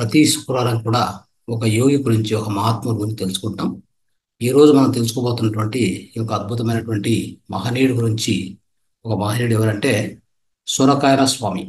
ప్రతి శుక్రవారం కూడా ఒక యోగి గురించి ఒక మహాత్ముడి గురించి తెలుసుకుంటాం ఈ రోజు మనం తెలుసుకోబోతున్నటువంటి ఈ యొక్క అద్భుతమైనటువంటి మహనీయుడి గురించి ఒక మహనీయుడు ఎవరంటే సొరకాయల స్వామి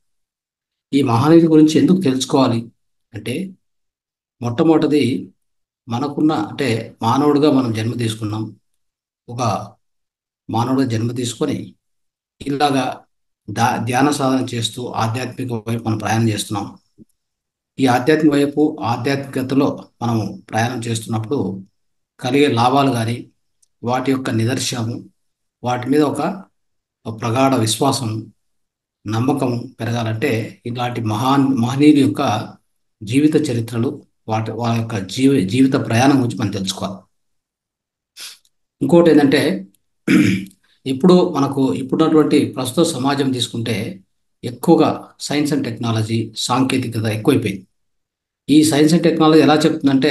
ఈ మహనీయుడి గురించి ఎందుకు తెలుసుకోవాలి అంటే మొట్టమొదటిది మనకున్న అంటే మానవుడిగా మనం జన్మ తీసుకున్నాం ఒక మానవుడిగా జన్మ తీసుకొని ఇలాగా దా ధ్యాన సాధన చేస్తూ ఆధ్యాత్మిక వైపు మనం ప్రయాణం చేస్తున్నాం ఈ ఆధ్యాత్మిక వైపు ఆధ్యాత్మికతలో మనము ప్రయాణం చేస్తున్నప్పుడు కలిగే లాభాలు కానీ వాటి యొక్క నిదర్శనము వాటి మీద ఒక ప్రగాఢ విశ్వాసం నమ్మకం పెరగాలంటే ఇలాంటి మహాన్ మహనీయుల యొక్క జీవిత చరిత్రలు వాటి వారి యొక్క జీవ జీవిత ప్రయాణం గురించి మనం తెలుసుకోవాలి ఇంకోటి ఏంటంటే ఇప్పుడు మనకు ఇప్పుడున్నటువంటి ప్రస్తుత సమాజం తీసుకుంటే ఎక్కువగా సైన్స్ అండ్ టెక్నాలజీ సాంకేతికత ఎక్కువైపోయింది ఈ సైన్స్ అండ్ టెక్నాలజీ ఎలా చెప్తుందంటే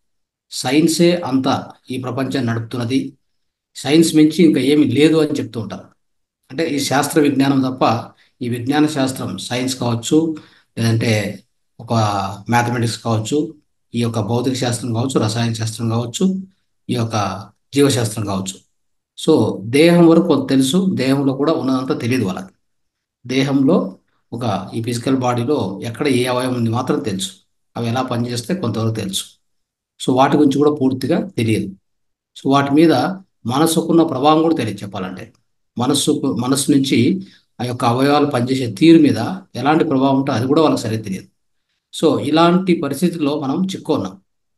సైన్సే అంత ఈ ప్రపంచాన్ని నడుపుతున్నది సైన్స్ మించి ఇంకా ఏమీ లేదు అని చెప్తూ ఉంటారు అంటే ఈ శాస్త్ర విజ్ఞానం తప్ప ఈ విజ్ఞాన శాస్త్రం సైన్స్ కావచ్చు లేదంటే ఒక మ్యాథమెటిక్స్ కావచ్చు ఈ యొక్క భౌతిక శాస్త్రం కావచ్చు రసాయన శాస్త్రం కావచ్చు ఈ యొక్క జీవశాస్త్రం కావచ్చు సో దేహం వరకు కొంత తెలుసు దేహంలో కూడా ఉన్నదంతా తెలియదు వాళ్ళకి దేహంలో ఒక ఈ ఫిజికల్ బాడీలో ఎక్కడ ఏ అవయవం ఉంది మాత్రం తెలుసు అవి ఎలా పనిచేస్తే కొంతవరకు తెలుసు సో వాటి గురించి కూడా పూర్తిగా తెలియదు సో వాటి మీద మనసుకున్న ప్రభావం కూడా తెలియదు చెప్పాలంటే మనస్సుకు మనస్సు నుంచి ఆ యొక్క అవయవాలు పనిచేసే తీరు మీద ఎలాంటి ప్రభావం ఉంటుందో అది కూడా వాళ్ళకి సరిగ్గా తెలియదు సో ఇలాంటి పరిస్థితుల్లో మనం చిక్కున్నాం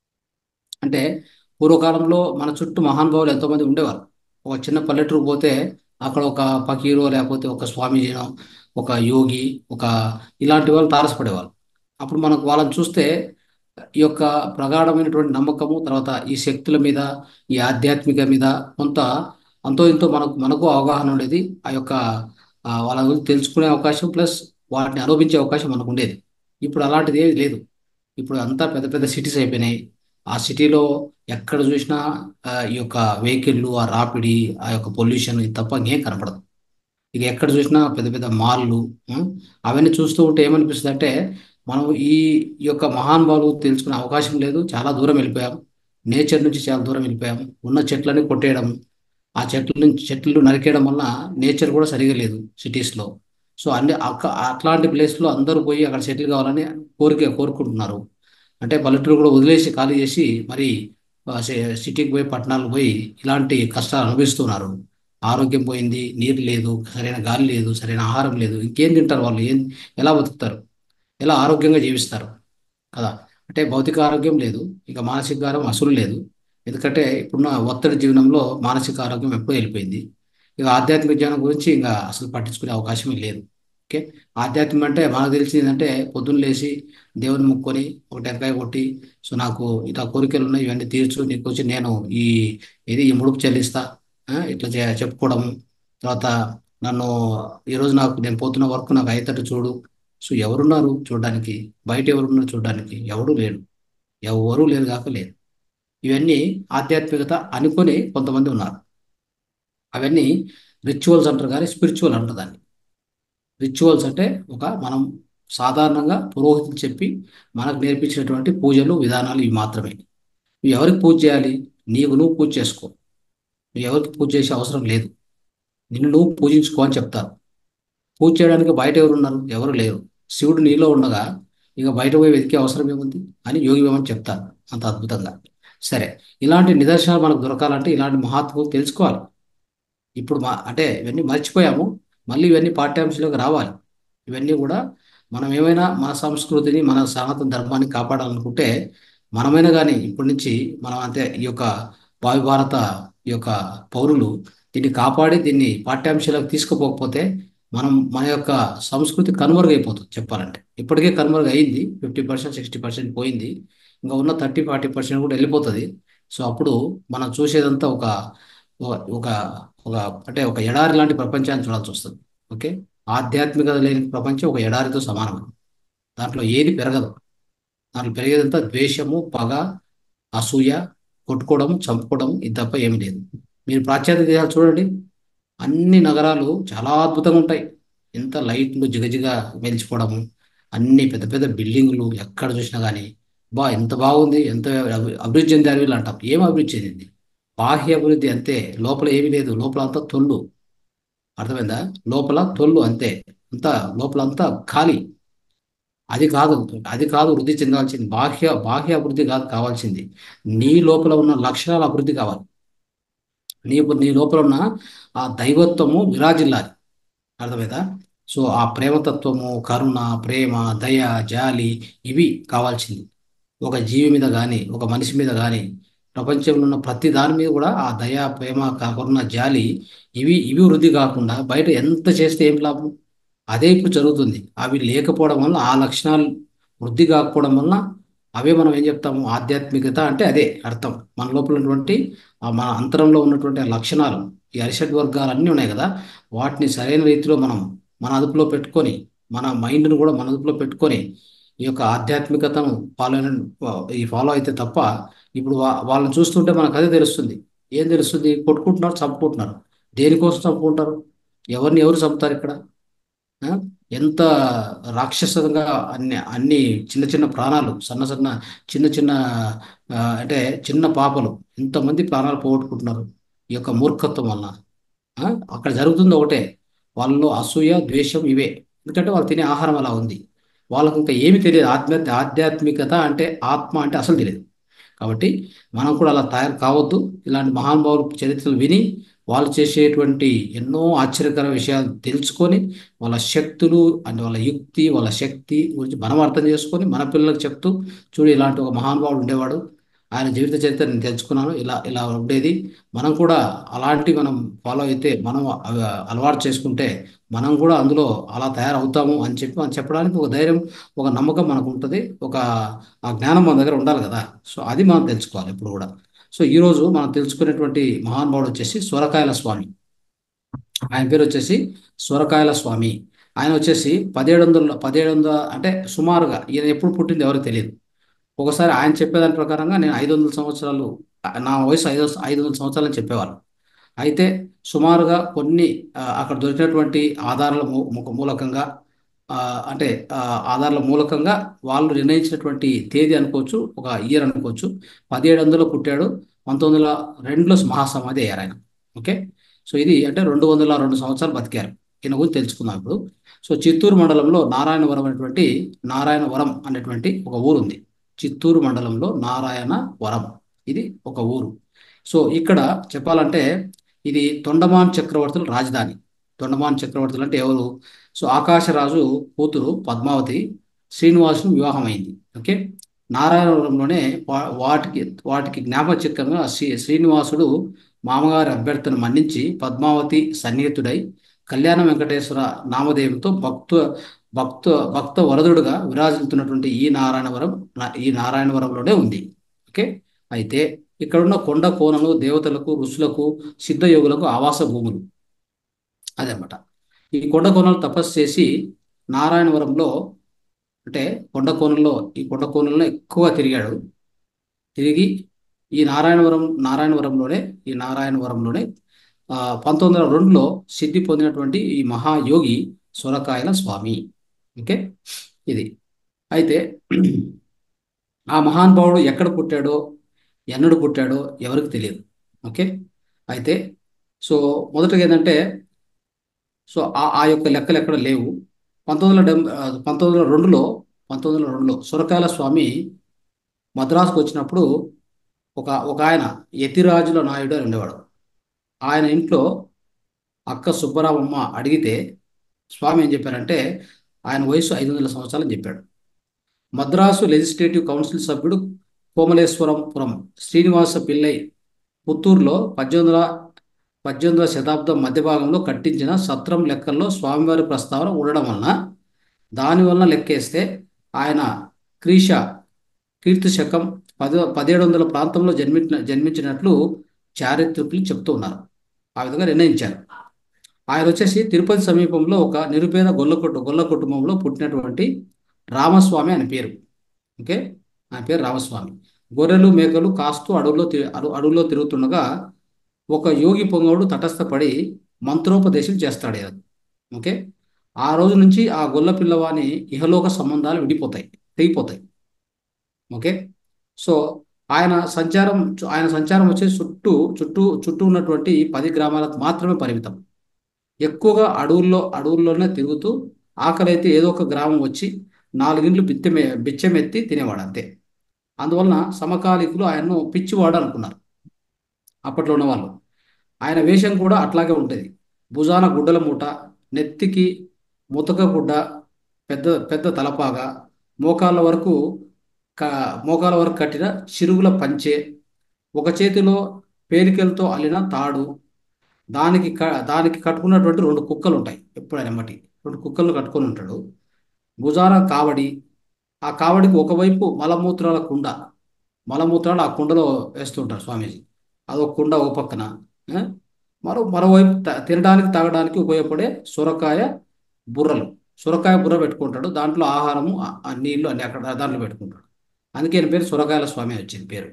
అంటే పూర్వకాలంలో మన చుట్టూ మహానుభావులు ఎంతోమంది ఉండేవారు ఒక చిన్న పల్లెటూరు పోతే అక్కడ ఒక ఫకీరో లేకపోతే ఒక స్వామీజీనో ఒక యోగి ఒక ఇలాంటి వాళ్ళు తారసపడేవాళ్ళు అప్పుడు మనకు వాళ్ళని చూస్తే ఈ యొక్క ప్రగాఢమైనటువంటి నమ్మకము తర్వాత ఈ శక్తుల మీద ఈ ఆధ్యాత్మిక మీద కొంత అంతో ఇంతో మనకు మనకు అవగాహన ఉండేది ఆ యొక్క వాళ్ళ గురించి తెలుసుకునే అవకాశం ప్లస్ వాటిని అనుభవించే అవకాశం మనకు ఉండేది ఇప్పుడు అలాంటిది ఏది లేదు ఇప్పుడు అంతా పెద్ద పెద్ద సిటీస్ అయిపోయినాయి ఆ సిటీలో ఎక్కడ చూసినా ఈ యొక్క వెహికల్లు ఆ రాపిడి ఆ యొక్క పొల్యూషన్ తప్ప ఇంకేం కనపడదు ఇక ఎక్కడ చూసినా పెద్ద పెద్ద మాల్లు అవన్నీ చూస్తూ ఉంటే ఏమనిపిస్తుంది అంటే మనం ఈ యొక్క మహానుభావులు తెలుసుకునే అవకాశం లేదు చాలా దూరం వెళ్ళిపోయాం నేచర్ నుంచి చాలా దూరం వెళ్ళిపోయాం ఉన్న చెట్లని కొట్టేయడం ఆ చెట్ల నుంచి చెట్లు నరికేయడం వల్ల నేచర్ కూడా సరిగా లేదు సిటీస్లో సో అన్ని అట్లాంటి ప్లేస్లో అందరూ పోయి అక్కడ సెటిల్ కావాలని కోరిక కోరుకుంటున్నారు అంటే పల్లెటూరు కూడా వదిలేసి ఖాళీ చేసి మరి సిటీకి పోయి పట్టణాలకు పోయి ఇలాంటి కష్టాలు అనుభవిస్తున్నారు ఆరోగ్యం పోయింది నీరు లేదు సరైన గాలి లేదు సరైన ఆహారం లేదు ఇంకేం తింటారు వాళ్ళు ఏం ఎలా బతుకుతారు ఎలా ఆరోగ్యంగా జీవిస్తారు కదా అంటే భౌతిక ఆరోగ్యం లేదు ఇక మానసిక ఆరోగ్యం అసలు లేదు ఎందుకంటే ఇప్పుడున్న ఒత్తిడి జీవనంలో మానసిక ఆరోగ్యం ఎప్పుడూ వెళ్ళిపోయింది ఇక ఆధ్యాత్మిక జ్ఞానం గురించి ఇంకా అసలు పట్టించుకునే అవకాశం లేదు ఓకే ఆధ్యాత్మికం అంటే మనకు తెలిసింది ఏంటంటే పొద్దున్న లేచి దేవుని ముక్కొని ఒక టెంకాయ కొట్టి సో నాకు ఇట్లా కోరికలు ఉన్నాయి ఇవన్నీ తీర్చు నీకు వచ్చి నేను ఈ ఇది ఈ ముడుపు చెల్లిస్తా ఇట్లా చెప్పుకోవడము తర్వాత నన్ను ఈరోజు నాకు నేను పోతున్న వర్క్ నాకు అయ్యేటట్టు చూడు సో ఎవరున్నారు చూడడానికి బయట ఎవరున్నారు చూడడానికి ఎవడు లేడు ఎవరు లేరు కాక లేరు ఇవన్నీ ఆధ్యాత్మికత అనుకొని కొంతమంది ఉన్నారు అవన్నీ రిచువల్స్ అంటారు కానీ స్పిరిచువల్ అంటారు దాన్ని రిచువల్స్ అంటే ఒక మనం సాధారణంగా పురోహితులు చెప్పి మనకు నేర్పించినటువంటి పూజలు విధానాలు ఇవి మాత్రమే నువ్వు ఎవరికి పూజ చేయాలి నీవు నువ్వు పూజ చేసుకో నువ్వు ఎవరికి పూజ చేసే అవసరం లేదు నిన్ను నువ్వు పూజించుకో అని చెప్తారు పూజ చేయడానికి బయట ఎవరు ఉన్నారు ఎవరు లేరు శివుడు నీలో ఉండగా ఇక బయట పోయి వెతికే అవసరం ఏముంది అని యోగి వేమని చెప్తారు అంత అద్భుతంగా సరే ఇలాంటి నిదర్శనాలు మనకు దొరకాలంటే ఇలాంటి మహాత్ములు తెలుసుకోవాలి ఇప్పుడు మా అంటే ఇవన్నీ మర్చిపోయాము మళ్ళీ ఇవన్నీ పాఠ్యాంశాలకు రావాలి ఇవన్నీ కూడా మనం ఏమైనా మన సంస్కృతిని మన సనాతన ధర్మాన్ని కాపాడాలనుకుంటే మనమైనా కానీ ఇప్పటి నుంచి మనం అంతే ఈ యొక్క వాయు భారత ఈ యొక్క పౌరులు దీన్ని కాపాడి దీన్ని పాఠ్యాంశాలకు తీసుకుపోకపోతే మనం మన యొక్క సంస్కృతి కనుమరుగైపోతుంది చెప్పాలంటే ఇప్పటికే కనుమరుగు అయింది ఫిఫ్టీ పర్సెంట్ సిక్స్టీ పర్సెంట్ పోయింది ఇంకా ఉన్న థర్టీ ఫార్టీ పర్సెంట్ కూడా వెళ్ళిపోతుంది సో అప్పుడు మనం చూసేదంతా ఒక ఒక ఒక అంటే ఒక ఎడారి లాంటి ప్రపంచాన్ని చూడాల్సి వస్తుంది ఓకే ఆధ్యాత్మికత లేని ప్రపంచం ఒక ఎడారితో సమానం దాంట్లో ఏది పెరగదు దాంట్లో పెరిగేదంతా ద్వేషము పగ అసూయ కొట్టుకోవడం చంపుకోవడం ఇది తప్ప ఏమీ లేదు మీరు పాశ్చాత్య దేశాలు చూడండి అన్ని నగరాలు చాలా అద్భుతంగా ఉంటాయి ఎంత లైట్లు జిగజిగ మెలిచిపోవడము అన్ని పెద్ద పెద్ద బిల్డింగులు ఎక్కడ చూసినా కానీ బా ఎంత బాగుంది ఎంత అభి- అభివృద్ధి చెందారు వీళ్ళు అంటాం ఏం అభివృద్ధి చెందింది బాహ్య అభివృద్ధి అంతే లోపల ఏమీ లేదు లోపల అంతా తొల్లు అర్థమైందా లోపల తొల్లు అంతే అంతా లోపల అంతా ఖాళీ అది కాదు అది కాదు వృద్ధి చెందాల్సింది బాహ్య బాహ్య అభివృద్ధి కాదు కావాల్సింది నీ లోపల ఉన్న లక్షణాల అభివృద్ధి కావాలి నీ నీ లోపల ఉన్న ఆ దైవత్వము విరాజిల్లాలి అర్థమైందా సో ఆ ప్రేమతత్వము కరుణ ప్రేమ దయ జాలి ఇవి కావాల్సింది ఒక జీవి మీద కానీ ఒక మనిషి మీద కానీ ప్రపంచంలో ఉన్న ప్రతి దాని మీద కూడా ఆ దయ ప్రేమ కరుణ జాలి ఇవి ఇవి వృద్ధి కాకుండా బయట ఎంత చేస్తే ఏం లాభం అదే ఇప్పుడు జరుగుతుంది అవి లేకపోవడం వల్ల ఆ లక్షణాలు వృద్ధి కాకపోవడం వల్ల అవే మనం ఏం చెప్తాము ఆధ్యాత్మికత అంటే అదే అర్థం మన లోపల ఉన్నటువంటి ఆ మన అంతరంలో ఉన్నటువంటి ఆ లక్షణాలు ఈ అరిషడ్ వర్గాలు అన్నీ ఉన్నాయి కదా వాటిని సరైన రీతిలో మనం మన అదుపులో పెట్టుకొని మన మైండ్ను కూడా మన అదుపులో పెట్టుకొని ఈ యొక్క ఆధ్యాత్మికతను ఫాలో ఈ ఫాలో అయితే తప్ప ఇప్పుడు వా వాళ్ళని చూస్తుంటే మనకు అదే తెలుస్తుంది ఏం తెలుస్తుంది కొట్టుకుంటున్నారు చంపుకుంటున్నారు దేనికోసం చంపుకుంటారు ఎవరిని ఎవరు చంపుతారు ఇక్కడ ఆ? ఎంత రాక్షసంగా అన్ని అన్ని చిన్న చిన్న ప్రాణాలు సన్న సన్న చిన్న చిన్న ఆ, అంటే చిన్న పాపలు ఎంతమంది ప్రాణాలు పోగొట్టుకుంటున్నారు ఈ యొక్క మూర్ఖత్వం వలన ఆ? అక్కడ జరుగుతుంది ఒకటే వాళ్ళలో అసూయ ద్వేషం ఇవే ఎందుకంటే వాళ్ళు తినే ఆహారం అలా ఉంది వాళ్ళకు ఇంకా ఏమి తెలియదు ఆధ్యాత్మిక ఆధ్యాత్మికత అంటే ఆత్మ అంటే అసలు తెలియదు కాబట్టి మనం కూడా అలా తయారు కావద్దు ఇలాంటి మహానుభావుల చరిత్రలు విని వాళ్ళు చేసేటువంటి ఎన్నో ఆశ్చర్యకర విషయాలు తెలుసుకొని వాళ్ళ శక్తులు అంటే వాళ్ళ యుక్తి వాళ్ళ శక్తి గురించి మనం అర్థం చేసుకొని మన పిల్లలకు చెప్తూ చూడు ఇలాంటి ఒక మహానుభావుడు ఉండేవాడు ఆయన జీవిత చరిత్ర నేను తెలుసుకున్నాను ఇలా ఇలా ఉండేది మనం కూడా అలాంటి మనం ఫాలో అయితే మనం అవ- అలవాటు చేసుకుంటే మనం కూడా అందులో అలా తయారవుతాము అని చెప్పి మనం చెప్పడానికి ఒక ధైర్యం ఒక నమ్మకం మనకు ఉంటుంది ఒక ఆ జ్ఞానం మన దగ్గర ఉండాలి కదా సో అది మనం తెలుసుకోవాలి ఇప్పుడు కూడా సో ఈరోజు మనం తెలుసుకునేటువంటి మహానుభావుడు వచ్చేసి సొరకాయల స్వామి ఆయన పేరు వచ్చేసి సొరకాయల స్వామి ఆయన వచ్చేసి పదిహేడు వందల పదిహేడు వందల అంటే సుమారుగా ఈయన ఎప్పుడు పుట్టింది ఎవరికి తెలియదు ఒకసారి ఆయన చెప్పేదాని ప్రకారంగా నేను ఐదు వందల సంవత్సరాలు నా వయసు ఐదు ఐదు వందల సంవత్సరాలని చెప్పేవాళ్ళు అయితే సుమారుగా కొన్ని ఆ, అక్కడ దొరికినటువంటి ఆధారాల మూ- మూ- మూలకంగా ఆ, అంటే ఆ, ఆధారాల మూలకంగా వాళ్ళు నిర్ణయించినటువంటి తేదీ అనుకోవచ్చు ఒక ఇయర్ అనుకోవచ్చు పదిహేడు వందలు పుట్టాడు పంతొమ్మిది వందల రెండులో మహాసమాధి అయ్యారు ఆయన ఓకే సో ఇది అంటే రెండు వందల రెండు సంవత్సరాలు బతికారు ఈయన గురించి తెలుసుకుందాం ఇప్పుడు సో చిత్తూరు మండలంలో నారాయణవరం అనేటువంటి నారాయణవరం అనేటువంటి ఒక ఊరు ఉంది చిత్తూరు మండలంలో నారాయణవరం ఇది ఒక ఊరు సో ఇక్కడ చెప్పాలంటే ఇది తొండమాన్ చక్రవర్తుల రాజధాని తొండమాన్ చక్రవర్తులు అంటే ఎవరు సో ఆకాశరాజు కూతురు పద్మావతి శ్రీనివాసును వివాహం అయింది ఓకే నారాయణవరంలోనే వా- వాటికి వాటికి జ్ఞాపకచిత్తంగా శ్రీ శ్రీనివాసుడు మామగారి అభ్యర్థన మన్నించి పద్మావతి సన్నిహితుడై కళ్యాణ వెంకటేశ్వర నామధేయంతో భక్తు భక్త భక్త వరదుడుగా విరాజిల్లుతున్నటువంటి ఈ నారాయణవరం నా- ఈ నారాయణవరంలోనే ఉంది ఓకే అయితే ఇక్కడున్న కొండ కోనలు దేవతలకు ఋషులకు సిద్ధయోగులకు ఆవాస భూములు అదనమాట ఈ కొండ కోనలు తపస్సు చేసి నారాయణవరంలో అంటే కొండ కోనల్లో ఈ కొండ కోనల్లో ఎక్కువ తిరిగాడు తిరిగి ఈ నారాయణవరం నారాయణవరంలోనే ఈ నారాయణవరంలోనే ఆ, పంతొమ్మిది వందల రెండులో సిద్ధి పొందినటువంటి ఈ మహాయోగి సొరకాయల స్వామి ఓకే ఇది అయితే ఆ మహానుభావుడు ఎక్కడ పుట్టాడో ఎన్నడు పుట్టాడో ఎవరికి తెలియదు ఓకే అయితే సో మొదటగా ఏంటంటే సో ఆ ఆ యొక్క లెక్కలు ఎక్కడ లేవు పంతొమ్మిది వందల డెబ్బై పంతొమ్మిది వందల రెండులో పంతొమ్మిది వందల రెండులో సొరకాయల స్వామి మద్రాసుకు వచ్చినప్పుడు ఒక ఒక ఆయన యతిరాజుల నాయుడు అని ఉండేవాడు ఆయన ఇంట్లో అక్క సుబ్బరామమ్మ అడిగితే స్వామి ఏం చెప్పారంటే ఆయన వయసు ఐదు వందల సంవత్సరాలు అని చెప్పాడు మద్రాసు లెజిస్లేటివ్ కౌన్సిల్ సభ్యుడు కోమలేశ్వరంపురం శ్రీనివాస పిల్లై పుత్తూరులో పద్దెనిమిది వందల పద్దెనిమిదవ శతాబ్దం మధ్య భాగంలో కట్టించిన సత్రం లెక్కల్లో స్వామివారి ప్రస్తావన ఉండడం వలన దానివల్ల లెక్కేస్తే ఆయన క్రీష కీర్తి శకం పది పదిహేడు వందల ప్రాంతంలో జన్మించిన జన్మించినట్లు చారిత్రకులు చెప్తూ ఉన్నారు ఆ విధంగా నిర్ణయించారు ఆయన వచ్చేసి తిరుపతి సమీపంలో ఒక నిరుపేద గొల్ల కొట్టు గొల్ల కుటుంబంలో పుట్టినటువంటి రామస్వామి ఆయన పేరు ఓకే ఆయన పేరు రామస్వామి గొర్రెలు మేకలు కాస్తూ అడవుల్లో తి- అడు- అడవుల్లో తిరుగుతుండగా ఒక యోగి పొంగవుడు తటస్థపడి మంత్రోపదేశం చేస్తాడు ఈయన. ఓకే ఆ రోజు నుంచి ఆ గొల్ల పిల్లవాని ఇహలోక సంబంధాలు విడిపోతాయి తెగిపోతాయి ఓకే సో ఆయన సంచారం ఆయన సంచారం వచ్చేసి చుట్టూ చుట్టూ చుట్టూ ఉన్నటువంటి పది గ్రామాలకు మాత్రమే పరిమితం ఎక్కువగా అడవుల్లో అడవుల్లోనే తిరుగుతూ ఆకలి అయితే ఏదో ఒక గ్రామం వచ్చి నాలుగింట్లు బిత్తెమె బిచ్చమెత్తి తినేవాడు అంతే అందువలన సమకాలీకులు ఆయన్ను పిచ్చివాడు అనుకున్నారు అప్పట్లో ఉన్నవాళ్ళు ఆయన వేషం కూడా అట్లాగే ఉంటుంది భుజాన గుడ్డల మూట నెత్తికి ముతక గుడ్డ పెద్ద పెద్ద తలపాగా మోకాళ్ళ వరకు క మోకాళ్ళ వరకు కట్టిన చిరుగుల పంచె ఒక చేతిలో పేలికలతో అల్లిన తాడు దానికి క దానికి కట్టుకున్నటువంటి రెండు కుక్కలు ఉంటాయి ఎప్పుడైనా ఎమ్మటి రెండు కుక్కలను కట్టుకొని ఉంటాడు భుజాన కావడి ఆ కావడికి ఒకవైపు మలమూత్రాల కుండ మలమూత్రాలు ఆ కుండలో వేస్తుంటారు స్వామీజీ అదొక కుండ ఒక పక్కన ఆ? మరో మరోవైపు త- తినడానికి తాగడానికి ఉపయోగపడే సొరకాయ బుర్రలు సొరకాయ బుర్ర పెట్టుకుంటాడు దాంట్లో ఆహారము ఆ- ఆ నీళ్లు అన్ని అక్కడ దాంట్లో పెట్టుకుంటాడు అందుకే ఈయన పేరు సొరకాయల స్వామి వచ్చింది పేరు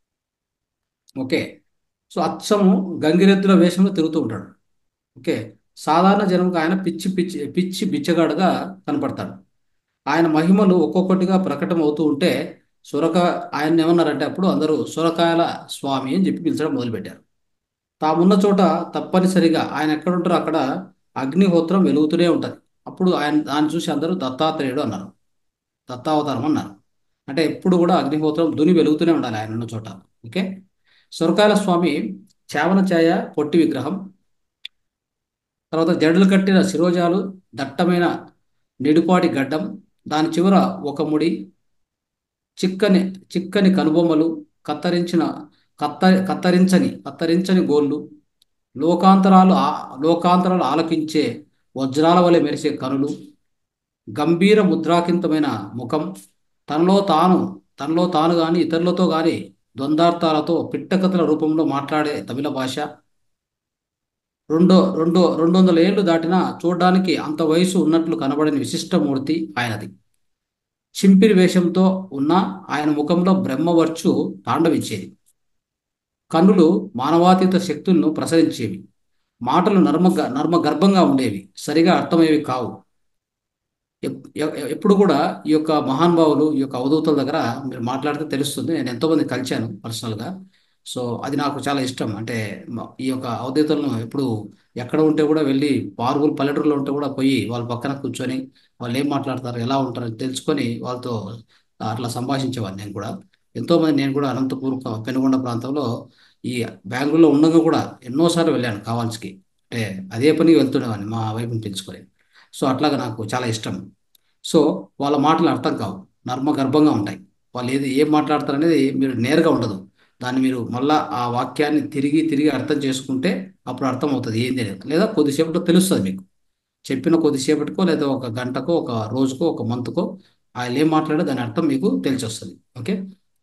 ఓకే సో అచ్చము గంగిరెద్దుల వేషంలో తిరుగుతూ ఉంటాడు ఓకే సాధారణ జనంకు ఆయన పిచ్చి పిచ్చి పిచ్చి బిచ్చగాడుగా కనపడతాడు ఆయన మహిమలు ఒక్కొక్కటిగా ప్రకటన అవుతూ ఉంటే సొరక ఆయన ఏమన్నారంటే అప్పుడు అందరూ సొరకాయల స్వామి అని చెప్పి పిలిచడం మొదలుపెట్టారు తామున్న చోట తప్పనిసరిగా ఆయన ఎక్కడ ఉంటారో అక్కడ అగ్నిహోత్రం వెలుగుతూనే ఉంటుంది అప్పుడు ఆయన దాన్ని చూసి అందరూ దత్తాత్రేయుడు అన్నారు దత్తావతారం అన్నారు అంటే ఎప్పుడు కూడా అగ్నిహోత్రం దుని వెలుగుతూనే ఉండాలి ఆయన ఉన్న చోట ఓకే సొరకాయల స్వామి చావన ఛాయ పొట్టి విగ్రహం తర్వాత జడలు కట్టిన శిరోజాలు దట్టమైన నిడుపాటి గడ్డం దాని చివర ఒక ముడి చిక్కని చిక్కని కనుబొమ్మలు కత్తరించిన కత్త కత్తరించని కత్తరించని గోళ్ళు లోకాంతరాలు ఆ- లోకాంతరాలు ఆలకించే వజ్రాల వలె మెరిసే కనులు గంభీర ముద్రాకింతమైన ముఖం తనలో తాను తనలో తాను గాని ఇతరులతో గాని ద్వందార్థాలతో పిట్టకథల రూపంలో మాట్లాడే తమిళ భాష రెండో రెండో రెండు వందల ఏళ్ళు దాటినా చూడడానికి అంత వయసు ఉన్నట్లు కనబడని విశిష్టమూర్తి ఆయనది చింపిరి వేషంతో ఉన్న ఆయన ముఖంలో బ్రహ్మవర్చు తాండవించేది కన్నులు మానవాతీత శక్తులను ప్రసరించేవి మాటలు నర్మ నర్మ గర్భంగా ఉండేవి సరిగా అర్థమయ్యేవి కావు ఎప్- ఎ- ఎప్పుడు కూడా ఈ యొక్క మహానుభావులు ఈ యొక్క అవధూతల దగ్గర మీరు మాట్లాడితే తెలుస్తుంది నేను ఎంతోమంది కలిశాను పర్సనల్గా సో అది నాకు చాలా ఇష్టం అంటే మ- ఈ యొక్క అవధూతలను ఎప్పుడు ఎక్కడ ఉంటే కూడా వెళ్ళి పారుగులు పల్లెటూరులో ఉంటే కూడా పోయి వాళ్ళ పక్కన కూర్చొని వాళ్ళు ఏం మాట్లాడతారు ఎలా ఉంటారు అని తెలుసుకొని వాళ్ళతో అట్లా సంభాషించేవాడిని నేను కూడా ఎంతోమంది నేను కూడా అనంతపూర్ క- పెనుగొండ ప్రాంతంలో ఈ బెంగళూరులో ఉండగా కూడా ఎన్నోసార్లు వెళ్ళాను కావాల్సికి అంటే అదే పని వెళ్తుండేవాడిని మా వైపుని పెంచుకొని సో అట్లాగా నాకు చాలా ఇష్టం సో వాళ్ళ మాటలు అర్థం కావు నర్మ గర్భంగా ఉంటాయి వాళ్ళు ఏది ఏం మాట్లాడతారు అనేది మీరు నేరుగా ఉండదు దాన్ని మీరు మళ్ళా ఆ వాక్యాన్ని తిరిగి తిరిగి అర్థం చేసుకుంటే అప్పుడు అర్థం అవుతుంది ఏంది అనేది లేదా కొద్దిసేపట్లో తెలుస్తుంది మీకు చెప్పిన కొద్దిసేపటికో లేదా ఒక గంటకో ఒక రోజుకో ఒక మంత్కో ఆయన ఏం మాట్లాడో దాని అర్థం మీకు తెలిసి వస్తుంది ఓకే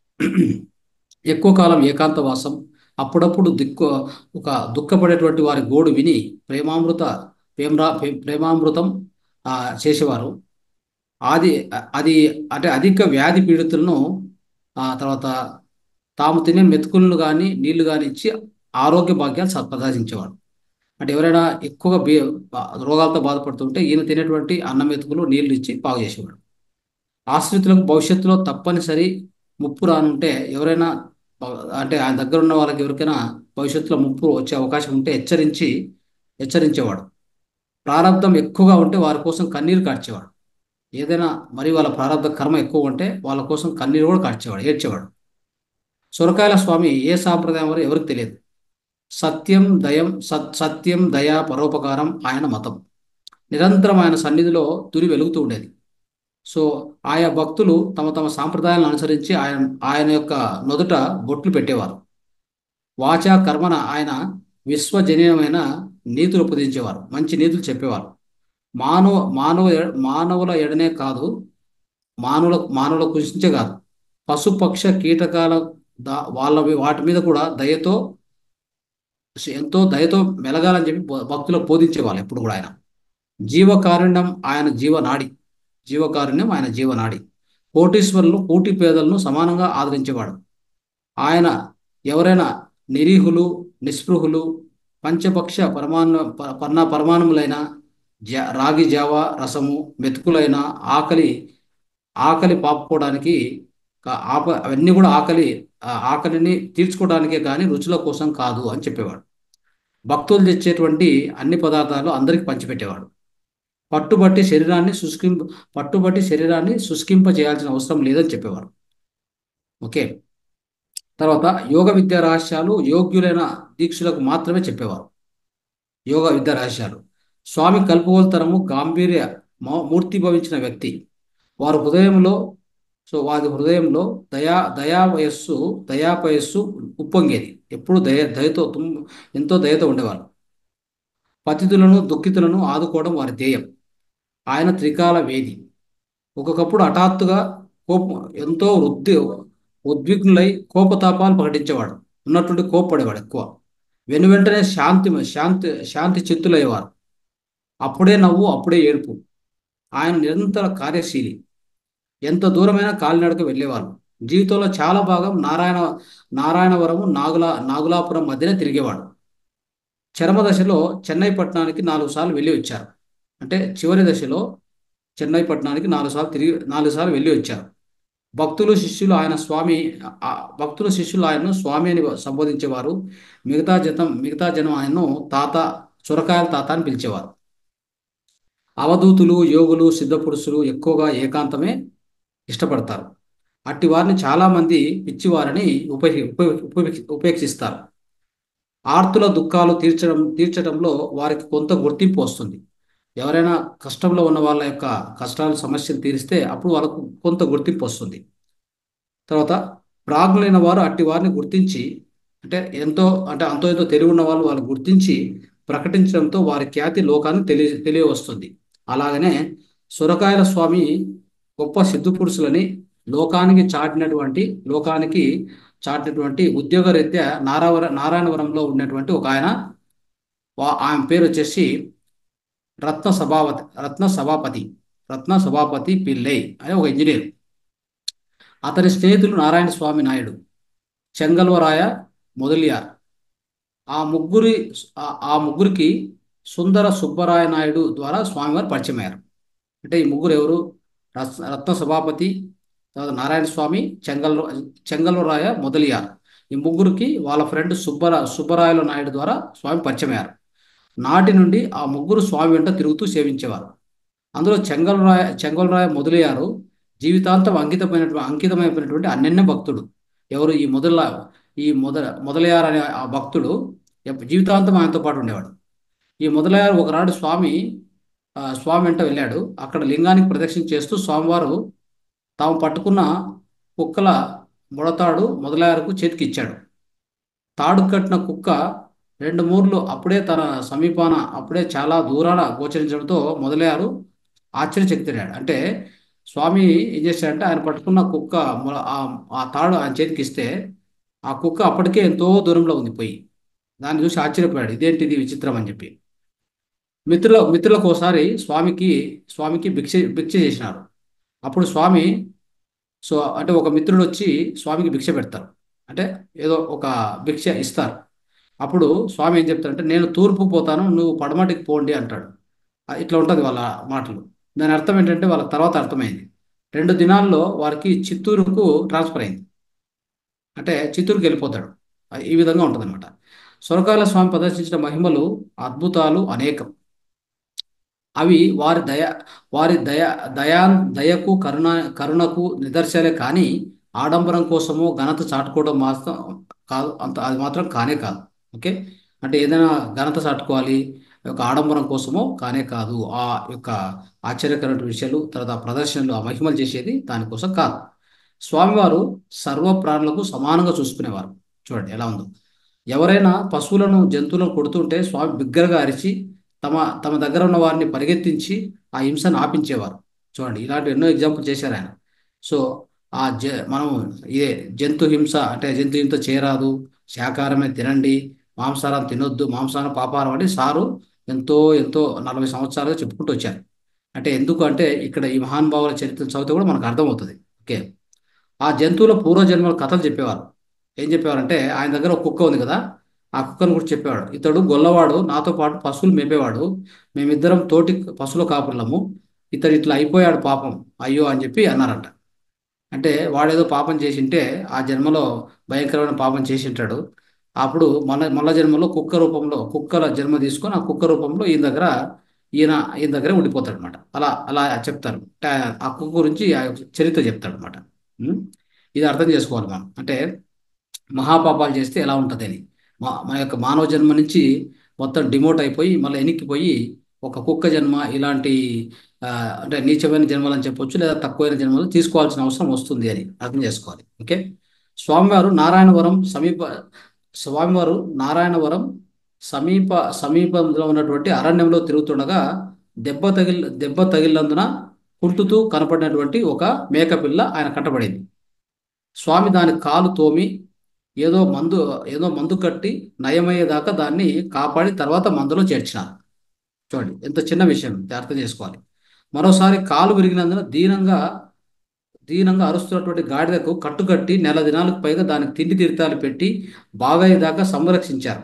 ఎక్కువ కాలం ఏకాంతవాసం అప్పుడప్పుడు దిక్కు ఒక దుఃఖపడేటువంటి వారి గోడు విని ప్రేమామృత ప్రేమరా ప్రే- ప్రేమామృతం ఆ, చేసేవారు అది అది అంటే అధిక వ్యాధి పీడితులను ఆ తర్వాత తాము తినే మెతుకులను కానీ నీళ్లు కానీ ఇచ్చి ఆరోగ్య భాగ్యాలు స- ప్రసాదించేవాడు అంటే ఎవరైనా ఎక్కువగా బే బా- రోగాలతో బాధపడుతుంటే ఈయన తినేటువంటి అన్నం మెతుకులు నీళ్లు ఇచ్చి బాగు చేసేవాడు ఆశ్రితులకు భవిష్యత్తులో తప్పనిసరి ముప్పు రానుంటే ఎవరైనా బ- అంటే ఆయన దగ్గర ఉన్న వాళ్ళకి ఎవరికైనా భవిష్యత్తులో ముప్పు వచ్చే అవకాశం ఉంటే హెచ్చరించి హెచ్చరించేవాడు ప్రారంధం ఎక్కువగా ఉంటే వారి కోసం కన్నీరు కార్చేవాడు ఏదైనా మరి వాళ్ళ ప్రారంభ కర్మ ఎక్కువ ఉంటే వాళ్ళ కోసం కన్నీరు కూడా కార్చేవాడు ఏడ్చేవాడు సొరకాయల స్వామి ఏ సాంప్రదాయం వారో ఎవరికి తెలియదు సత్యం దయం సత్ సత్యం దయ పరోపకారం ఆయన మతం నిరంతరం ఆయన సన్నిధిలో తురి వెలుగుతూ ఉండేది సో ఆయా భక్తులు తమ తమ సాంప్రదాయాలను అనుసరించి ఆయన ఆయన యొక్క నుదుట బొట్లు పెట్టేవారు వాచా కర్మన ఆయన విశ్వజనీయమైన నీతులు ఉపదించేవారు మంచి నీతులు చెప్పేవారు మానవ మానవ మానవుల ఎడనే కాదు మానవుల మానవుల కృషించే కాదు పశుపక్ష కీటకాల దా వాళ్ళ వాటి మీద కూడా దయతో ఎంతో దయతో మెలగాలని చెప్పి భ- భక్తులకు బోధించేవాళ్ళు ఎప్పుడు కూడా ఆయన జీవకారుణ్యం ఆయన జీవనాడి జీవకారుణ్యం ఆయన జీవనాడి కోటీశ్వరులు కోటి పేదలను సమానంగా ఆదరించేవాడు ఆయన ఎవరైనా నిరీహులు నిస్పృహులు పంచపక్ష పరమాణు ప- పర్ణ పరమాణుములైన జా రాగి జావ రసము మెతుకులైన ఆకలి ఆకలి పాపుకోవడానికి కా- ఆప అవన్నీ కూడా ఆకలి ఆ ఆకలిని తీర్చుకోవడానికే కానీ రుచుల కోసం కాదు అని చెప్పేవాడు భక్తులు తెచ్చేటువంటి అన్ని పదార్థాలు అందరికి పంచిపెట్టేవాడు పట్టుబట్టి శరీరాన్ని శుష్కింప పట్టుబట్టి శరీరాన్ని శుష్కింప చేయాల్సిన అవసరం లేదని చెప్పేవారు ఓకే తర్వాత యోగ విద్యా రహస్యాలు యోగ్యులైన దీక్షులకు మాత్రమే చెప్పేవారు యోగ విద్యా రహస్యాలు స్వామి కల్పవల్తరము గాంభీర్య మూ- మూర్తి భవించిన వ్యక్తి వారి హృదయంలో సో వారి హృదయంలో దయా దయా వయస్సు దయా వయస్సు ఉప్పొంగేది ఎప్పుడు దయ దయతో తుమ్ ఎంతో దయతో ఉండేవారు పతితులను దుఃఖితులను ఆదుకోవడం వారి ధ్యేయం ఆయన త్రికాల వేది ఒక్కొక్కప్పుడు హఠాత్తుగా కోపం ఎంతో వృద్ధి ఉద్విగ్నులై కోపతాపాలు ప్రకటించేవాడు ఉన్నట్టుండి కోప్పడేవాడు ఎక్కువ వెను వెంటనే శాంతి శాంతి శాంతి చిత్తులయ్యేవారు అప్పుడే నవ్వు అప్పుడే ఏడుపు ఆయన నిరంతర కార్యశీలి ఎంత దూరమైనా కాలినడక వెళ్ళేవాళ్ళు జీవితంలో చాలా భాగం నారాయణ నారాయణవరము నాగుల నాగులాపురం మధ్యనే తిరిగేవాడు చరమ దశలో చెన్నై పట్టణానికి నాలుగు సార్లు వెళ్ళి వచ్చారు అంటే చివరి దశలో చెన్నై పట్టణానికి నాలుగు సార్లు తిరిగి నాలుగు సార్లు వెళ్ళి వచ్చారు భక్తులు శిష్యులు ఆయన స్వామి ఆ భక్తులు శిష్యులు ఆయనను స్వామి అని సంబోధించేవారు మిగతా జతం మిగతా జనం ఆయన్ను తాత చురకాయల తాత అని పిలిచేవారు అవధూతులు యోగులు సిద్ధపురుషులు ఎక్కువగా ఏకాంతమే ఇష్టపడతారు అట్టి వారిని చాలామంది పిచ్చివారని ఉపే ఉపే- ఉపేక్షిస్తారు ఆర్తుల దుఃఖాలు తీర్చడం తీర్చడంలో వారికి కొంత గుర్తింపు వస్తుంది ఎవరైనా కష్టంలో ఉన్న వాళ్ళ యొక్క కష్టాలు సమస్యలు తీరిస్తే అప్పుడు వాళ్ళకు కొంత గుర్తింపు వస్తుంది తర్వాత ప్రాజ్ఞులైన వారు అట్టి వారిని గుర్తించి అంటే ఎంతో అంటే అంతో ఎంతో తెలివి ఉన్న వాళ్ళు వాళ్ళు గుర్తించి ప్రకటించడంతో వారి ఖ్యాతి లోకానికి తెలియ తెలియవస్తుంది అలాగనే సొరకాయల స్వామి గొప్ప సిద్ధు పురుషులని లోకానికి చాటినటువంటి లోకానికి చాటినటువంటి ఉద్యోగరీత్యా నారావర నారాయణవరంలో ఉన్నటువంటి ఒక ఆయన వా- ఆయన పేరు వచ్చేసి రత్న సభాపతి రత్న సభాపతి రత్న సభాపతి పిల్లై అనే ఒక ఇంజనీర్ అతని స్నేహితులు నారాయణ స్వామి నాయుడు చెంగల్వరాయ మొదలియార్ ఆ ముగ్గురి ఆ- ఆ ముగ్గురికి సుందర సుబ్బరాయ నాయుడు ద్వారా స్వామివారు పరిచయం అయ్యారు అంటే ఈ ముగ్గురు ఎవరు రత్న రత్న సభాపతి తర్వాత నారాయణ స్వామి చెంగల్ చెంగల్వరాయ మొదలియార్ ఈ ముగ్గురికి వాళ్ళ ఫ్రెండ్ సుబ్బర సుబ్బరాయల నాయుడు ద్వారా స్వామి పరిచయం అయ్యారు నాటి నుండి ఆ ముగ్గురు స్వామి వెంట తిరుగుతూ సేవించేవారు అందులో చెంగల్రాయ చెంగల్రాయ మొదలయ్యారు జీవితాంతం అంకితమైనటువంటి అంకితమైనటువంటి అనన్య భక్తుడు ఎవరు ఈ మొదల ఈ మొదల మొదలయ్యారు అనే ఆ భక్తుడు ఎప్ప- జీవితాంతం ఆయనతో పాటు ఉండేవాడు ఈ మొదలయ్యారు ఒకనాడు స్వామి ఆ, స్వామి వెంట వెళ్ళాడు అక్కడ లింగానికి ప్రదక్షిణ చేస్తూ స్వామివారు తాము పట్టుకున్న కుక్కల ముడతాడు మొదలయ్యారుకు చేతికి ఇచ్చాడు తాడు కట్టిన కుక్క రెండు మూర్లు అప్పుడే తన సమీపాన అప్పుడే చాలా దూరాన గోచరించడంతో మొదలయ్యారు ఆశ్చర్యచకితుడాడు అంటే స్వామి ఏం చేశాడంటే ఆయన పట్టుకున్న కుక్క మొల- ఆ- ఆ తాడు ఆయన చేతికి ఇస్తే ఆ కుక్క అప్పటికే ఎంతో దూరంలో ఉంది పోయి దాన్ని చూసి ఆశ్చర్యపోయాడు ఇదేంటిది విచిత్రం అని చెప్పి మిత్రుల మిత్రులకు ఒకసారి స్వామికి స్వామికి భిక్ష భిక్ష చేసినారు అప్పుడు స్వామి సో అంటే ఒక మిత్రుడు వచ్చి స్వామికి భిక్ష పెడతారు అంటే ఏదో ఒక భిక్ష ఇస్తారు అప్పుడు స్వామి ఏం చెప్తారంటే నేను తూర్పు పోతాను నువ్వు పడమటికి పోండి అంటాడు ఆ, ఇట్లా ఉంటుంది వాళ్ళ మాటలు దాని అర్థం ఏంటంటే వాళ్ళ తర్వాత అర్థమైంది రెండు దినాల్లో వారికి చిత్తూరుకు ట్రాన్స్ఫర్ అయింది అంటే చిత్తూరుకి వెళ్ళిపోతాడు ఆ, ఈ విధంగా ఉంటుందన్నమాట సొరకాయల స్వామి ప్రదర్శించిన మహిమలు అద్భుతాలు అనేకం అవి వారి దయ వారి దయ దయా దయకు కరుణ కరుణకు నిదర్శనలే కానీ ఆడంబరం కోసమో ఘనత చాటుకోవడం మాత్రం కాదు అంత అది మాత్రం కానే కాదు ఓకే అంటే ఏదైనా ఘనత చాటుకోవాలి ఒక ఆడంబరం కోసమో కానే కాదు ఆ యొక్క ఆశ్చర్యకరమైన విషయాలు తర్వాత ఆ ప్రదర్శనలు ఆ మహిమలు చేసేది దానికోసం కాదు స్వామివారు సర్వ ప్రాణులకు సమానంగా చూసుకునేవారు చూడండి ఎలా ఉందో ఎవరైనా పశువులను జంతువులను కొడుతుంటే స్వామి బిగ్గరగా అరిచి తమ తమ దగ్గర ఉన్న వారిని పరిగెత్తించి ఆ హింసను ఆపించేవారు చూడండి ఇలాంటి ఎన్నో ఎగ్జాంపుల్ చేశారు ఆయన సో ఆ జ మనం ఇదే జంతు హింస అంటే జంతు హింస చేయరాదు శాకాహారమే తినండి మాంసాహారం తినొద్దు మాంసాహారం పాపాహారం అని సారు ఎంతో ఎంతో నలభై సంవత్సరాలుగా చెప్పుకుంటూ వచ్చారు అంటే ఎందుకు అంటే ఇక్కడ ఈ మహానుభావుల చరిత్ర చదివితే కూడా మనకు అర్థమవుతుంది ఓకే ఆ జంతువుల పూర్వజన్మల కథలు చెప్పేవారు ఏం చెప్పేవారంటే ఆయన దగ్గర ఒక కుక్క ఉంది కదా ఆ కుక్కను కూడా చెప్పేవాడు ఇతడు గొల్లవాడు నాతో పాటు పశువులు మేపేవాడు మేమిద్దరం తోటి పశువుల కాపులము ఇతడు ఇట్లా అయిపోయాడు పాపం అయ్యో అని చెప్పి అన్నారంట అంటే వాడేదో పాపం చేసింటే ఆ జన్మలో భయంకరమైన పాపం చేసింటాడు అప్పుడు మన మళ్ళ జన్మలో కుక్క రూపంలో కుక్కల జన్మ తీసుకొని ఆ కుక్క రూపంలో ఈయన దగ్గర ఈయన ఈయన దగ్గర ఉండిపోతాడు అనమాట అలా అలా చెప్తారు అంటే ఆ కుక్క గురించి ఆ చరిత్ర చెప్తాడు అనమాట ఇది అర్థం చేసుకోవాలి మనం అంటే మహాపాపాలు చేస్తే ఎలా ఉంటుంది అని మా మన యొక్క మానవ జన్మ నుంచి మొత్తం డిమోట్ అయిపోయి మళ్ళీ వెనక్కిపోయి ఒక కుక్క జన్మ ఇలాంటి ఆ, అంటే నీచమైన జన్మలు అని చెప్పొచ్చు లేదా తక్కువైన జన్మలు తీసుకోవాల్సిన అవసరం వస్తుంది అని అర్థం చేసుకోవాలి ఓకే స్వామివారు నారాయణవరం సమీప స్వామివారు నారాయణవరం సమీప సమీపంలో ఉన్నటువంటి అరణ్యంలో తిరుగుతుండగా దెబ్బ తగిలి దెబ్బ తగిలినందున కుంటుతూ కనపడినటువంటి ఒక మేకపిల్ల ఆయన కట్టబడింది స్వామి దాని కాలు తోమి ఏదో మందు ఏదో మందు కట్టి నయమయ్యేదాకా దాన్ని కాపాడి తర్వాత మందులో చేర్చినారు చూడండి ఎంత చిన్న విషయం ఇది అర్థం చేసుకోవాలి మరోసారి కాలు విరిగినందున దీనంగా దీనంగా అరుస్తున్నటువంటి గాడిదకు కట్టుకట్టి నెల దినాలకు పైగా దానికి తిండి తీర్థాలు పెట్టి బాగయ్యేదాకా సంరక్షించారు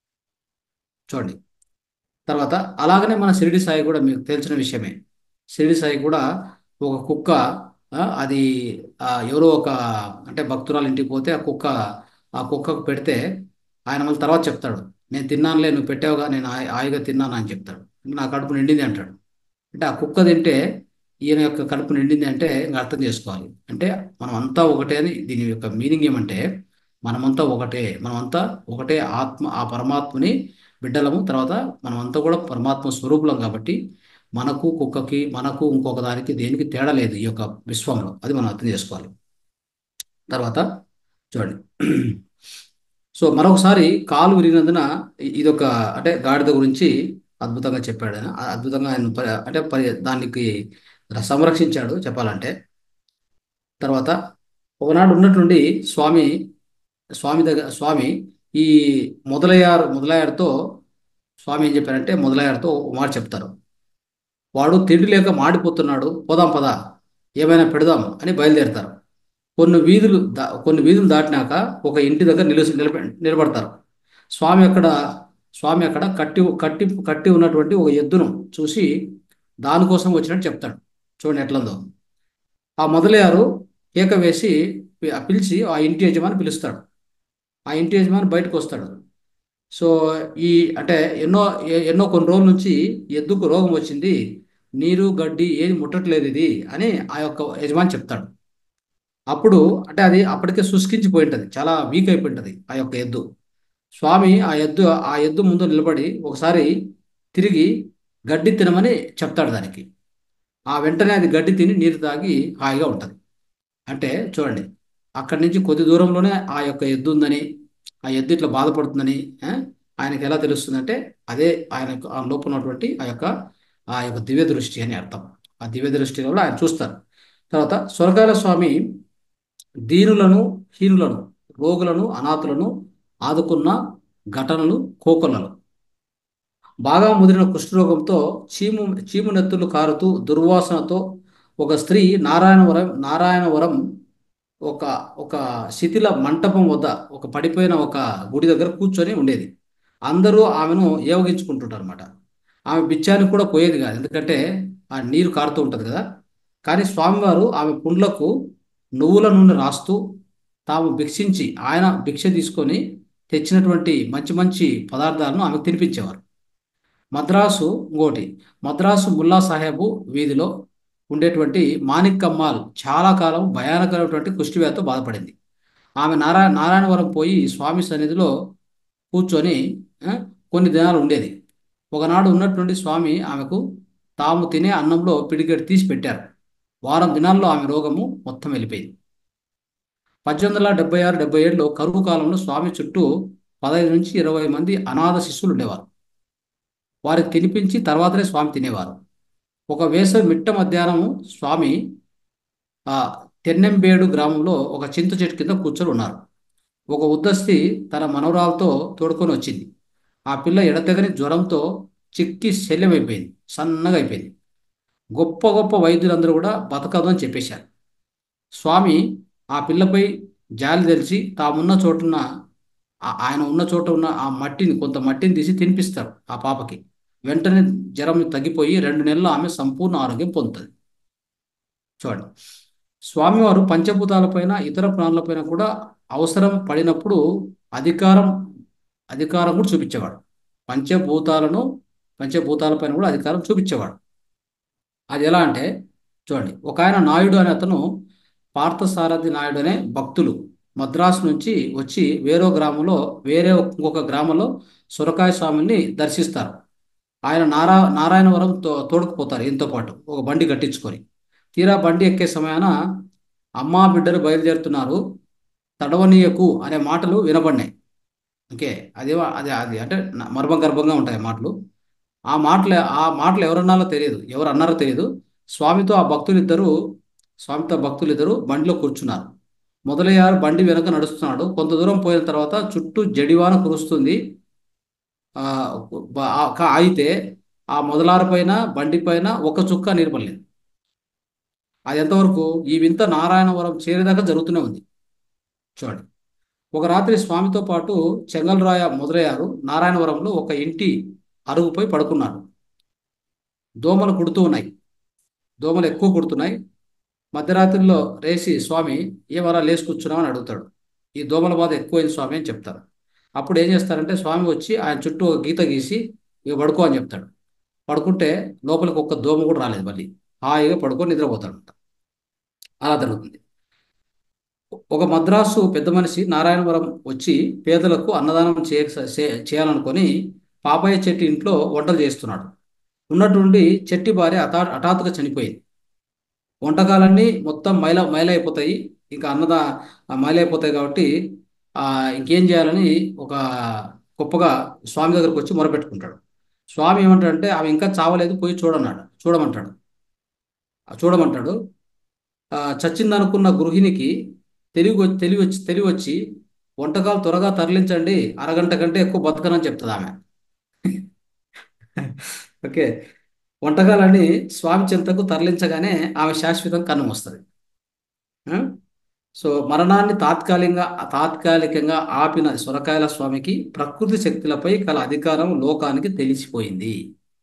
చూడండి తర్వాత అలాగనే మన షిరిడి సాయి కూడా మీకు తెలిసిన విషయమే షిరిడి సాయి కూడా ఒక కుక్క ఆ, అది ఆ, ఎవరో ఒక అంటే భక్తురాలు ఇంటికి పోతే ఆ కుక్క ఆ కుక్కకు పెడితే ఆయన మళ్ళీ తర్వాత చెప్తాడు నేను తిన్నానులే నువ్వు పెట్టావుగా నేను హాయి- హాయిగా తిన్నాను అని చెప్తాడు నా కడుపు నిండింది అంటాడు అంటే ఆ కుక్క తింటే ఈయన యొక్క కడుపు నిండింది అంటే ఇంకా అర్థం చేసుకోవాలి అంటే మనం అంతా ఒకటే అని దీని యొక్క మీనింగ్ ఏమంటే మనమంతా ఒకటే మనమంతా ఒకటే ఆత్మ ఆ పరమాత్మని బిడ్డలము తర్వాత మనమంతా కూడా పరమాత్మ స్వరూపులం కాబట్టి మనకు కుక్కకి మనకు ఇంకొక దానికి దేనికి తేడా లేదు ఈ యొక్క విశ్వంలో అది మనం అర్థం చేసుకోవాలి తర్వాత చూడండి సో మరొకసారి కాలు విరిగినందున ఇ- ఇదొక అంటే గాడిద గురించి అద్భుతంగా చెప్పాడు ఆయన ఆ అద్భుతంగా ఆయన పరి- అంటే పరి దానికి సంరక్షించాడు చెప్పాలంటే తర్వాత ఒకనాడు ఉన్నట్లుండి స్వామి స్వామి దగ్గర స్వామి ఈ మొదలయ్యారు మొదలయ్యారుతో స్వామి ఏం చెప్పారంటే మొదలయ్యారుతో ఒక మాట చెప్తారు వాడు తిండి లేక మాడిపోతున్నాడు పోదాం పదా ఏమైనా పెడదాం అని బయలుదేరుతారు కొన్ని వీధులు దా కొన్ని వీధులు దాటినాక ఒక ఇంటి దగ్గర నిలిచి నిలబ నిలబడతారు స్వామి అక్కడ స్వామి అక్కడ కట్టి కట్టి కట్టి ఉన్నటువంటి ఒక ఎద్దును చూసి దానికోసం వచ్చినట్టు చెప్తాడు చూడండి ఎట్లందో ఆ మొదలయ్యారు కేక వేసి పి- పిలిచి ఆ ఇంటి యజమాని పిలుస్తాడు ఆ ఇంటి యజమాని బయటకు వస్తాడు సో ఈ అంటే ఎన్నో ఎ- ఎన్నో కొన్ని రోజుల నుంచి ఎద్దుకు రోగం వచ్చింది నీరు గడ్డి ఏది ముట్టట్లేదు ఇది అని ఆ యొక్క యజమాని చెప్తాడు అప్పుడు అంటే అది అప్పటికే శుష్కించిపోయి ఉంటుంది చాలా వీక్ అయిపోయి ఉంటుంది ఆ యొక్క ఎద్దు స్వామి ఆ ఎద్దు ఆ ఎద్దు ముందు నిలబడి ఒకసారి తిరిగి గడ్డి తినమని చెప్తాడు దానికి ఆ వెంటనే అది గడ్డి తిని నీరు తాగి హాయిగా ఉంటుంది అంటే చూడండి అక్కడి నుంచి కొద్ది దూరంలోనే ఆ యొక్క ఎద్దు ఉందని ఆ ఎద్దు ఇట్లా బాధపడుతుందని ఆ, ఆయనకి ఎలా తెలుస్తుందంటే అదే ఆయన యొక్క- ఆ లోపల ఉన్నటువంటి ఆ యొక్క ఆ యొక్క దివ్య దృష్టి అని అర్థం ఆ దివ్య దృష్టి వల్ల ఆయన చూస్తారు తర్వాత స్వర్గాల స్వామి దీనులను హీనులను రోగులను అనాథులను ఆదుకున్న ఘటనలు కోకొల్లలు బాగా ముదిరిన కుష్ఠరోగంతో చీము చీము నెత్తులు కారుతూ దుర్వాసనతో ఒక స్త్రీ నారాయణవరం నారాయణవరం ఒక ఒక శిథిల మంటపం వద్ద ఒక పడిపోయిన ఒక గుడి దగ్గర కూర్చొని ఉండేది అందరూ ఆమెను ఏవగించుకుంటుంటారు అనమాట ఆమె బిచ్చానికి కూడా పోయేది కాదు ఎందుకంటే ఆ నీరు కారుతూ ఉంటుంది కదా కానీ స్వామివారు ఆమె పుండ్లకు నువ్వుల నూనె రాస్తూ తాము భిక్షించి ఆయన భిక్ష తీసుకొని తెచ్చినటువంటి మంచి మంచి పదార్థాలను ఆమెకు తినిపించేవారు మద్రాసు ఇంకోటి మద్రాసు ముల్లా సాహెబు వీధిలో ఉండేటువంటి మాణిక్ కమ్మాల్ చాలా కాలం భయానకరమైనటువంటి కుష్టివ్యాధితో బాధపడింది ఆమె నారాయణ నారాయణవరం పోయి స్వామి సన్నిధిలో కూర్చొని ఆ, కొన్ని దినాలు ఉండేది ఒకనాడు ఉన్నటువంటి స్వామి ఆమెకు తాము తినే అన్నంలో పిడికెడు తీసి పెట్టారు వారం దినాల్లో ఆమె రోగము మొత్తం వెళ్ళిపోయింది పద్దెనిమిది వందల డెబ్బై ఆరు డెబ్బై ఏడులో కరువు కాలంలో స్వామి చుట్టూ పదహైదు నుంచి ఇరవై మంది అనాథ శిష్యులు ఉండేవారు వారికి తినిపించి తర్వాతనే స్వామి తినేవారు ఒక వేసవి మిట్ట మధ్యాహ్నం స్వామి ఆ తెన్నెంబేడు గ్రామంలో ఒక చింత చెట్టు కింద కూర్చొని ఉన్నారు ఒక ఉద్దస్తి తన మనవరాలతో తోడుకొని వచ్చింది ఆ పిల్ల ఎడతెగని జ్వరంతో చిక్కి శల్యమైపోయింది సన్నగా అయిపోయింది గొప్ప గొప్ప వైద్యులందరూ కూడా బతకదు అని చెప్పేశారు స్వామి ఆ పిల్లపై జాలి తెలిసి తామున్న చోటున ఆ- ఆయన ఉన్న చోట ఉన్న ఆ మట్టిని కొంత మట్టిని తీసి తినిపిస్తారు ఆ పాపకి వెంటనే జ్వరం తగ్గిపోయి రెండు నెలలు ఆమె సంపూర్ణ ఆరోగ్యం పొందుతుంది చూడండి స్వామివారు పంచభూతాలపైన ఇతర ప్రాణులపైన కూడా అవసరం పడినప్పుడు అధికారం అధికారం కూడా చూపించేవాడు పంచభూతాలను పంచభూతాలపైన కూడా అధికారం చూపించేవాడు అది ఎలా అంటే చూడండి ఒక ఆయన నాయుడు అనే అతను పార్థసారథి నాయుడు అనే భక్తులు మద్రాసు నుంచి వచ్చి వేరే గ్రామంలో వేరే ఇంకొక గ్రామంలో సొరకాయ స్వామిని దర్శిస్తారు ఆయన నారా నారాయణవరం తో తోడుకుపోతారు ఈయనతో పాటు ఒక బండి కట్టించుకొని తీరా బండి ఎక్కే సమయాన అమ్మా బిడ్డలు బయలుదేరుతున్నారు తడవనీయకు అనే మాటలు వినబడినాయి ఓకే అదే అది అది అంటే మర్మగర్భంగా ఉంటాయి ఆ మాటలు ఆ మాటలు ఆ మాటలు ఎవరన్నారో తెలియదు ఎవరు అన్నారో తెలియదు స్వామితో ఆ భక్తులు ఇద్దరు స్వామితో భక్తులు ఇద్దరు బండిలో కూర్చున్నారు మొదలయ్యారు బండి వెనక నడుస్తున్నాడు కొంత దూరం పోయిన తర్వాత చుట్టూ జడివాన కురుస్తుంది ఆ, బ- ఆ- కా- అయితే ఆ మొదలారి పైన బండి పైన ఒక చుక్క నీరు పడలేదు అది ఎంతవరకు ఈ వింత నారాయణవరం చేరేదాకా జరుగుతూనే ఉంది చూడండి ఒక రాత్రి స్వామితో పాటు చెంగల్రాయ మొదలయ్యారు నారాయణవరంలో ఒక ఇంటి అరుగుపై పడుకున్నారు దోమలు కుడుతూ ఉన్నాయి దోమలు ఎక్కువ కుడుతున్నాయి మధ్యరాత్రిలో రేసి స్వామి ఏమరా లేచి కూర్చున్నామని అడుగుతాడు ఈ దోమల బాధ ఎక్కువైంది స్వామి అని చెప్తారు అప్పుడు ఏం చేస్తారంటే స్వామి వచ్చి ఆయన చుట్టూ ఒక గీత గీసి ఇక పడుకో అని చెప్తాడు పడుకుంటే లోపలికి ఒక్క దోమ కూడా రాలేదు మళ్ళీ హాయిగా పడుకొని నిద్రపోతాడు అలా జరుగుతుంది ఒక మద్రాసు పెద్ద మనిషి నారాయణవరం వచ్చి పేదలకు అన్నదానం చేయ చే- చేయాలనుకొని పాపయ్య చెట్టి ఇంట్లో వంటలు చేస్తున్నాడు ఉన్నట్టుండి చెట్టి భార్య హఠా హఠాత్తుగా చనిపోయింది వంటకాలన్నీ మొత్తం మైల మైల అయిపోతాయి ఇంకా అన్నదా ఆ మైల అయిపోతాయి కాబట్టి ఆ, ఇంకేం చేయాలని ఒక గొప్పగా స్వామి దగ్గరకు వచ్చి మొరపెట్టుకుంటాడు స్వామి ఏమంటాడంటే ఆమె ఇంకా చావలేదు పోయి చూడన్నాడు చూడమంటాడు ఆ చూడమంటాడు ఆ, చచ్చిందనుకున్న గృహిణికి తెలివి వచ్చి తెలివి వచ్చి తెలివి వచ్చి వంటకాలు త్వరగా తరలించండి అరగంట కంటే ఎక్కువ బతకనని చెప్తుంది ఆమె ఓకే వంటకాలని స్వామి చెంతకు తరలించగానే ఆమె శాశ్వతం కన్ను వస్తుంది ఆ? సో మరణాన్ని తాత్కాలికంగా తాత్కాలికంగా ఆపిన సొరకాయల స్వామికి ప్రకృతి శక్తులపై కల అధికారం లోకానికి తెలిసిపోయింది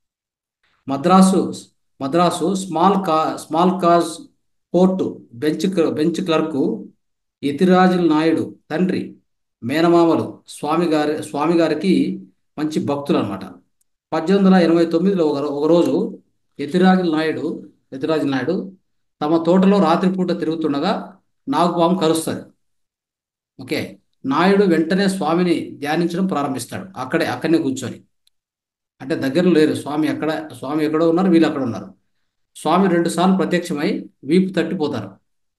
మద్రాసు మద్రాసు స్మాల్ కా స్మాల్ కాజ్ కోర్టు బెంచ్ క్ల- బెంచ్ క్లర్కు యతిరాజుల నాయుడు తండ్రి మేనమామలు స్వామి గారి స్వామి గారికి మంచి భక్తులు అనమాట పద్దెనిమిది వందల ఎనభై తొమ్మిదిలో ఒక రో- ఒకరోజు యతిరాజుల నాయుడు యతిరాజుల నాయుడు తమ తోటలో రాత్రిపూట తిరుగుతుండగా నాగుపాము కరుస్తుంది ఓకే నాయుడు వెంటనే స్వామిని ధ్యానించడం ప్రారంభిస్తాడు అక్కడే అక్కడనే కూర్చొని అంటే దగ్గర లేరు స్వామి ఎక్కడ స్వామి ఎక్కడో ఉన్నారు వీళ్ళు అక్కడ ఉన్నారు స్వామి రెండు సార్లు ప్రత్యక్షమై వీపు తట్టిపోతారు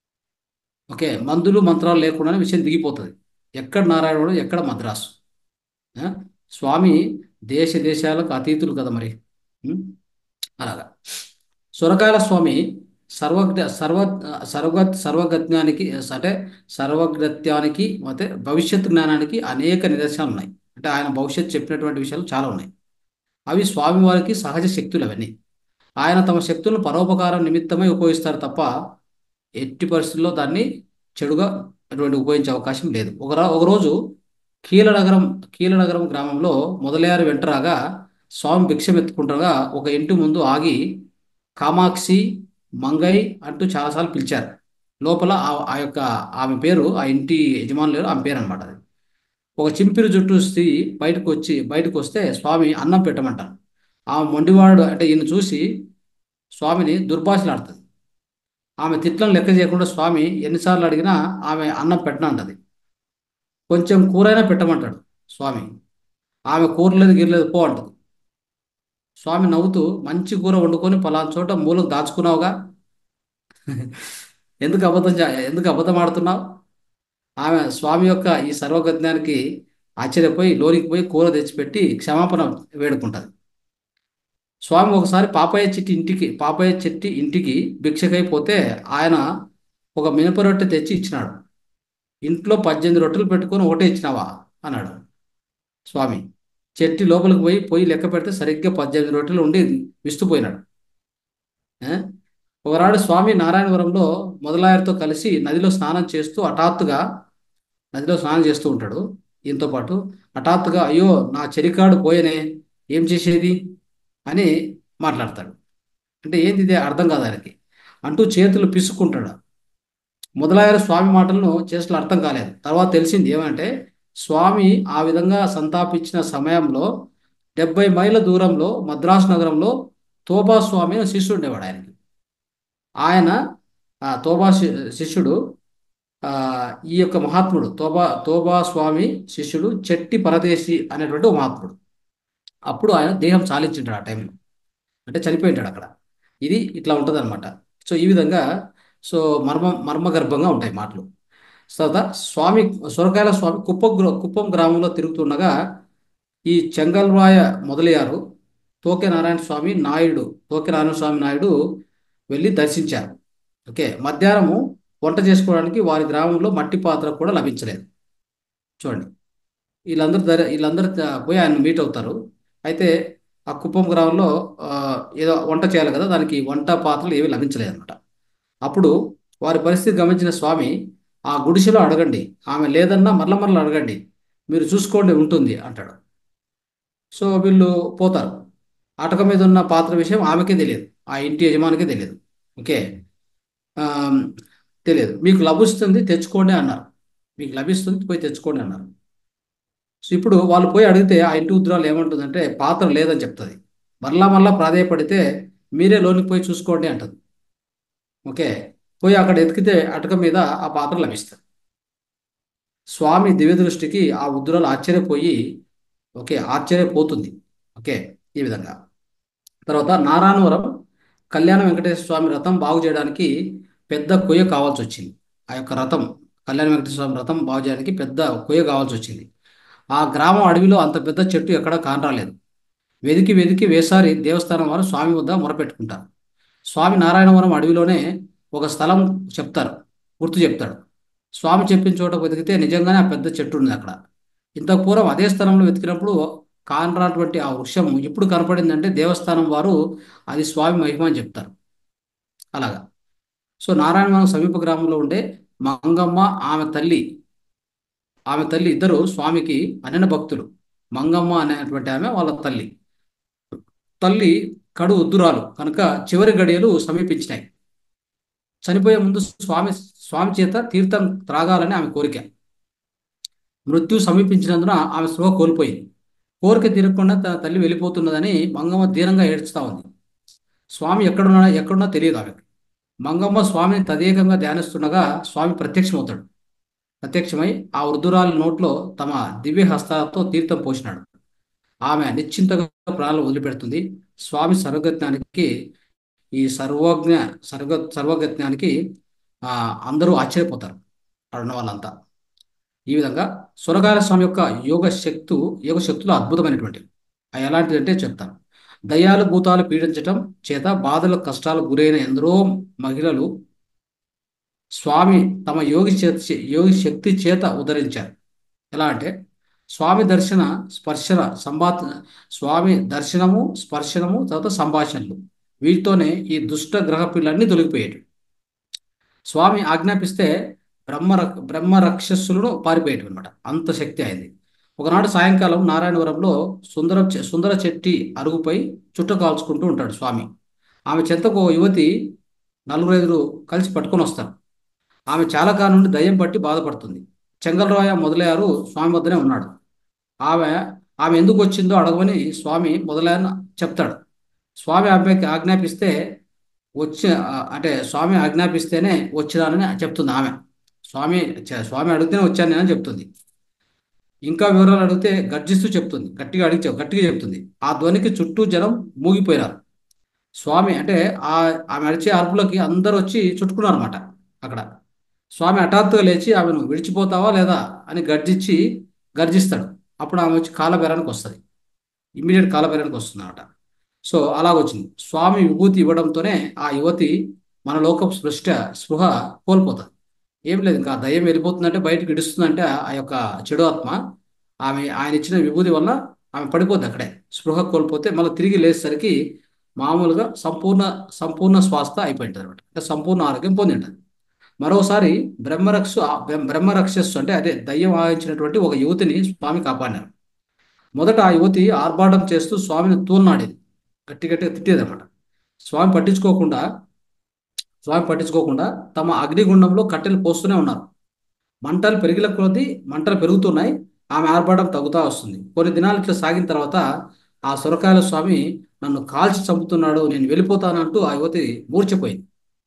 ఓకే మందులు మంత్రాలు లేకుండానే విషయం దిగిపోతుంది ఎక్కడ నారాయణుడు ఎక్కడ మద్రాసు ఆ? స్వామి దేశ దేశాలకు అతీతులు కదా మరి ఉం? అలాగా సొరకాయల స్వామి సర్వజ్ఞ సర్వ సర్వ సర్వజ్ఞానికి అంటే సర్వజ్ఞత్యానికి ಮತ್ತೆ భవిష్యత్ జ్ఞానానికి అనేక నిదర్శనాలు ఉన్నాయి అంటే ఆయన భవిష్యత్తు చెప్పినటువంటి విషయాలు చాలా ఉన్నాయి అవి స్వామివారికి సహజ శక్తులు అవన్నీ ఆయన తమ శక్తులను పరోపకారం నిమిత్తమై ఉపయోగిస్తారు తప్ప ఎట్టి పరిస్థితుల్లో దాన్ని చెడుగా అటువంటి ఉపయోగించే అవకాశం లేదు ఒక రా- ఒకరోజు కీలనగరం కీలనగరం గ్రామంలో మొదలయ్యారు వెంటరాగా స్వామి భిక్షం ఎత్తుకుంటగా ఒక ఇంటి ముందు ఆగి కామాక్షి మంగై అంటూ చాలాసార్లు పిలిచారు లోపల ఆ ఆ యొక్క ఆమె పేరు ఆ ఇంటి యజమానులు ఆమె పేరు అనమాట అది ఒక చింపిరి జుట్టు స్త్రీ బయటకు వచ్చి బయటకు వస్తే స్వామి అన్నం పెట్టమంటారు ఆమె మొండివాడు అంటే ఈయన చూసి స్వామిని దుర్భాషలాడుతుంది ఆమె తిట్లను లెక్క చేయకుండా స్వామి ఎన్నిసార్లు అడిగినా ఆమె అన్నం పెట్టనంటది కొంచెం కూరైనా పెట్టమంటాడు స్వామి ఆమె కూరలేదు గిరలేదు పో అంటది స్వామి నవ్వుతూ మంచి కూర వండుకొని పలానా చోట మూలకు దాచుకున్నావుగా ఎందుకు అబద్ధం చే- ఎందుకు అబద్ధం ఆడుతున్నావు ఆమె స్వామి యొక్క ఈ సర్వజ్ఞానికి ఆశ్చర్యపోయి లోనికి పోయి కూర తెచ్చిపెట్టి క్షమాపణ వేడుకుంటుంది స్వామి ఒకసారి పాపయ్య చెట్టి ఇంటికి పాపయ్య చెట్టి ఇంటికి భిక్షకై పోతే ఆయన ఒక మినప రొట్టె తెచ్చి ఇచ్చినాడు ఇంట్లో పద్దెనిమిది రొట్టెలు పెట్టుకొని ఒకటే ఇచ్చినావా అన్నాడు స్వామి చెట్టి లోపలికి పోయి పోయి లెక్క పెడితే సరిగ్గా పద్దెనిమిది రొట్టెలు ఉండి విస్తుపోయినాడు ఏ? ఒకనాడు స్వామి నారాయణవరంలో మొదలాయర్తో కలిసి నదిలో స్నానం చేస్తూ హఠాత్తుగా నదిలో స్నానం చేస్తూ ఉంటాడు దీంతో పాటు హఠాత్తుగా అయ్యో నా చెరికాడు పోయనే ఏం చేసేది అని మాట్లాడతాడు అంటే ఏంది ఇది అర్థం కాదు ఆయనకి అంటూ చేతులు పిసుక్కుంటాడు మొదలైన స్వామి మాటలను చేసిన అర్థం కాలేదు తర్వాత తెలిసింది ఏమంటే స్వామి ఆ విధంగా సంతాపించిన సమయంలో డెబ్బై మైళ్ళ దూరంలో మద్రాసు నగరంలో తోబా స్వామి అనే శిష్యుడు ఉండేవాడు ఆయనకి ఆయన ఆ తోబా శి- శిష్యుడు ఆ, ఈ యొక్క మహాత్ముడు తోబా తోబా స్వామి శిష్యుడు చెట్టి పరదేశి అనేటువంటి ఒక మహాత్ముడు అప్పుడు ఆయన దేహం చాలించింటాడు ఆ టైంలో అంటే చనిపోయింటాడు అక్కడ ఇది ఇట్లా ఉంటుంది అనమాట సో ఈ విధంగా సో మర్మ మర్మగర్భంగా ఉంటాయి మాటలు తర్వాత స్వామి సొరకాయల స్వామి కుప్పం గ్ర- కుప్పం గ్రామంలో తిరుగుతుండగా ఈ చెంగల్రాయ మొదలయ్యారు తోకే నారాయణ స్వామి నాయుడు తోకే నారాయణ స్వామి నాయుడు వెళ్ళి దర్శించారు ఓకే మధ్యాహ్నము వంట చేసుకోవడానికి వారి గ్రామంలో మట్టి పాత్ర కూడా లభించలేదు చూడండి వీళ్ళందరూ దర వీళ్ళందరూ త- పోయి ఆయన మీట్ అవుతారు అయితే ఆ కుప్పం గ్రామంలో ఆ, ఏదో వంట చేయాలి కదా దానికి వంట పాత్రలు ఏమీ లభించలేదు అనమాట అప్పుడు వారి పరిస్థితి గమనించిన స్వామి ఆ గుడిసెలో అడగండి ఆమె లేదన్నా మరల మరల అడగండి మీరు చూసుకోండి ఉంటుంది అంటాడు సో వీళ్ళు పోతారు అటక మీద ఉన్న పాత్ర విషయం ఆమెకే తెలియదు ఆ ఇంటి యజమానికే తెలియదు ఓకే ఆమ్, తెలియదు మీకు లభిస్తుంది తెచ్చుకోండి అన్నారు మీకు లభిస్తుంది పోయి తెచ్చుకోండి అన్నారు సో ఇప్పుడు వాళ్ళు పోయి అడిగితే ఆ ఇంటి ఉద్రాలు ఏమంటుందంటే పాత్ర లేదని చెప్తుంది మరలా మరలా ప్రాధేయపడితే మీరే లోనికి పోయి చూసుకోండి అంటది ఓకే పోయి అక్కడ ఎతికితే అటక మీద ఆ పాత్ర లభిస్తుంది స్వామి దివ్య దృష్టికి ఆ ఉద్రాలు ఆశ్చర్యపోయి ఓకే ఆశ్చర్యపోతుంది ఓకే ఈ విధంగా తర్వాత నారాయణవరం కళ్యాణ వెంకటేశ్వర స్వామి రథం బాగు చేయడానికి పెద్ద కొయ్య కావాల్సి వచ్చింది ఆ యొక్క రథం కళ్యాణ వెంకటేశ్వర స్వామి రథం బాగు చేయడానికి పెద్ద కొయ్య కావాల్సి వచ్చింది ఆ గ్రామం అడవిలో అంత పెద్ద చెట్టు ఎక్కడా కానరాలేదు వెదికి వెదికి వేసారి దేవస్థానం వారు స్వామి వద్ద మొరపెట్టుకుంటారు స్వామి నారాయణవరం అడవిలోనే ఒక స్థలం చెప్తారు గుర్తు చెప్తాడు స్వామి చెప్పిన చోట వెతికితే నిజంగానే ఆ పెద్ద చెట్టు ఉంది అక్కడ ఇంతకు పూర్వం అదే స్థలంలో వెతికినప్పుడు కానరాటువంటి ఆ వృక్షం ఇప్పుడు కనపడిందంటే దేవస్థానం వారు అది స్వామి మహిమ అని చెప్తారు అలాగా సో నారాయణవరం సమీప గ్రామంలో ఉండే మంగమ్మ ఆమె తల్లి ఆమె తల్లి ఇద్దరు స్వామికి అనన భక్తులు మంగమ్మ అనేటువంటి ఆమె వాళ్ళ తల్లి తల్లి కడు ఉద్దురాలు కనుక చివరి గడియలు సమీపించినాయి చనిపోయే ముందు స్వామి స్వామి చేత తీర్థం త్రాగాలని ఆమె కోరిక మృత్యు సమీపించినందున ఆమె స్పృహ కోల్పోయింది కోరిక తీరకుండా తన తల్లి వెళ్ళిపోతున్నదని మంగమ్మ దీనంగా ఏడుస్తా ఉంది స్వామి ఎక్కడున్నా ఎక్కడున్నా తెలియదు ఆమెకు మంగమ్మ స్వామిని తదేకంగా ధ్యానిస్తుండగా స్వామి ప్రత్యక్షమవుతాడు ప్రత్యక్షమై ఆ వృద్ధురాలి నోట్లో తమ దివ్య హస్తాలతో తీర్థం పోసినాడు ఆమె నిశ్చింతగా ప్రాణాలు వదిలిపెడుతుంది స్వామి సర్వజ్ఞానికి ఈ సర్వజ్ఞ సర్వ సర్వజ్ఞానికి ఆ, అందరూ ఆశ్చర్యపోతారు అక్కడ ఉన్న వాళ్ళంతా ఈ విధంగా సురగాల స్వామి యొక్క యోగ శక్తు యోగ శక్తులు అద్భుతమైనటువంటివి అవి ఎలాంటిదంటే చెప్తాను దయ్యాలు భూతాలు పీడించటం చేత బాధల కష్టాలు గురైన ఎందరో మహిళలు స్వామి తమ యోగి చేత యోగి శక్తి చేత ఉద్ధరించారు ఎలా అంటే స్వామి దర్శన స్పర్శన సంభా స్వామి దర్శనము స్పర్శనము తర్వాత సంభాషణలు వీటితోనే ఈ దుష్ట గ్రహ పిల్లన్నీ తొలగిపోయాడు స్వామి ఆజ్ఞాపిస్తే బ్రహ్మ రక్- బ్రహ్మ రక్షసులను పారిపోయేటు అనమాట అంత శక్తి అయింది ఒకనాడు సాయంకాలం నారాయణవరంలో సుందర చె- సుందర చెట్టి అరుగుపై చుట్ట కాల్చుకుంటూ ఉంటాడు స్వామి ఆమె చెంతకు ఓ యువతి నలుగురు ఐదుగురు కలిసి పట్టుకొని వస్తారు ఆమె చాలా కాలం నుండి దయ్యం పట్టి బాధపడుతుంది చెంగల్రాయ మొదలయ్యారు స్వామి వద్దనే ఉన్నాడు ఆమె ఆమె ఎందుకు వచ్చిందో అడగమని స్వామి మొదలైన చెప్తాడు స్వామి ఆమెకి ఆజ్ఞాపిస్తే వచ్చి ఆ, అంటే స్వామి ఆజ్ఞాపిస్తేనే వచ్చినానని చెప్తుంది ఆమె స్వామి చ- స్వామి అడిగితేనే వచ్చాను నేను అని చెప్తుంది ఇంకా వివరాలు అడిగితే గర్జిస్తూ చెప్తుంది గట్టిగా అడిగి చెప్- గట్టిగా చెప్తుంది ఆ ధ్వనికి చుట్టూ జనం మూగిపోయినారు స్వామి అంటే ఆ ఆమె అరిచే అరుపులకి అందరూ వచ్చి చుట్టుకున్నారు అనమాట అక్కడ స్వామి హఠాత్తుగా లేచి ఆమెను విడిచిపోతావా లేదా అని గర్జించి గర్జిస్తాడు అప్పుడు ఆమె వచ్చి కాలబేరానికి వస్తుంది ఇమ్మీడియట్ కాలబేరానికి వస్తుంది అనమాట సో అలాగొచ్చింది స్వామి విభూతి ఇవ్వడంతోనే ఆ యువతి మన లోక స్పృష్ట స్పృహ కోల్పోతుంది ఏం లేదు ఇంకా ఆ దయ్యం వెళ్ళిపోతుందంటే బయటకు ఇడుస్తుందంటే ఆ యొక్క చెడు ఆత్మ ఆమె ఆయన ఇచ్చిన విభూతి వల్ల ఆమె పడిపోద్ది అక్కడే స్పృహ కోల్పోతే మళ్ళీ తిరిగి లేచేసరికి మామూలుగా సంపూర్ణ సంపూర్ణ స్వాస్థ అయిపోయి ఉంటుంది అనమాట అంటే సంపూర్ణ ఆరోగ్యం పొంది ఉంటుంది మరోసారి బ్రహ్మరక్ష బ్రహ్మరక్షస్సు అంటే అదే దయ్యం ఆయించినటువంటి ఒక యువతిని స్వామి కాపాడినారు మొదట ఆ యువతి ఆర్భాటం చేస్తూ స్వామిని తూలనాడేది గట్టి గట్టిగా తిట్టేదన్నమాట స్వామి పట్టించుకోకుండా స్వామి పట్టించుకోకుండా తమ అగ్నిగుండంలో కట్టెలు పోస్తూనే ఉన్నారు మంటలు పెరిగిన కొద్దీ మంటలు పెరుగుతున్నాయి ఆమె ఆర్భాటం తగ్గుతూ వస్తుంది కొన్ని దినాలు ఇట్లా సాగిన తర్వాత ఆ సొరకాయల స్వామి నన్ను కాల్చి చంపుతున్నాడు నేను వెళ్ళిపోతానంటూ ఆ యువతి మూర్చిపోయింది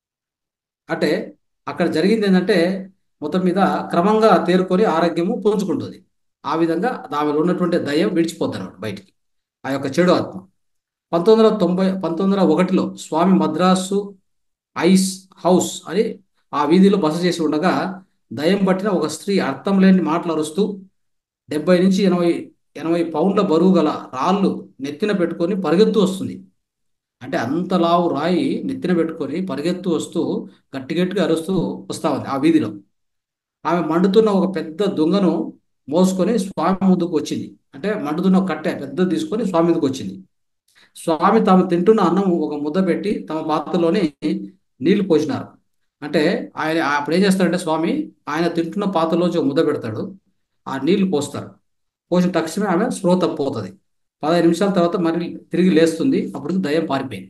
అంటే అక్కడ జరిగింది ఏంటంటే మొత్తం మీద క్రమంగా తేరుకొని ఆరోగ్యము పుంజుకుంటుంది ఆ విధంగా ఆమెలో ఉన్నటువంటి దయ్యం విడిచిపోద్ది అనమాట బయటికి ఆ యొక్క చెడు ఆత్మ పంతొమ్మిది వందల తొంభై పంతొమ్మిది వందల ఒకటిలో స్వామి మద్రాసు ఐస్ హౌస్ అని ఆ వీధిలో బస చేసి ఉండగా దయ్యం పట్టిన ఒక స్త్రీ అర్థం లేని మాటలు అరుస్తూ డెబ్బై నుంచి ఎనభై ఎనభై పౌండ్ల బరువు గల రాళ్ళు నెత్తిన పెట్టుకొని పరిగెత్తు వస్తుంది అంటే అంత లావు రాయి నెత్తిన పెట్టుకొని పరిగెత్తు వస్తూ గట్టి గట్టిగా అరుస్తూ వస్తా ఉంది ఆ వీధిలో ఆమె మండుతున్న ఒక పెద్ద దొంగను మోసుకొని స్వామి ముందుకు వచ్చింది అంటే మండుతున్న ఒక కట్టె పెద్దది తీసుకొని స్వామి ముందుకు వచ్చింది స్వామి తాము తింటున్న అన్నం ఒక ముద్ద పెట్టి తమ పాత్రలోనే నీళ్లు పోసినారు అంటే ఆయన అప్పుడు ఏం చేస్తాడంటే స్వామి ఆయన తింటున్న పాత్రలోంచి ఒక ముద్ద పెడతాడు ఆ నీళ్లు పోస్తారు పోసిన తక్షణమే ఆమె స్పృహ తప్పిపోతుంది పదహైదు నిమిషాల తర్వాత మళ్ళీ తిరిగి లేస్తుంది అప్పుడు దయ్యం పారిపోయింది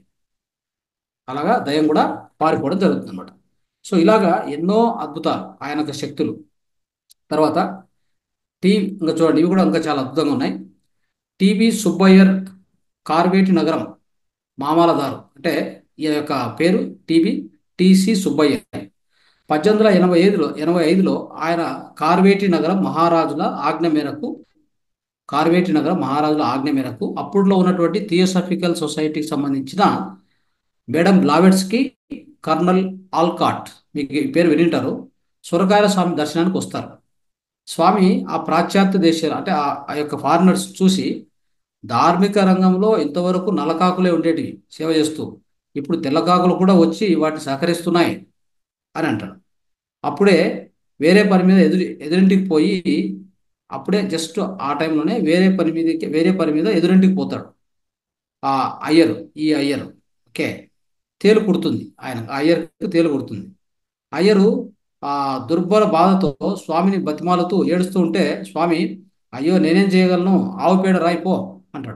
అలాగా దయ్యం కూడా పారిపోవడం జరుగుతుంది అనమాట సో ఇలాగా ఎన్నో అద్భుతాలు ఆయన యొక్క శక్తులు తర్వాత టీ ఇంకా చూడండి ఇవి కూడా ఇంకా చాలా అద్భుతంగా ఉన్నాయి టీవీ సుబ్బయ్యర్ కార్వేటి నగరం మామాలదారు అంటే ఈ యొక్క పేరు టీవీ టిసి సుబ్బయ్య పద్దెనిమిది వందల ఎనభై ఐదులో ఎనభై ఐదులో ఆయన కార్వేటి నగరం మహారాజుల ఆజ్ఞ మేరకు కార్వేటి నగరం మహారాజుల ఆజ్ఞ మేరకు అప్పుడులో ఉన్నటువంటి థియోసాఫికల్ సొసైటీకి సంబంధించిన మేడం బ్లావెట్స్కి కర్నల్ ఆల్కాట్ మీకు ఈ పేరు వినింటారు సొరకాయల స్వామి దర్శనానికి వస్తారు స్వామి ఆ పాశ్చాత్య దేశాలు అంటే ఆ ఆ యొక్క ఫారినర్స్ చూసి ధార్మిక రంగంలో ఇంతవరకు నల్లకాకులే ఉండేటివి సేవ చేస్తూ ఇప్పుడు తెల్లకాకులు కూడా వచ్చి వాటిని సహకరిస్తున్నాయి అని అంటాడు అప్పుడే వేరే పని మీద ఎదురు ఎదురింటికి పోయి అప్పుడే జస్ట్ ఆ టైంలోనే వేరే పని మీదకి వేరే పని మీద ఎదురింటికి పోతాడు ఆ అయ్యరు ఈ అయ్యరు ఓకే తేలు కుడుతుంది ఆయన ఆ అయ్యర్కి తేలు కుడుతుంది అయ్యరు ఆ దుర్బల బాధతో స్వామిని బతిమాలుతూ ఏడుస్తూ ఉంటే స్వామి అయ్యో నేనేం చేయగలను ఆవు పేడ రాయిపో అంటాడు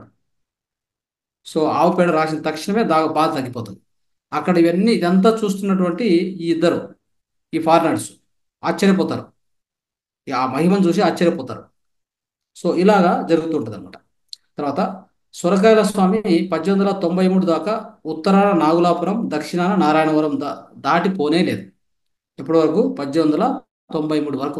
సో ఆవు పేడ రాసిన తక్షణమే దా బాధ తగ్గిపోతుంది అక్కడ ఇవన్నీ ఇదంతా చూస్తున్నటువంటి ఈ ఇద్దరు ఈ ఫారినర్స్ ఆశ్చర్యపోతారు ఈ ఆ మహిమను చూసి ఆశ్చర్యపోతారు సో ఇలాగా జరుగుతుంటుంది అనమాట తర్వాత సొరకాయల స్వామి పద్దెనిమిది వందల తొంభై మూడు దాకా ఉత్తరాన నాగులాపురం దక్షిణాన నారాయణవరం దా దాటి పోనే లేదు ఇప్పటి వరకు పద్దెనిమిది వందల తొంభై మూడు వరకు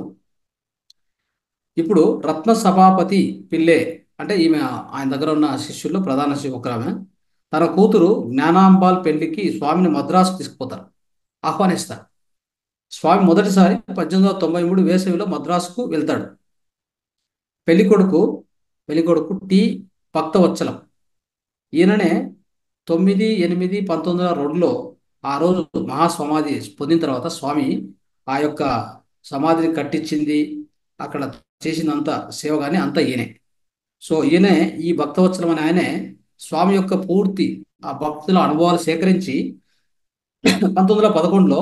ఇప్పుడు రత్న సభాపతి పిల్లే అంటే ఈమె ఆయన దగ్గర ఉన్న శిష్యుల్లో ప్రధాన శిష్యు ఒక ఆమె తన కూతురు జ్ఞానాంబాల్ పెళ్లికి స్వామిని మద్రాసు తీసుకుపోతారు ఆహ్వానిస్తారు స్వామి మొదటిసారి పద్దెనిమిది వందల తొంభై మూడు వేసవిలో మద్రాసుకు వెళ్తాడు పెళ్లి కొడుకు పెళ్లి కొడుకు టి భక్తవత్సలం ఈయననే తొమ్మిది ఎనిమిది పంతొమ్మిది వందల రెండులో ఆ రోజు మహాసమాధి పొందిన తర్వాత స్వామి ఆ యొక్క సమాధిని కట్టించింది అక్కడ చేసిందంతా సేవ కానీ అంతా ఈయనే సో ఈయనే ఈ భక్తవత్సలం అనే ఆయనే స్వామి యొక్క పూర్తి ఆ భక్తుల అనుభవాలు సేకరించి పంతొమ్మిది వందల పదకొండులో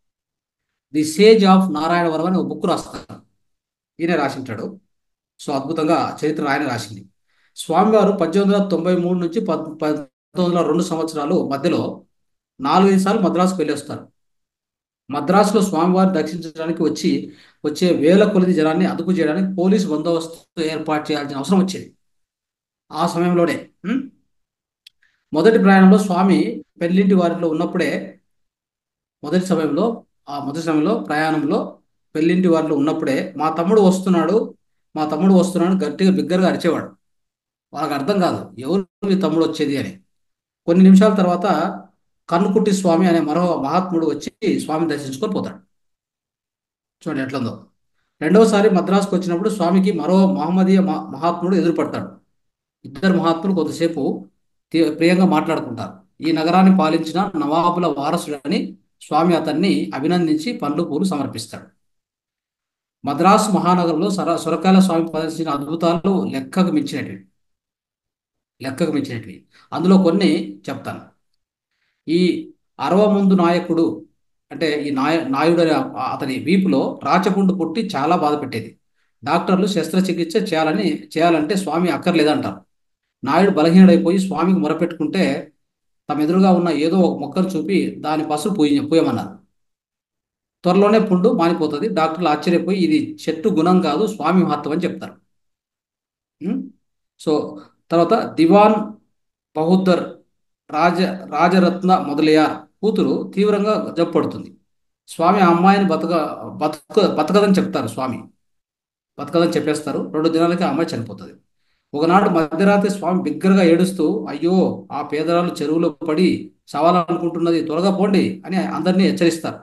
ది సేజ్ ఆఫ్ నారాయణవరం అని ఒక బుక్ రాస్తారు ఈయనే రాసింటాడు సో అద్భుతంగా చరిత్ర ఆయన రాసింది స్వామివారు పద్దెనిమిది వందల తొంభై మూడు నుంచి పద్ పంతొమ్మిది వందల రెండు సంవత్సరాలు మధ్యలో నాలుగైదు సార్లు మద్రాసుకు వెళ్ళి వస్తారు మద్రాసులో స్వామివారిని దర్శించడానికి వచ్చి వచ్చే వేల కొలది జనాన్ని అదుపు చేయడానికి పోలీసు బందోబస్తు ఏర్పాటు చేయాల్సిన అవసరం వచ్చేది ఆ సమయంలోనే ఉం? మొదటి ప్రయాణంలో స్వామి పెళ్లింటి వారిలో ఉన్నప్పుడే మొదటి సమయంలో ఆ మొదటి సమయంలో ప్రయాణంలో పెళ్లింటి వారిలో ఉన్నప్పుడే మా తమ్ముడు వస్తున్నాడు మా తమ్ముడు వస్తున్నాడు గట్టిగా బిగ్గరగా అరిచేవాడు వాళ్ళకి అర్థం కాదు ఎవరు మీ తమ్ముడు వచ్చేది అని కొన్ని నిమిషాల తర్వాత కన్నుకుట్టి స్వామి అనే మరో మహాత్ముడు వచ్చి స్వామిని దర్శించుకొని పోతాడు చూడండి ఎట్లుందో రెండవసారి మద్రాసుకు వచ్చినప్పుడు స్వామికి మరో మహమ్మదీయ మ- మహాత్ముడు ఎదురుపడతాడు ఇద్దరు మహాత్ములు కొంతసేపు తీ- ప్రియంగా మాట్లాడుకుంటారు ఈ నగరాన్ని పాలించిన నవాబుల వారసుడని స్వామి అతన్ని అభినందించి పండ్లు పూలు సమర్పిస్తాడు మద్రాసు మహానగరంలో సర సొరకాయల స్వామి ప్రదర్శించిన అద్భుతాలు లెక్కకు మించినటివి లెక్కకు మించినటివి అందులో కొన్ని చెప్తాను ఈ అరవముందు నాయకుడు అంటే ఈ నాయ నాయుడు అనే ఆ- అతని వీపులో రాచపుండు పుట్టి చాలా బాధ పెట్టేది డాక్టర్లు శస్త్రచికిత్స చేయాలని చేయాలంటే స్వామి అక్కర్లేదంటారు నాయుడు బలహీనుడైపోయి స్వామికి మొరపెట్టుకుంటే తమ ఎదురుగా ఉన్న ఏదో ఒక మొక్కను చూపి దాని పసుపు పూయ పూయమన్నారు త్వరలోనే పుండు మానిపోతుంది డాక్టర్లు ఆశ్చర్యపోయి ఇది చెట్టు గుణం కాదు స్వామి మహత్వం అని చెప్తారు ఉం? సో తర్వాత దివాన్ బహుద్దర్ రాజ రాజరత్న మొదలయ్యార్ కూతురు తీవ్రంగా జబ్బుపడుతుంది స్వామి ఆ అమ్మాయిని బతక బతక బతకదని చెప్తారు స్వామి బతకదని చెప్పేస్తారు రెండు దినాలకి ఆ అమ్మాయి చనిపోతుంది ఒకనాడు మధ్యరాత్రి స్వామి బిగ్గరగా ఏడుస్తూ అయ్యో ఆ పేదరాలు చెరువులో పడి చావాలనుకుంటున్నది త్వరగా పోండి అని అందరినీ హెచ్చరిస్తారు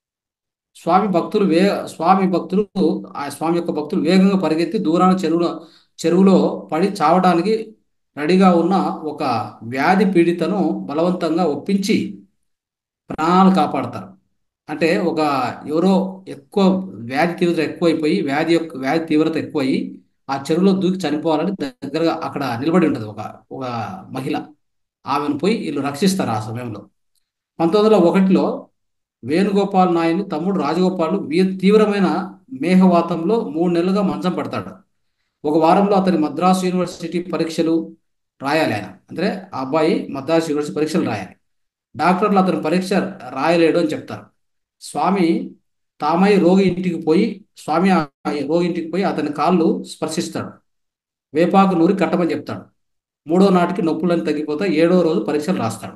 స్వామి భక్తులు వే స్వామి భక్తులు ఆ స్వామి యొక్క భక్తులు వేగంగా పరిగెత్తి దూరాన చెరువులో చెరువులో పడి చావడానికి రెడీగా ఉన్న ఒక వ్యాధి పీడితను బలవంతంగా ఒప్పించి ప్రాణాలు కాపాడతారు అంటే ఒక ఎవరో ఎక్కువ వ్యాధి తీవ్రత ఎక్కువైపోయి వ్యాధి యొక్క వ్యాధి తీవ్రత ఎక్కువయి ఆ చెరువులో దూకి చనిపోవాలని దగ్గరగా అక్కడ నిలబడి ఉంటుంది ఒక ఒక మహిళ ఆమెను పోయి వీళ్ళు రక్షిస్తారు ఆ సమయంలో పంతొమ్మిది వందల ఒకటిలో వేణుగోపాల్ నాయుని తమ్ముడు రాజగోపాల్ వీ- తీవ్రమైన మేఘవాతంలో మూడు నెలలుగా మంచం పడతాడు ఒక వారంలో అతని మద్రాసు యూనివర్సిటీ పరీక్షలు రాయాలి ఆయన అంటే ఆ అబ్బాయి మద్రాసు యూనివర్సిటీ పరీక్షలు రాయాలి డాక్టర్లు అతని పరీక్ష రాయలేడు అని చెప్తారు స్వామి తామై రోగి ఇంటికి పోయి స్వామి ఆ రోగి ఇంటికి పోయి అతని కాళ్ళు స్పర్శిస్తాడు వేపాకు నూరి కట్టమని చెప్తాడు మూడో నాటికి నొప్పులను తగ్గిపోతాయి ఏడో రోజు పరీక్షలు రాస్తాడు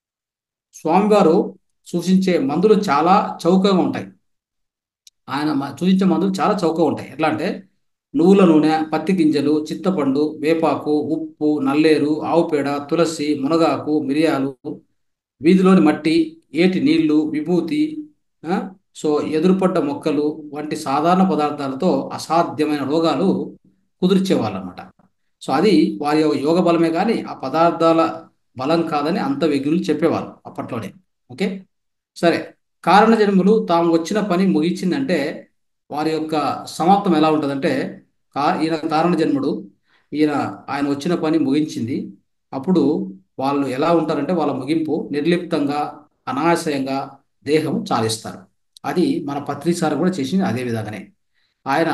స్వామివారు సూచించే మందులు చాలా చౌకగా ఉంటాయి ఆయన మ- సూచించే మందులు చాలా చౌకగా ఉంటాయి ఎట్లా అంటే నువ్వుల నూనె పత్తి గింజలు చింతపండు వేపాకు ఉప్పు నల్లేరు ఆవు పేడ తులసి మునగాకు మిరియాలు వీధిలోని మట్టి ఏటి నీళ్లు విభూతి ఆ, సో ఎదురుపడ్డ మొక్కలు వంటి సాధారణ పదార్థాలతో అసాధ్యమైన రోగాలు కుదిర్చేవాళ్ళు అనమాట సో అది వారి యొక్క యోగ బలమే కానీ ఆ పదార్థాల బలం కాదని అంత వెగులు చెప్పేవాళ్ళు అప్పట్లోనే ఓకే సరే కారణ జన్ములు తాము వచ్చిన పని ముగించిందంటే వారి యొక్క సమాప్తం ఎలా ఉంటుందంటే కా ఈయన కారణ జన్ముడు ఈయన ఆయన వచ్చిన పని ముగించింది అప్పుడు వాళ్ళు ఎలా ఉంటారంటే వాళ్ళ ముగింపు నిర్లిప్తంగా అనాశయంగా దేహం చాలిస్తారు అది మన పత్రిసారి కూడా చేసింది అదే విధంగానే ఆయన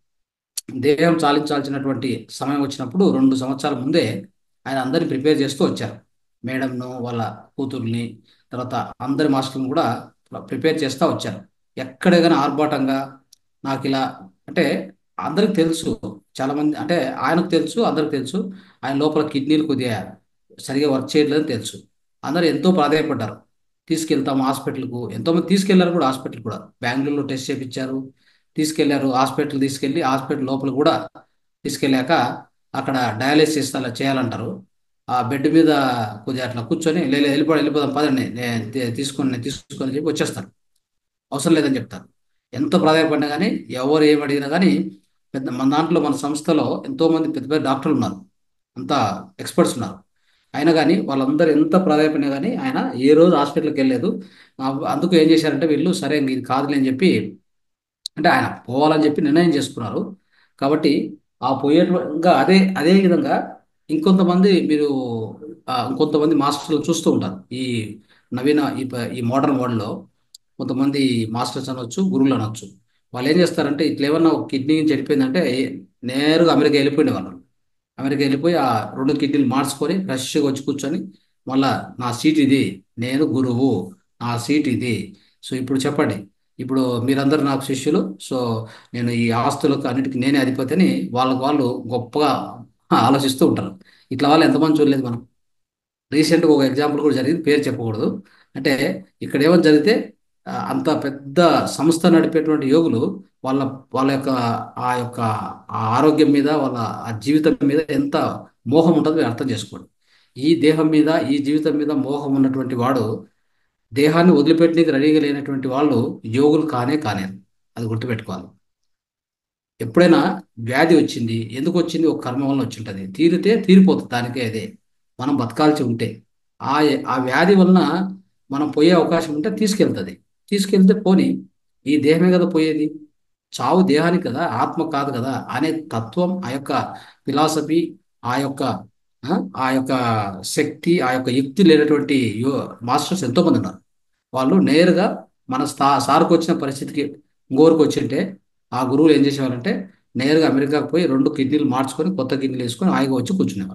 దేహం చాలించాల్సినటువంటి సమయం వచ్చినప్పుడు రెండు సంవత్సరాల ముందే ఆయన అందరిని ప్రిపేర్ చేస్తూ వచ్చారు మేడంను వాళ్ళ కూతుర్ని తర్వాత అందరి మాస్టర్లను కూడా ప్రిపేర్ చేస్తూ వచ్చారు ఎక్కడ కానీ ఆర్భాటంగా నాకు ఇలా అంటే అందరికి తెలుసు చాలా మంది అంటే ఆయనకు తెలుసు అందరికి తెలుసు ఆయన లోపల కిడ్నీలు కొద్దిగా సరిగా వర్క్ చేయట్లేదని తెలుసు అందరూ ఎంతో ప్రాధాన్యపడ్డారు తీసుకెళ్తాం హాస్పిటల్కు ఎంతోమంది తీసుకెళ్లారు కూడా హాస్పిటల్ కూడా బెంగళూరులో టెస్ట్ చేయించారు తీసుకెళ్లారు హాస్పిటల్ తీసుకెళ్ళి హాస్పిటల్ లోపల కూడా తీసుకెళ్ళాక అక్కడ డయాలిసిస్ అలా చేయాలంటారు ఆ బెడ్ మీద కొద్దిగా అట్లా కూర్చొని "లే, లే, వెళ్ళిపో వెళ్ళిపోదాం పదండి నేను తీ- తీసుకొని నేను తీసుకొని అని చెప్పి వచ్చేస్తారు అవసరం లేదని చెప్తారు ఎంత ప్రాధాన్యపడినా కానీ ఎవరు ఏం అడిగినా కానీ పెద్ద మన దాంట్లో మన సంస్థలో ఎంతో మంది పెద్ద పెద్ద డాక్టర్లు ఉన్నారు అంత ఎక్స్పర్ట్స్ ఉన్నారు అయినా కానీ వాళ్ళందరూ ఎంత ప్రాధాన్యపడినా కానీ ఆయన ఏ రోజు హాస్పిటల్కి వెళ్ళలేదు ఆ- అందుకు ఏం చేశారంటే వీళ్ళు సరే ఇంక ఇది కాదులే అని చెప్పి అంటే ఆయన పోవాలని చెప్పి నిర్ణయం చేసుకున్నారు కాబట్టి ఆ పోయేటువంటి ఇంకా అదే అదే విధంగా ఇంకొంతమంది మీరు ఆ, ఇంకొంతమంది మాస్టర్లు చూస్తూ ఉంటారు ఈ నవీన ఈ ప- ఈ మోడర్న్ వరల్డ్లో కొంతమంది మాస్టర్స్ అనొచ్చు గురువులు అనొచ్చు వాళ్ళు ఏం చేస్తారంటే ఇట్లా ఏమన్నా ఒక కిడ్నీ చెడిపోయిందంటే నేరుగా అమెరికా వెళ్ళిపోయిన వాళ్ళు అమెరికా వెళ్ళిపోయి ఆ రెండు కిడ్నీలు మార్చుకొని ఫ్రెష్గా వచ్చి కూర్చొని మళ్ళా నా సీట్ ఇది నేను గురువు నా సీట్ ఇది సో ఇప్పుడు చెప్పండి ఇప్పుడు మీరందరూ నాకు శిష్యులు సో నేను ఈ ఆస్తులకు అన్నిటికీ నేనే అధిపతి అని వాళ్ళకు వాళ్ళు గొప్పగా ఆలోచిస్తూ ఉంటారు ఇట్లా వాళ్ళు ఎంతమంది చూడలేదు మనం రీసెంట్గా ఒక ఎగ్జాంపుల్ కూడా జరిగింది పేరు చెప్పకూడదు అంటే ఇక్కడ ఏమని జరిగితే ఆ, అంత పెద్ద సంస్థ నడిపేటువంటి యోగులు వాళ్ళ వాళ్ళ యొక్క ఆ యొక్క ఆ ఆరోగ్యం మీద వాళ్ళ ఆ జీవితం మీద ఎంత మోహం ఉంటుందో మీరు అర్థం చేసుకోండి ఈ దేహం మీద ఈ జీవితం మీద మోహం ఉన్నటువంటి వాడు దేహాన్ని వదిలిపెట్టడానికి రెడీగా లేనటువంటి వాళ్ళు యోగులు కానే కానేరు అది గుర్తుపెట్టుకోవాలి ఎప్పుడైనా వ్యాధి వచ్చింది ఎందుకు వచ్చింది ఒక కర్మ వల్ల వచ్చి ఉంటుంది తీరితే తీరిపోతుంది దానికే అదే మనం బతకాల్సి ఉంటే ఆ ఆ వ్యాధి వలన మనం పోయే అవకాశం ఉంటే తీసుకెళ్తుంది తీసుకెళ్తే పోని ఈ దేహమే కదా పోయేది చావు దేహానికి కదా ఆత్మ కాదు కదా అనే తత్వం ఆ యొక్క ఫిలాసఫీ ఆ యొక్క ఆ, ఆ యొక్క శక్తి ఆ యొక్క యుక్తి లేనటువంటి యో మాస్టర్స్ ఎంతో మంది ఉన్నారు వాళ్ళు నేరుగా మన స్థా సార్కు వచ్చిన పరిస్థితికి ఇంకోరికి వచ్చింటే ఆ గురువులు ఏం చేసేవారంటే నేరుగా అమెరికాకు పోయి రెండు కిడ్నీలు మార్చుకొని కొత్త కిడ్నీలు వేసుకొని హాయిగా వచ్చి కూర్చునేవారు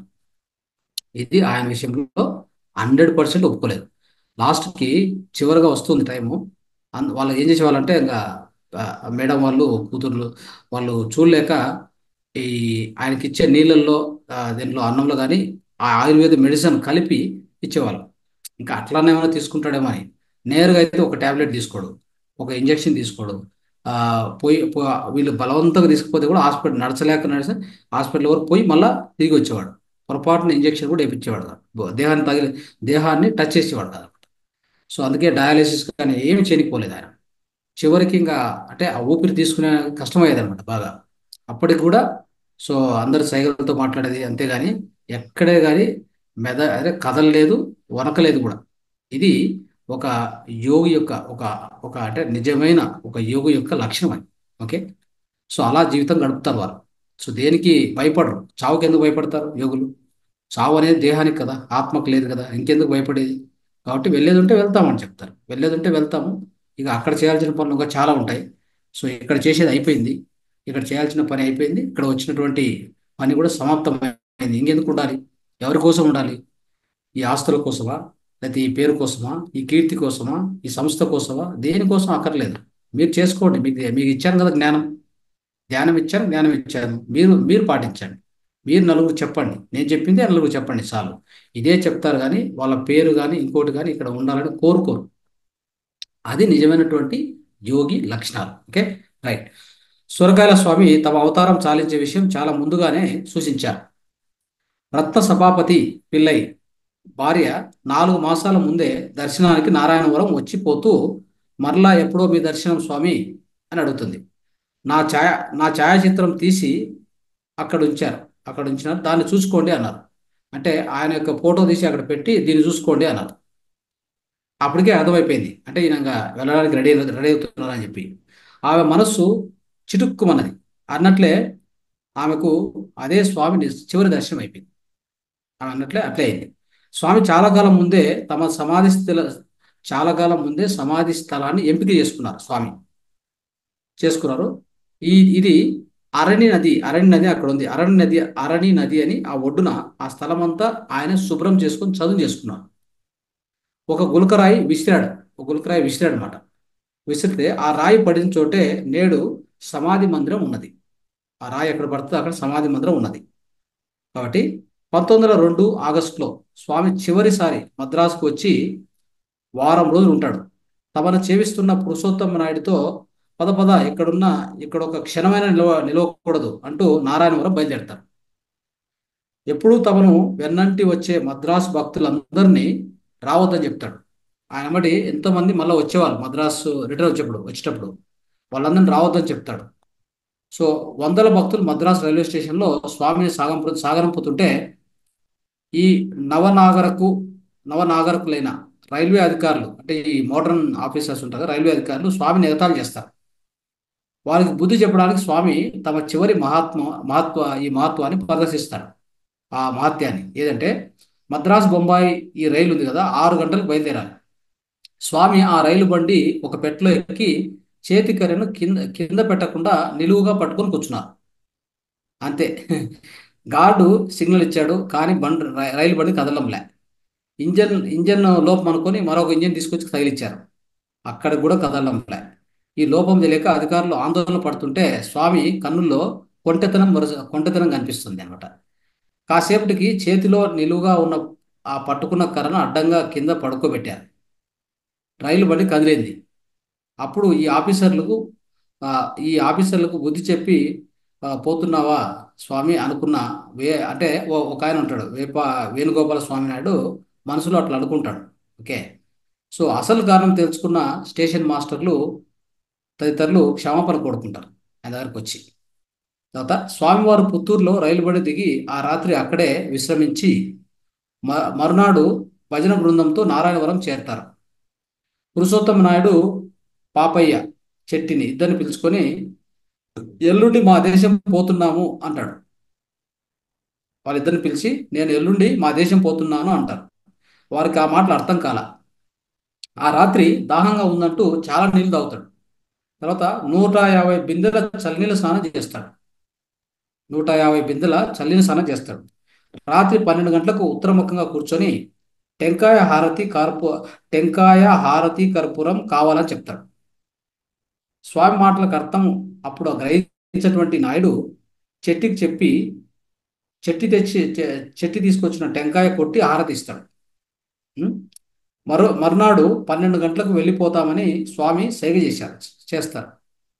ఇది ఆయన విషయంలో హండ్రెడ్ పర్సెంట్ ఒప్పుకోలేదు లాస్ట్కి చివరిగా వస్తుంది టైము అన్- వాళ్ళు ఏం చేసేవాళ్ళంటే ఇంకా ఆ, మేడం వాళ్ళు కూతుర్లు వాళ్ళు చూడలేక ఈ ఆయనకి ఇచ్చే నీళ్ళల్లో ఆ, దీంట్లో అన్నంలో కానీ ఆ ఆయుర్వేద మెడిసిన్ కలిపి ఇచ్చేవాళ్ళు ఇంకా అట్లానే ఏమైనా తీసుకుంటాడేమో అని నేరుగా అయితే ఒక టాబ్లెట్ తీసుకోడు ఒక ఇంజెక్షన్ తీసుకోడు ఆ, పోయి పో- వీళ్ళు బలవంతంగా తీసుకుపోతే కూడా హాస్పిటల్ నడచలేక నడిచి హాస్పిటల్ వరకు పోయి మళ్ళీ తిరిగి వచ్చేవాడు పొరపాటున ఇంజెక్షన్ కూడా వేయించేవాడు కాదు బో- దేహాన్ని తగిలి దేహాన్ని టచ్ చేసేవాడు కాదు సో అందుకే డయాలిసిస్ కానీ ఏమి చేయకపోలేదు ఆయన చివరికి ఇంకా అంటే ఆ ఊపిరి తీసుకునే కష్టమయ్యేది అనమాట బాగా అప్పటికి కూడా సో అందరు సైగలతో మాట్లాడేది అంతేగాని ఎక్కడే కానీ మెద అదే కదలలేదు వనకలేదు కూడా ఇది ఒక యోగి యొక్క ఒక ఒక అంటే నిజమైన ఒక యోగి యొక్క లక్షణం అది ఓకే సో అలా జీవితం గడుపుతారు వారు సో దేనికి భయపడరు చావుకి ఎందుకు భయపడతారు యోగులు చావు అనేది దేహానికి కదా ఆత్మకు లేదు కదా ఇంకెందుకు భయపడేది కాబట్టి వెళ్ళేది ఉంటే వెళ్తామని చెప్తారు వెళ్ళేది ఉంటే వెళ్తాము ఇక అక్కడ చేయాల్సిన పనులు ఇంకా చాలా ఉంటాయి సో ఇక్కడ చేసేది అయిపోయింది ఇక్కడ చేయాల్సిన పని అయిపోయింది ఇక్కడ వచ్చినటువంటి పని కూడా సమాప్తమైంది ఇంకెందుకు ఉండాలి ఎవరి కోసం ఉండాలి ఈ ఆస్తుల కోసమా లేకపోతే ఈ పేరు కోసమా ఈ కీర్తి కోసమా ఈ సంస్థ కోసమా దేనికోసం అక్కర్లేదు మీరు చేసుకోండి మీకు మీకు ఇచ్చాను కదా జ్ఞానం జ్ఞానం ఇచ్చాను జ్ఞానం ఇచ్చాను మీరు మీరు పాటించండి మీరు నలుగురు చెప్పండి నేను చెప్పిందే నలుగురు చెప్పండి చాలు ఇదే చెప్తారు కానీ వాళ్ళ పేరు కానీ ఇంకోటి కానీ ఇక్కడ ఉండాలని కోరుకోరు అది నిజమైనటువంటి యోగి లక్షణాలు ఓకే రైట్ సూరకాయల స్వామి తమ అవతారం చాలించే విషయం చాలా ముందుగానే సూచించారు రత్న సభాపతి పిల్లై భార్య నాలుగు మాసాల ముందే దర్శనానికి నారాయణవరం వచ్చిపోతూ మరలా ఎప్పుడో మీ దర్శనం స్వామి అని అడుగుతుంది నా ఛాయ నా ఛాయాచిత్రం తీసి అక్కడ ఉంచారు అక్కడ ఉంచినారు దాన్ని చూసుకోండి అన్నారు అంటే ఆయన యొక్క ఫోటో తీసి అక్కడ పెట్టి దీన్ని చూసుకోండి అన్నారు అప్పటికే అర్థమైపోయింది అంటే ఈయన ఇంకా వెళ్ళడానికి రెడీ రెడీ అవుతున్నారని చెప్పి ఆమె మనస్సు చిటుక్కుమన్నది అన్నట్లే ఆమెకు అదే స్వామిని చివరి దర్శనం అయిపోయింది ఆమె అన్నట్లే అట్లే అయింది స్వామి చాలా కాలం ముందే తమ సమాధి స్థల చాలా కాలం ముందే సమాధి స్థలాన్ని ఎంపిక చేసుకున్నారు స్వామి చేసుకున్నారు ఈ ఇది అరణి నది అరణి నది అక్కడ ఉంది అరణి నది అరణి నది అని ఆ ఒడ్డున ఆ స్థలం అంతా ఆయన శుభ్రం చేసుకొని చదువు చేసుకున్నారు ఒక గులకరాయి విసిరాడు ఒక గులకరాయి విసిరాడు అనమాట విసిరితే ఆ రాయి పడిన చోటే నేడు సమాధి మందిరం ఉన్నది ఆ రాయి ఎక్కడ పడుతుందో అక్కడ సమాధి మందిరం ఉన్నది కాబట్టి పంతొమ్మిది వందల రెండు ఆగస్టులో స్వామి చివరిసారి మద్రాసుకు వచ్చి వారం రోజులు ఉంటాడు తమను చేవిస్తున్న పురుషోత్తమ నాయుడితో పద పద ఇక్కడున్న ఇక్కడ ఒక క్షణమైన నిలవ నిలవకూడదు అంటూ నారాయణవరం బయలుదేరతారు ఎప్పుడూ తమను వెన్నంటి వచ్చే మద్రాసు భక్తులందరినీ రావద్దని చెప్తాడు ఆయన బట్టి ఎంతోమంది మళ్ళీ వచ్చేవాళ్ళు మద్రాసు రిటర్న్ వచ్చేప్పుడు వచ్చేటప్పుడు వాళ్ళందరినీ రావద్దని చెప్తాడు సో వందల భక్తులు మద్రాసు రైల్వే స్టేషన్లో స్వామిని సాగంపు సాగనంపుతుంటే ఈ నవనాగరకు నవనాగరికులైన రైల్వే అధికారులు అంటే ఈ మోడర్న్ ఆఫీసర్స్ ఉంటారు కదా, రైల్వే అధికారులు స్వామిని ఎగతాళి చేస్తారు వారికి బుద్ధి చెప్పడానికి స్వామి తమ చివరి మహాత్మ మహత్వ ఈ మహత్వాన్ని ప్రదర్శిస్తాడు ఆ మహత్యాన్ని ఏదంటే మద్రాస్ బొంబాయి ఈ రైలు ఉంది కదా ఆరు గంటలకు బయలుదేరాలి స్వామి ఆ రైలు బండి ఒక పెట్టెలో ఎక్కి చేతి కర్రను కింద కింద పెట్టకుండా నిలువుగా పట్టుకొని కూర్చున్నారు అంతే గార్డు సిగ్నల్ ఇచ్చాడు కానీ బండి రై- రైలు బండి కదలంలే ఇంజన్ ఇంజన్ లోపం అనుకొని మరొక ఇంజన్ తీసుకొచ్చి తగిలిచ్చారు అక్కడ కూడా కదలంలే ఈ లోపం తెలియక అధికారులు ఆందోళన పడుతుంటే స్వామి కన్నుల్లో కొంటెతనం మరొక కొంటెతనం కనిపిస్తుంది అనమాట కాసేపటికి చేతిలో నిలువుగా ఉన్న ఆ పట్టుకున్న కర్రను అడ్డంగా కింద పడుకోబెట్టారు రైలు బండి కదిలింది అప్పుడు ఈ ఆఫీసర్లకు ఆ, ఈ ఆఫీసర్లకు బుద్ధి చెప్పి ఆ, పోతున్నావా స్వామి అనుకున్న వే అంటే ఓ- ఒక ఆయన ఉంటాడు వేప వేణుగోపాల స్వామి నాయుడు మనసులో అట్లా అనుకుంటాడు ఓకే సో అసలు కారణం తెలుసుకున్న స్టేషన్ మాస్టర్లు తదితరులు క్షమాపణ కోరుకుంటారు ఆయన దగ్గరకు వచ్చి తర్వాత స్వామివారు పుత్తూరులో రైలు బండి దిగి ఆ రాత్రి అక్కడే విశ్రమించి మ మరునాడు భజన బృందంతో నారాయణవరం చేరతారు పురుషోత్తమ నాయుడు పాపయ్య చెట్టిని ఇద్దరిని పిలుచుకొని ఎల్లుండి మా దేశం పోతున్నాము అంటాడు వాళ్ళిద్దరిని పిలిచి నేను ఎల్లుండి మా దేశం పోతున్నాను అంటారు వారికి ఆ మాటలు అర్థం కాల ఆ రాత్రి దాహంగా ఉందంటూ చాలా నీళ్లు తాగుతాడు తర్వాత నూట యాభై బిందెల చల్లనీళ్ళ స్నానం చేస్తాడు నూట యాభై బిందెల చల్లిన స్నానం చేస్తాడు రాత్రి పన్నెండు గంటలకు ఉత్తరముఖంగా కూర్చొని టెంకాయ హారతి కర్పూ టెంకాయ హారతి కర్పూరం కావాలని చెప్తాడు స్వామి మాటలకు అర్థం అప్పుడు గ్రహించినటువంటి నాయుడు చెట్టికి చెప్పి చెట్టి తెచ్చి చె- చెట్టి తీసుకొచ్చిన టెంకాయ కొట్టి హారతి ఇస్తాడు ఉం? మరో మరునాడు పన్నెండు గంటలకు వెళ్ళిపోతామని స్వామి సైగ చేశారు చేస్తారు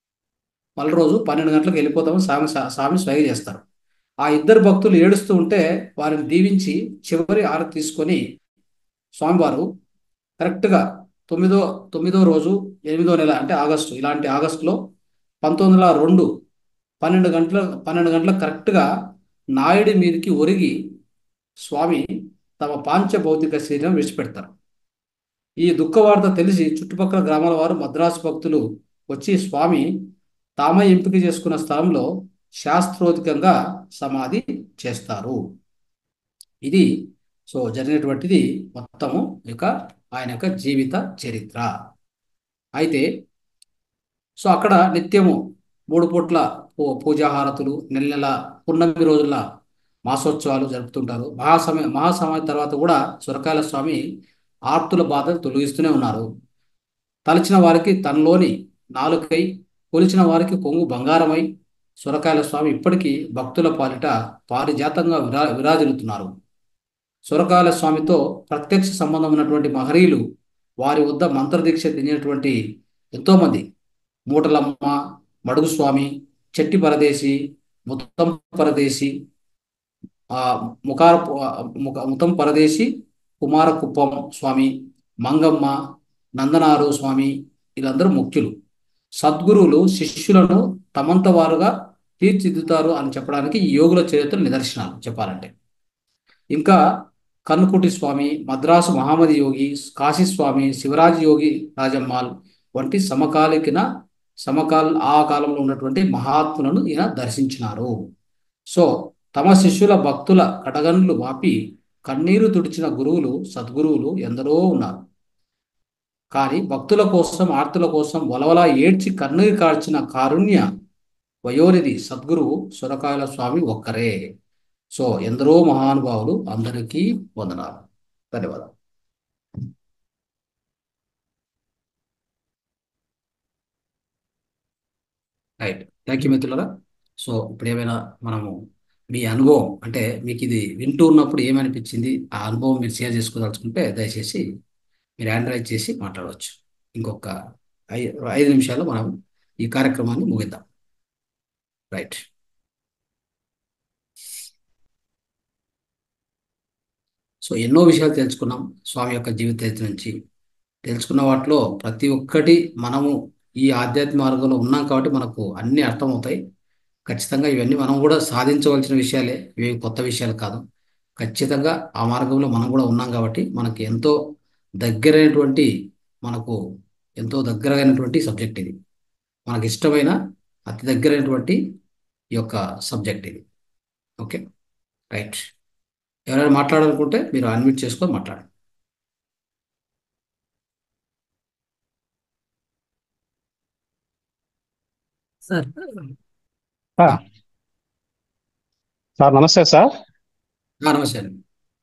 మళ్ళీ రోజు పన్నెండు గంటలకు వెళ్ళిపోతామని స్వామి స్వామి స్వైగ చేస్తారు ఆ ఇద్దరు భక్తులు ఏడుస్తూ ఉంటే వారిని దీవించి చివరి హారతి తీసుకొని స్వామివారు కరెక్ట్గా తొమ్మిదో తొమ్మిదో రోజు ఎనిమిదో నెల అంటే ఆగస్టు ఇలాంటి ఆగస్టులో పంతొమ్మిది వందల రెండు పన్నెండు గంటల పన్నెండు గంటలకు కరెక్ట్గా నాయుడి మీదకి ఒరిగి స్వామి తమ పాంచ భౌతిక శరీరం విడిచిపెడతారు ఈ దుఃఖ వార్త తెలిసి చుట్టుపక్కల గ్రామాల వారు మద్రాసు భక్తులు వచ్చి స్వామి తామే ఎంపిక చేసుకున్న స్థలంలో శాస్త్రోధికంగా సమాధి చేస్తారు ఇది సో జరిగినటువంటిది మొత్తము ఇక ఆయన యొక్క జీవిత చరిత్ర అయితే సో అక్కడ నిత్యము మూడు పూట్ల పూ- పూజాహారతులు నెల నెల పున్నమి రోజుల మాసోత్సవాలు జరుపుతుంటారు మహాసమయ మహాసమయం తర్వాత కూడా సురకాయల స్వామి ఆర్తుల బాధలు తొలగిస్తూనే ఉన్నారు తలచిన వారికి తనలోని నాలుకై కొలిచిన వారికి కొంగు బంగారమై సురకాయల స్వామి ఇప్పటికీ భక్తుల పాలిట పారిజాతంగా విరా విరాజిల్లుతున్నారు సురకాయల స్వామితో ప్రత్యక్ష సంబంధం ఉన్నటువంటి మహనీయులు వారి వద్ద మంత్రదీక్ష తినేటువంటి ఎంతోమంది మూటలమ్మ మడుగు స్వామి చెట్టి పరదేశి ముత్తం పరదేశి ఆ ముఖార ముఖ ముతం పరదేశి కుమార కుప్పం స్వామి మంగమ్మ నందనారు స్వామి వీళ్ళందరూ ముఖ్యులు సద్గురువులు శిష్యులను తమంత వారుగా తీర్చిదిద్దుతారు అని చెప్పడానికి ఈ యోగుల చరిత్ర నిదర్శనాలు చెప్పాలంటే ఇంకా కన్నుకుటి స్వామి మద్రాసు మహామది యోగి కాశీ స్వామి శివరాజ్ యోగి రాజమ్మాల్ వంటి సమకాలికిన సమకాల ఆ కాలంలో ఉన్నటువంటి మహాత్ములను ఈయన దర్శించినారు సో తమ శిష్యుల భక్తుల కడగండ్లు వాపి కన్నీరు తుడిచిన గురువులు సద్గురువులు ఎందరో ఉన్నారు కానీ భక్తుల కోసం ఆర్తుల కోసం వలవలా ఏడ్చి కన్నీరు కార్చిన కారుణ్య వయోనిధి సద్గురువు సురకాయల స్వామి ఒక్కరే సో ఎందరో మహానుభావులు అందరికీ వందనాలు ధన్యవాదాలు రైట్ థ్యాంక్ యూ మిత్రులారా సో ఇప్పుడు ఏమైనా మనము మీ అనుభవం అంటే మీకు ఇది వింటూ ఉన్నప్పుడు ఏమనిపించింది ఆ అనుభవం మీరు షేర్ చేసుకోదలుచుకుంటే దయచేసి మీరు హ్యాండ్ రైజ్ చేసి మాట్లాడవచ్చు ఇంకొక ఐదు ఐదు నిమిషాల్లో మనం ఈ కార్యక్రమాన్ని ముగిద్దాం రైట్ సో ఎన్నో విషయాలు తెలుసుకున్నాం స్వామి యొక్క జీవిత చరిత్ర నుంచి తెలుసుకున్న వాటిలో ప్రతి ఒక్కటి మనము ఈ ఆధ్యాత్మిక మార్గంలో ఉన్నాం కాబట్టి మనకు అన్నీ అర్థమవుతాయి ఖచ్చితంగా ఇవన్నీ మనం కూడా సాధించవలసిన విషయాలే ఇవి కొత్త విషయాలు కాదు ఖచ్చితంగా ఆ మార్గంలో మనం కూడా ఉన్నాం కాబట్టి మనకి ఎంతో దగ్గరైనటువంటి మనకు ఎంతో దగ్గరైనటువంటి సబ్జెక్ట్ ఇది మనకి ఇష్టమైన అతి దగ్గరైనటువంటి ఈ యొక్క సబ్జెక్ట్ ఇది ఓకే రైట్ ఎవరైనా మాట్లాడాలనుకుంటే మీరు అన్మ్యూట్ చేసుకొని మాట్లాడండి సార్ ఆ, సార్ నమస్తే సార్ ఆ, నమస్తే అండి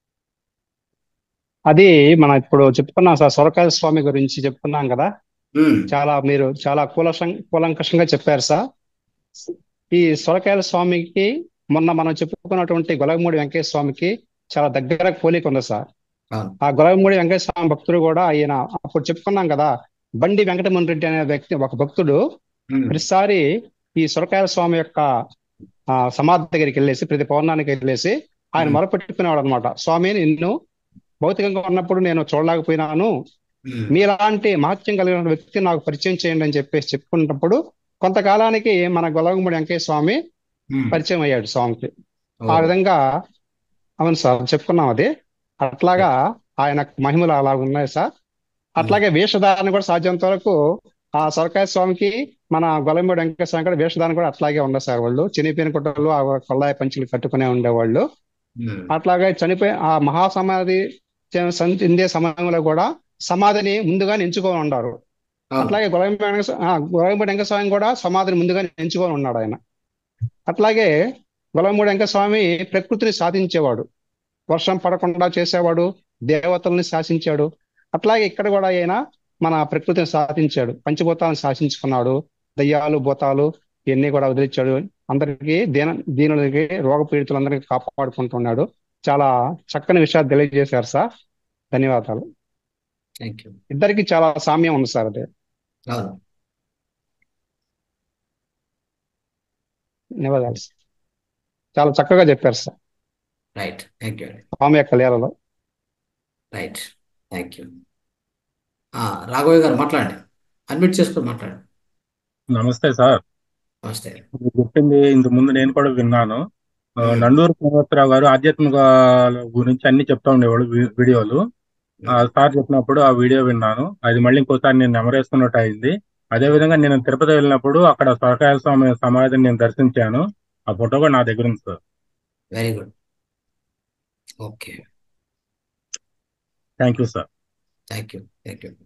అది మనం ఇప్పుడు చెప్పుకున్నాం సార్ సొరకాయ స్వామి గురించి చెప్పుకున్నాం కదా ఉమ్, చాలా మీరు చాలా కూలశం కూలంకషంగా చెప్పారు సార్ ఈ సొరకాయల స్వామికి మొన్న మనం చెప్పుకున్నటువంటి గొలగమూడి వెంకటేశ్వర స్వామికి చాలా దగ్గర పోలిక ఉంది సార్ అవును ఆ గొలగమూడి వెంకటేశ్వర స్వామి భక్తుడు కూడా ఆయన అప్పుడు చెప్పుకున్నాం కదా బండి వెంకటమోహన్ రెడ్డి అనే వ్యక్తి ఒక భక్తుడు ఉమ్, ప్రతిసారి ఈ సొరకాయల స్వామి యొక్క ఆ, సమాధి దగ్గరికి వెళ్ళేసి ప్రతి పౌర్ణానికి వెళ్ళేసి ఆయన ఉమ్, మొరపెట్టుకునేవాడు అనమాట స్వామి నిన్ను భౌతికంగా ఉన్నప్పుడు నేను చూడలేకపోయినాను ఉమ్, మీలాంటి మహత్యం కలిగిన వ్యక్తి నాకు పరిచయం చేయండి అని చెప్పేసి చెప్పుకున్నప్పుడు కొంతకాలానికి మన గొలగముడి వెంకయ్య స్వామి ఉమ్. పరిచయం అయ్యాడు స్వామికి ఓ, ఆ విధంగా అవును సార్ చెప్పుకున్నాం అది అట్లాగా ఆయన మహిమలు అలా ఉన్నాయి సార్ ఉమ్, అట్లాగే వేషధారణ కూడా సాధ్యంత వరకు ఆ సొరకాయ స్వామికి మన గొలగముడి వెంకయ్య స్వామి కూడా వేషధారణ కూడా అట్లాగే ఉండే సార్ వాళ్ళు చినిపోయిన కుట్టలు ఆ కొల్లాయి పంచులు కట్టుకునే ఉండేవాళ్ళు ఉమ్, అట్లాగే చనిపోయి ఆ మహాసమాధి చెందే సమయంలో కూడా సమాధిని ముందుగా ఎంచుకొని ఉన్నారు అవును అట్లాగే గొలగంపేట వెంకట- ఆ, గొలగంపేట వెంకటస్వామి కూడా సమాధిని ముందుగా ఎంచుకొని ఉన్నాడు ఆయన అట్లాగే గొలగంపేట వెంకటస్వామి ప్రకృతిని సాధించేవాడు వర్షం పడకుండా చేసేవాడు దేవతల్ని శాసించాడు అట్లాగే ఇక్కడ కూడా ఆయన మన ప్రకృతిని శాసించాడు పంచభూతాలను శాసించుకున్నాడు దయ్యాలు భూతాలు ఇవన్నీ కూడా వదిలించాడు అందరికీ దీన దీనులకి రోగ పీడితులందరికీ కాపాడుకుంటున్నాడు చాలా చక్కని విషయాలు తెలియజేశారు సార్ ధన్యవాదాలు థ్యాంక్ యూ ఇద్దరికి చాలా సామ్యం ఉంది సార్ అదే అవును ధన్యవాదాలు సార్ చాలా చక్కగా చెప్పారు సార్ రైట్ థ్యాంక్ యూ అండి స్వామి యొక్క లీలలో right thank you Raghavayya garu మాట్లాడండి అడ్మిట్ చేసుకొని మాట్లాడండి నమస్తే సార్ నమస్తే మీరు చెప్పింది ఇంత ముందు నేను కూడా విన్నాను ఆ, మ్మ్. నండూరు శ్రీనివాసరావు గారు ఆధ్యాత్మిక గురించి అన్ని చెప్తా ఉండేవాడు వీ- వీడియోలు ఆ, సార్ చెప్పినప్పుడు ఆ వీడియో విన్నాను అది మళ్ళీ ఇంకోసారి నేను నెమరేసుకున్నట్టు అయింది అదే విధంగా నేను తిరుపతి వెళ్ళినప్పుడు అక్కడ సొరకాయల స్వామి సమాధిని నేను దర్శించాను ఆ ఫోటో కూడా నా దగ్గర ఉంది sir very good okay thank you sir thank you thank you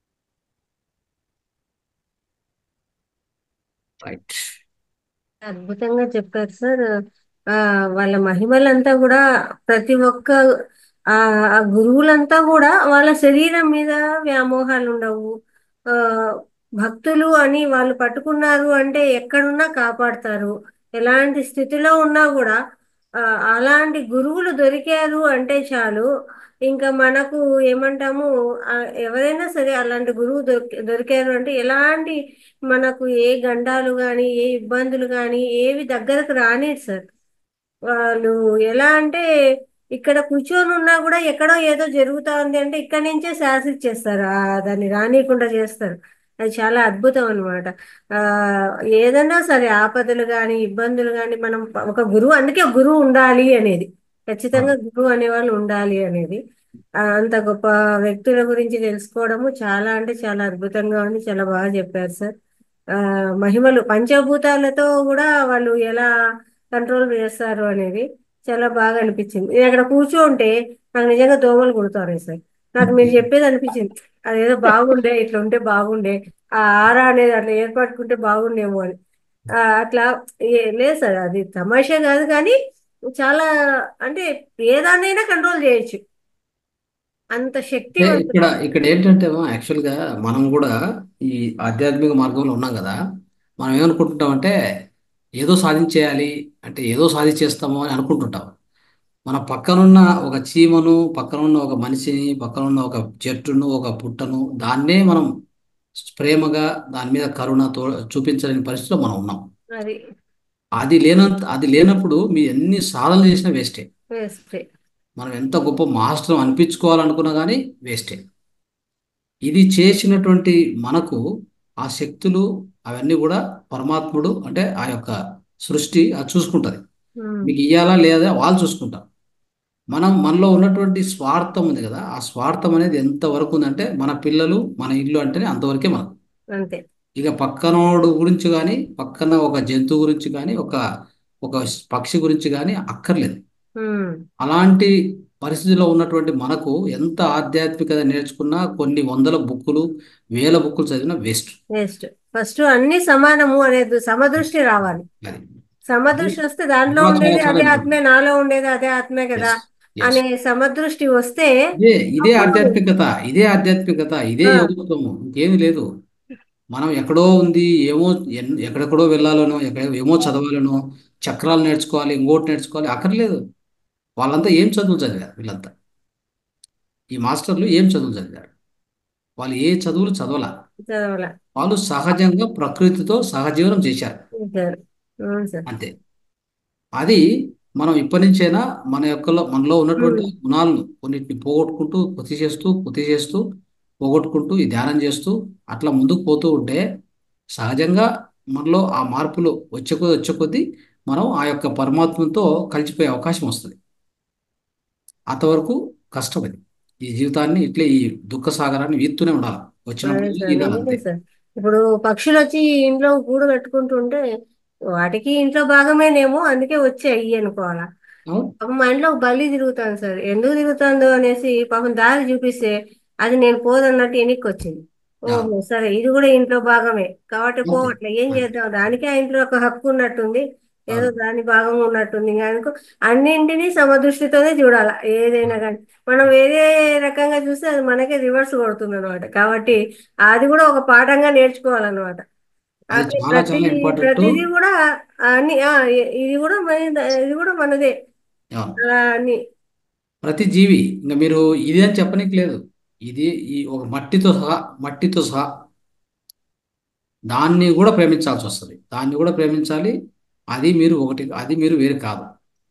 right అద్భుతంగా చెప్పారు సార్ ఆ వాళ్ళ మహిమలంతా కూడా ప్రతి ఒక్క ఆ ఆ గురువులంతా కూడా వాళ్ళ శరీరం మీద వ్యామోహాలు ఉండవు ఆ భక్తులు అని వాళ్ళు పట్టుకున్నారు అంటే ఎక్కడున్నా కాపాడతారు ఎలాంటి స్థితిలో ఉన్నా కూడా ఆ, అలాంటి గురువులు దొరికారు అంటే చాలు ఇంకా మనకు ఏమంటాము ఆ, ఎవరైనా సరే అలాంటి గురువు దొరికి దొరికారు అంటే ఎలాంటి మనకు ఏ గండాలు కానీ ఏ ఇబ్బందులు కానీ ఏవి దగ్గరకు రాని సార్ వాళ్ళు ఎలా అంటే ఇక్కడ కూర్చొని ఉన్నా కూడా ఎక్కడో ఏదో జరుగుతా ఉంది అంటే ఇక్కడి నుంచే శాసిచ్చేస్తారు ఆ దాన్ని రానియకుండా చేస్తారు అది చాలా అద్భుతం అనమాట ఆ ఏదైనా సరే ఆపదలు కానీ ఇబ్బందులు కానీ మనం ఒక గురువు అందుకే గురువు ఉండాలి అనేది ఖచ్చితంగా గురువు అనేవాళ్ళు ఉండాలి అనేది ఆ, అంత గొప్ప వ్యక్తుల గురించి తెలుసుకోవడము చాలా అంటే చాలా అద్భుతంగా ఉంది చాలా బాగా చెప్పారు సార్ ఆ మహిమలు పంచభూతాలతో కూడా వాళ్ళు ఎలా కంట్రోల్ చేస్తారు అనేది చాలా బాగా అనిపించింది నేను అక్కడ కూర్చోంటే నాకు నిజంగా దోమలు కుడతారు సార్ నాకు మీరు చెప్పేది అనిపించింది అదేదో బాగుండే ఇట్లా ఉంటే బాగుండే ఆ ఆరా అనేది అట్లా ఏర్పడుకుంటే బాగుండేమో అని ఆ, అట్లా ఏ- లేదు సార్ అది తమాషా కాదు కానీ చాలా అంటే ఏదాన్నైనా కంట్రోల్ చేయొచ్చు అంత అంటే శక్తివంతులు ఇక్కడ ఇక్కడ ఏంటంటే యాక్చువల్గా మనం కూడా ఈ ఆధ్యాత్మిక మార్గంలో ఉన్నాం కదా మనం ఏమనుకుంటుంటామంటే ఏదో సాధించేయాలి అంటే ఏదో సాధించేస్తాము అని అనుకుంటుంటాం మన పక్కనున్న ఒక చీమను పక్కనున్న ఒక మనిషిని పక్కనున్న ఒక చెట్టును ఒక పుట్టను దాన్నే మనం ప్రేమగా దాని మీద కరుణతో చూపించలేని పరిస్థితిలో మనం ఉన్నాం అది అది లేనంత అది లేనప్పుడు మీ ఎన్ని సాధనలు చేసినా వేస్టే వేస్తే మనం ఎంత గొప్ప మాస్టర్ అనిపించుకోవాలనుకున్నా కానీ వేస్టే ఇది చేసినటువంటి మనకు ఆ శక్తులు అవన్నీ కూడా పరమాత్ముడు అంటే ఆ యొక్క సృష్టి అది చూసుకుంటుంది ఉమ్, మీకు ఇయ్యాలా లేదా వాళ్ళు చూసుకుంటారు మనం మనలో ఉన్నటువంటి స్వార్థం ఉంది కదా ఆ స్వార్థం అనేది ఎంతవరకు ఉందంటే మన పిల్లలు మన ఇల్లు అంటేనే అంతవరకే మనకు అంతే ఇక పక్కనోడు గురించి కానీ పక్కన ఒక జంతువు గురించి కానీ ఒక ఒక పక్షి గురించి కానీ అక్కర్లేదు ఉమ్, అలాంటి పరిస్థితిలో ఉన్నటువంటి మనకు ఎంత ఆధ్యాత్మికత నేర్చుకున్నా కొన్ని వందల బుక్కులు వేల బుక్కులు చదివినా వేస్ట్ వేస్ట్ ఫస్ట్ అన్ని సమానము అనేది సమదృష్టి రావాలి అది సమదృష్టి వస్తే దాంట్లో చాలా ఉండేది చాలా అదే important. ఆత్మే నాలో ఉండేది అదే ఆత్మే కదా Yes, yes. అనే సమదృష్టి వస్తే ఇదే ఇదే అప్పుడు ఆధ్యాత్మికత ఇదే ఆధ్యాత్మికత ఇదే ఆ. యోగత్వము ఇంకేమీ లేదు మనం ఎక్కడో ఉంది ఏమో ఎన్- ఎక్కడెక్కడో వెళ్ళాలనో ఎక్కడ ఏమో చదవాలనో చక్రాలు నేర్చుకోవాలి ఇంకోటి నేర్చుకోవాలి అక్కర్లేదు వాళ్ళంతా ఏం చదువులు చదివారు వీళ్ళంతా ఈ మాస్టర్లు ఏం చదువులు చదివారు వాళ్ళు ఏ చదువులు చదవలా చదవాల వాళ్ళు సహజంగా ప్రకృతితో సహజీవనం చేశారు సార్ అవును సార్ అంతే అది మనం ఇప్పటి నుంచైనా మన యొక్క మనలో ఉన్నటువంటి ఉమ్, గుణాలను కొన్నిటిని పోగొట్టుకుంటూ పొతి చేస్తూ పొతి చేస్తూ పోగొట్టుకుంటూ ఈ ధ్యానం చేస్తూ అట్లా ముందుకు పోతూ ఉంటే సహజంగా మనలో ఆ మార్పులు వచ్చే కొద్దీ వచ్చే కొద్దీ మనం ఆ యొక్క పరమాత్మతో కలిసిపోయే అవకాశం వస్తుంది అంతవరకు కష్టం అది ఈ జీవితాన్ని ఇట్లే ఈ దుఃఖ సాగరాన్ని ఈదుతూనే ఉండాలి అదే వచ్చినప్పుడు సార్ ఈదాలి నిజమే అంతే సార్ ఇప్పుడు పక్షులు వచ్చి ఇంట్లో గూడు కట్టుకుంటుంటే వాటికి ఇంట్లో భాగమేనేమో అందుకే వచ్చి అయ్యి అనుకోవాలా అవును పాపం మా ఇంట్లో ఒక బల్లి తిరుగుతాను సార్ ఎందుకు తిరుగుతుందో అనేసి పాపం దారి చూపిస్తే అది నేను పోదన్నట్టు వెనక్కి వచ్చింది ఆ, ఓహో సరే ఇది కూడా ఇంట్లో భాగమే కాబట్టి అంతే పోవట్లే ఏం అంతే చేద్దాం దానికే ఆ ఇంట్లో ఒక హక్కు ఉన్నట్టుంది ఏదో అవును దాని భాగం ఉన్నట్టుంది కనుక అన్నింటినీ సమదృష్టితోనే చూడాల ఏదైనా కానీ మనం వేరే రకంగా చూస్తే అది మనకే రివర్స్ కొడుతుంది అనమాట కాబట్టి అది కూడా ఒక పాఠంగా నేర్చుకోవాలన్నమాట అది అంటే చాలా ప్రతి చాలా ఇంపార్టెంట్ ప్రతిదీ కూడా అన్ని ఆ, ఇ- ఇది కూడా మన ఇది కూడా మనదే అవును అలా అని ప్రతి జీవి ఇంకా మీరు ఇది అని చెప్పనీకి లేదు ఇది ఈ ఒక మట్టితో సహా మట్టితో సహా దాన్ని కూడా ప్రేమించాల్సి వస్తుంది దాన్ని కూడా ప్రేమించాలి అది మీరు ఒకటి అది మీరు వేరు కాదు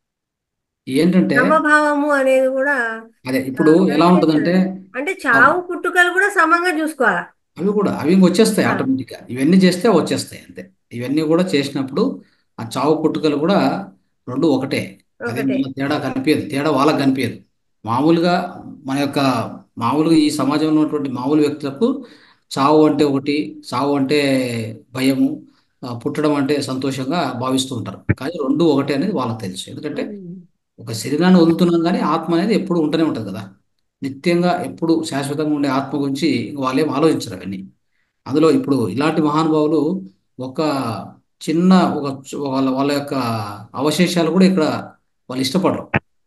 ఏంటంటే సమభావము అనేది కూడా అదే ఆ, ఇప్పుడు ఎలా ఉంటుందంటే గమనించాలి అంటే అవును చావు పుట్టుకలు కూడా సమంగా చూసుకోవాలా అవి కూడా అవి ఇంక వచ్చేస్తాయి ఆ, ఆటోమేటిక్గా ఇవన్నీ చేస్తే వచ్చేస్తాయి అంతే ఇవన్నీ కూడా చేసినప్పుడు ఆ చావు పుట్టుకలు కూడా రెండు ఒకటే అదే ఒకటే మన తేడా కనిపించదు తేడా వాళ్ళకి కనిపించదు మామూలుగా మన యొక్క మామూలుగా ఈ సమాజంలో ఉన్నటువంటి మామూలు వ్యక్తులకు చావు అంటే ఒకటి చావు అంటే భయము ఆ, పుట్టడం అంటే సంతోషంగా భావిస్తూ ఉంటారు కానీ రెండు ఒకటే అనేది వాళ్ళకి తెలుసు ఎందుకంటే ఉమ్, ఒక శరీరాన్ని వదులుతున్నాం కానీ ఆత్మ అనేది ఎప్పుడు ఉంటూనే ఉంటుంది కదా నిత్యంగా ఎప్పుడు శాశ్వతంగా ఉండే ఆత్మ గురించి వాళ్ళు ఏం ఆలోచించరు అవన్నీ అందులో ఇప్పుడు ఇలాంటి మహానుభావులు ఒక చిన్న ఒక చు- వాళ్ళ వాళ్ళ యొక్క అవశేషాలు కూడా ఇక్కడ వాళ్ళు ఇష్టపడరు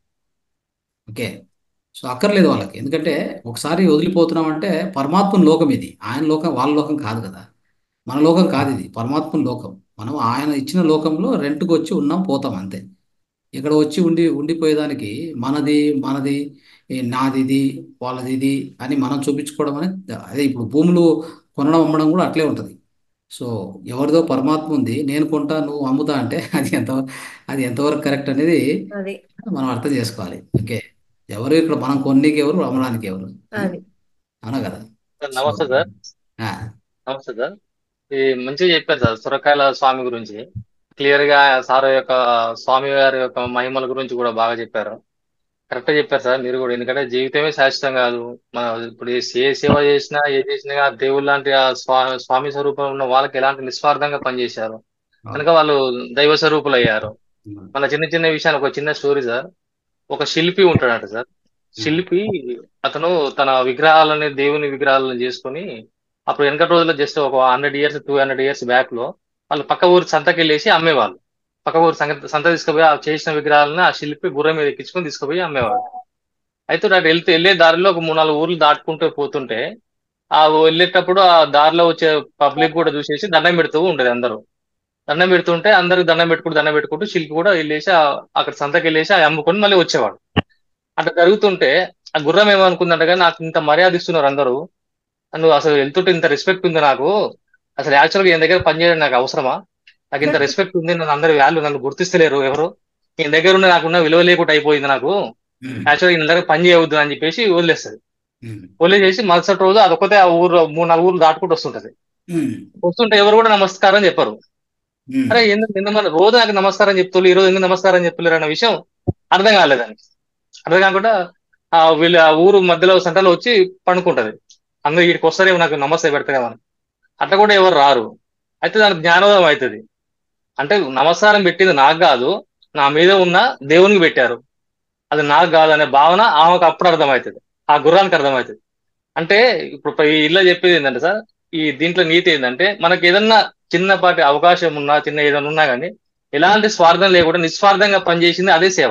ఓకే సో అక్కర్లేదు వాళ్ళకి ఎందుకంటే ఒకసారి వదిలిపోతున్నామంటే పరమాత్మ లోకం ఇది ఆయన లోకం వాళ్ళ లోకం కాదు కదా మన లోకం కాదు ఇది పరమాత్మ లోకం మనం ఆయన ఇచ్చిన లోకంలో రెంట్కి వచ్చి ఉన్నాం పోతాం అంతే ఇక్కడ వచ్చి ఉండి ఉండిపోయేదానికి మనది మనది ఈ నాది ఇది వాళ్ళది ఇది అని మనం చూపించుకోవడం అనేది అదే ఇప్పుడు భూములు కొనడం అమ్మడం కూడా అట్లే ఉంటుంది సో ఎవరిదో పరమాత్మ ఉంది నేను కొంటా నువ్వు అమ్ముతా అంటే అది ఎంత అది ఎంతవరకు కరెక్ట్ అనేది అది మనం అర్థం చేసుకోవాలి ఓకే ఎవరు ఇక్కడ మనం కొన్నికి ఎవరు అమ్మడానికి ఎవరు ఆ? అది అవునా కదా సార్ సో నమస్తే సార్ ఆ, నమస్తే సార్ ఈ మంచిగా చెప్పారు సార్ సురకాయల స్వామి గురించి క్లియర్ గా సార్ యొక్క స్వామి గారి యొక్క మహిమల గురించి కూడా బాగా చెప్పారు కరెక్ట్ చెప్పారు సార్ మీరు కూడా ఎందుకంటే జీవితమే శాశ్వతం కాదు మన ఇప్పుడు ఏ ఏ సేవ చేసినా ఏ చేసినా ఆ దేవుడు లాంటి ఆ స్వా స్వామి స్వరూపం ఉన్న వాళ్ళకి ఎలాంటి నిస్వార్థంగా పనిచేశారు అవును కనుక వాళ్ళు దైవ స్వరూపులు అయ్యారు ఉమ్, మన చిన్న చిన్న విషయాన్ని ఒక చిన్న స్టోరీ సార్ ఒక శిల్పి ఉంటాడంట సార్ ఉమ్, శిల్పి అతను తన విగ్రహాలని దేవుని విగ్రహాలను చేసుకొని అప్పుడు వెనకటి రోజుల్లో జస్ట్ ఒక hundred years two hundred years back లో వాళ్ళు పక్క ఊరు సంతకి వెళ్ళేసి అమ్మేవాళ్ళు పక్క ఊరు సంత సంత తీసుకుపోయి ఆ చేసిన విగ్రహాలను ఆ శిల్పి గుర్రం మీద ఎక్కించుకొని తీసుకుపోయి అమ్మేవాళ్ళు అయితే అటు వెళ్తే వెళ్ళే దారిలో ఒక మూడు నాలుగు ఊర్లు దాటుకుంటూ పోతుంటే ఆ వెళ్ళేటప్పుడు ఆ దారిలో వచ్చే పబ్లిక్ కూడా చూసేసి దండం పెడుతూ ఉండేది అందరూ దండం పెడుతుంటే అందరికి దండం పెట్టుకుంటూ దండం పెట్టుకుంటూ శిల్పి కూడా వెళ్ళేసి ఆ- అక్కడ సంతకి వెళ్ళేసి ఆ అమ్ముకొని మళ్ళీ వచ్చేవాడు అట్లా జరుగుతుంటే ఆ గుర్రం ఏమనుకుందంట కానీ నాకు ఇంత మర్యాద ఇస్తున్నారు అందరూ నువ్వు అసలు వెళ్తుంటే ఇంత రెస్పెక్ట్ ఉంది నాకు అసలు యాక్చువల్గా ఈయన దగ్గర పనిచేయడం నాకు అవసరమా నాకు ఇంత రెస్పెక్ట్ ఉంది నన్ను అందరు వాల్యూ నన్ను గుర్తిస్తలేరు ఎవరు ఈయన దగ్గర ఉన్న నాకున్న విలువ లేకుండా అయిపోయింది నాకు ఉమ్, యాక్చువల్గా ఈయన దగ్గర పని చేయవద్దు అని చెప్పేసి వదిలేస్తుంది ఉమ్, వదిలేసి మరుసటి రోజు అదొకతే ఆ ఊరు మూడు నాలుగు ఊర్లు దాటుకుంటూ వస్తుంటది ఉమ్, వస్తుంటే ఎవరు కూడా నమస్కారం చెప్పరు ఉమ్, అరే ఎందుకు నిన్న మన రోజు నాకు నమస్కారం చెప్తున్నారు ఈ రోజు ఎందుకు నమస్కారం చెప్పలేరు అన్న విషయం అర్థం కాలేదని అర్థం కాకుండా ఆ వీళ్ళు ఆ ఊరు మధ్యలో సెంటర్లో వచ్చి పండుకుంటది అందరూ వీడికి వస్తారేమో నాకు నమస్తే పెడతారేమో అట్లా కూడా ఎవరు రారు అయితే దానికి జ్ఞానోదయం అవుతుంది అంటే నమస్కారం పెట్టింది నాకు కాదు నా మీద ఉన్న దేవునికి పెట్టారు అది నాకు కాదు అనే భావన ఆమెకు అప్పుడు అర్థమవుతుంది ఆ గుర్రానికి అర్థమవుతుంది అంటే ఇప్పుడు ఈ ఇల్లు చెప్పేది ఏంటంటే సార్ ఈ దీంట్లో నీతి ఏంటంటే మనకి ఏదన్నా చిన్నపాటి అవకాశం ఉన్నా చిన్న ఏదైనా ఉన్నా కానీ ఎలాంటి స్వార్థం లేకుండా నిస్వార్థంగా పనిచేసింది అదే సేవ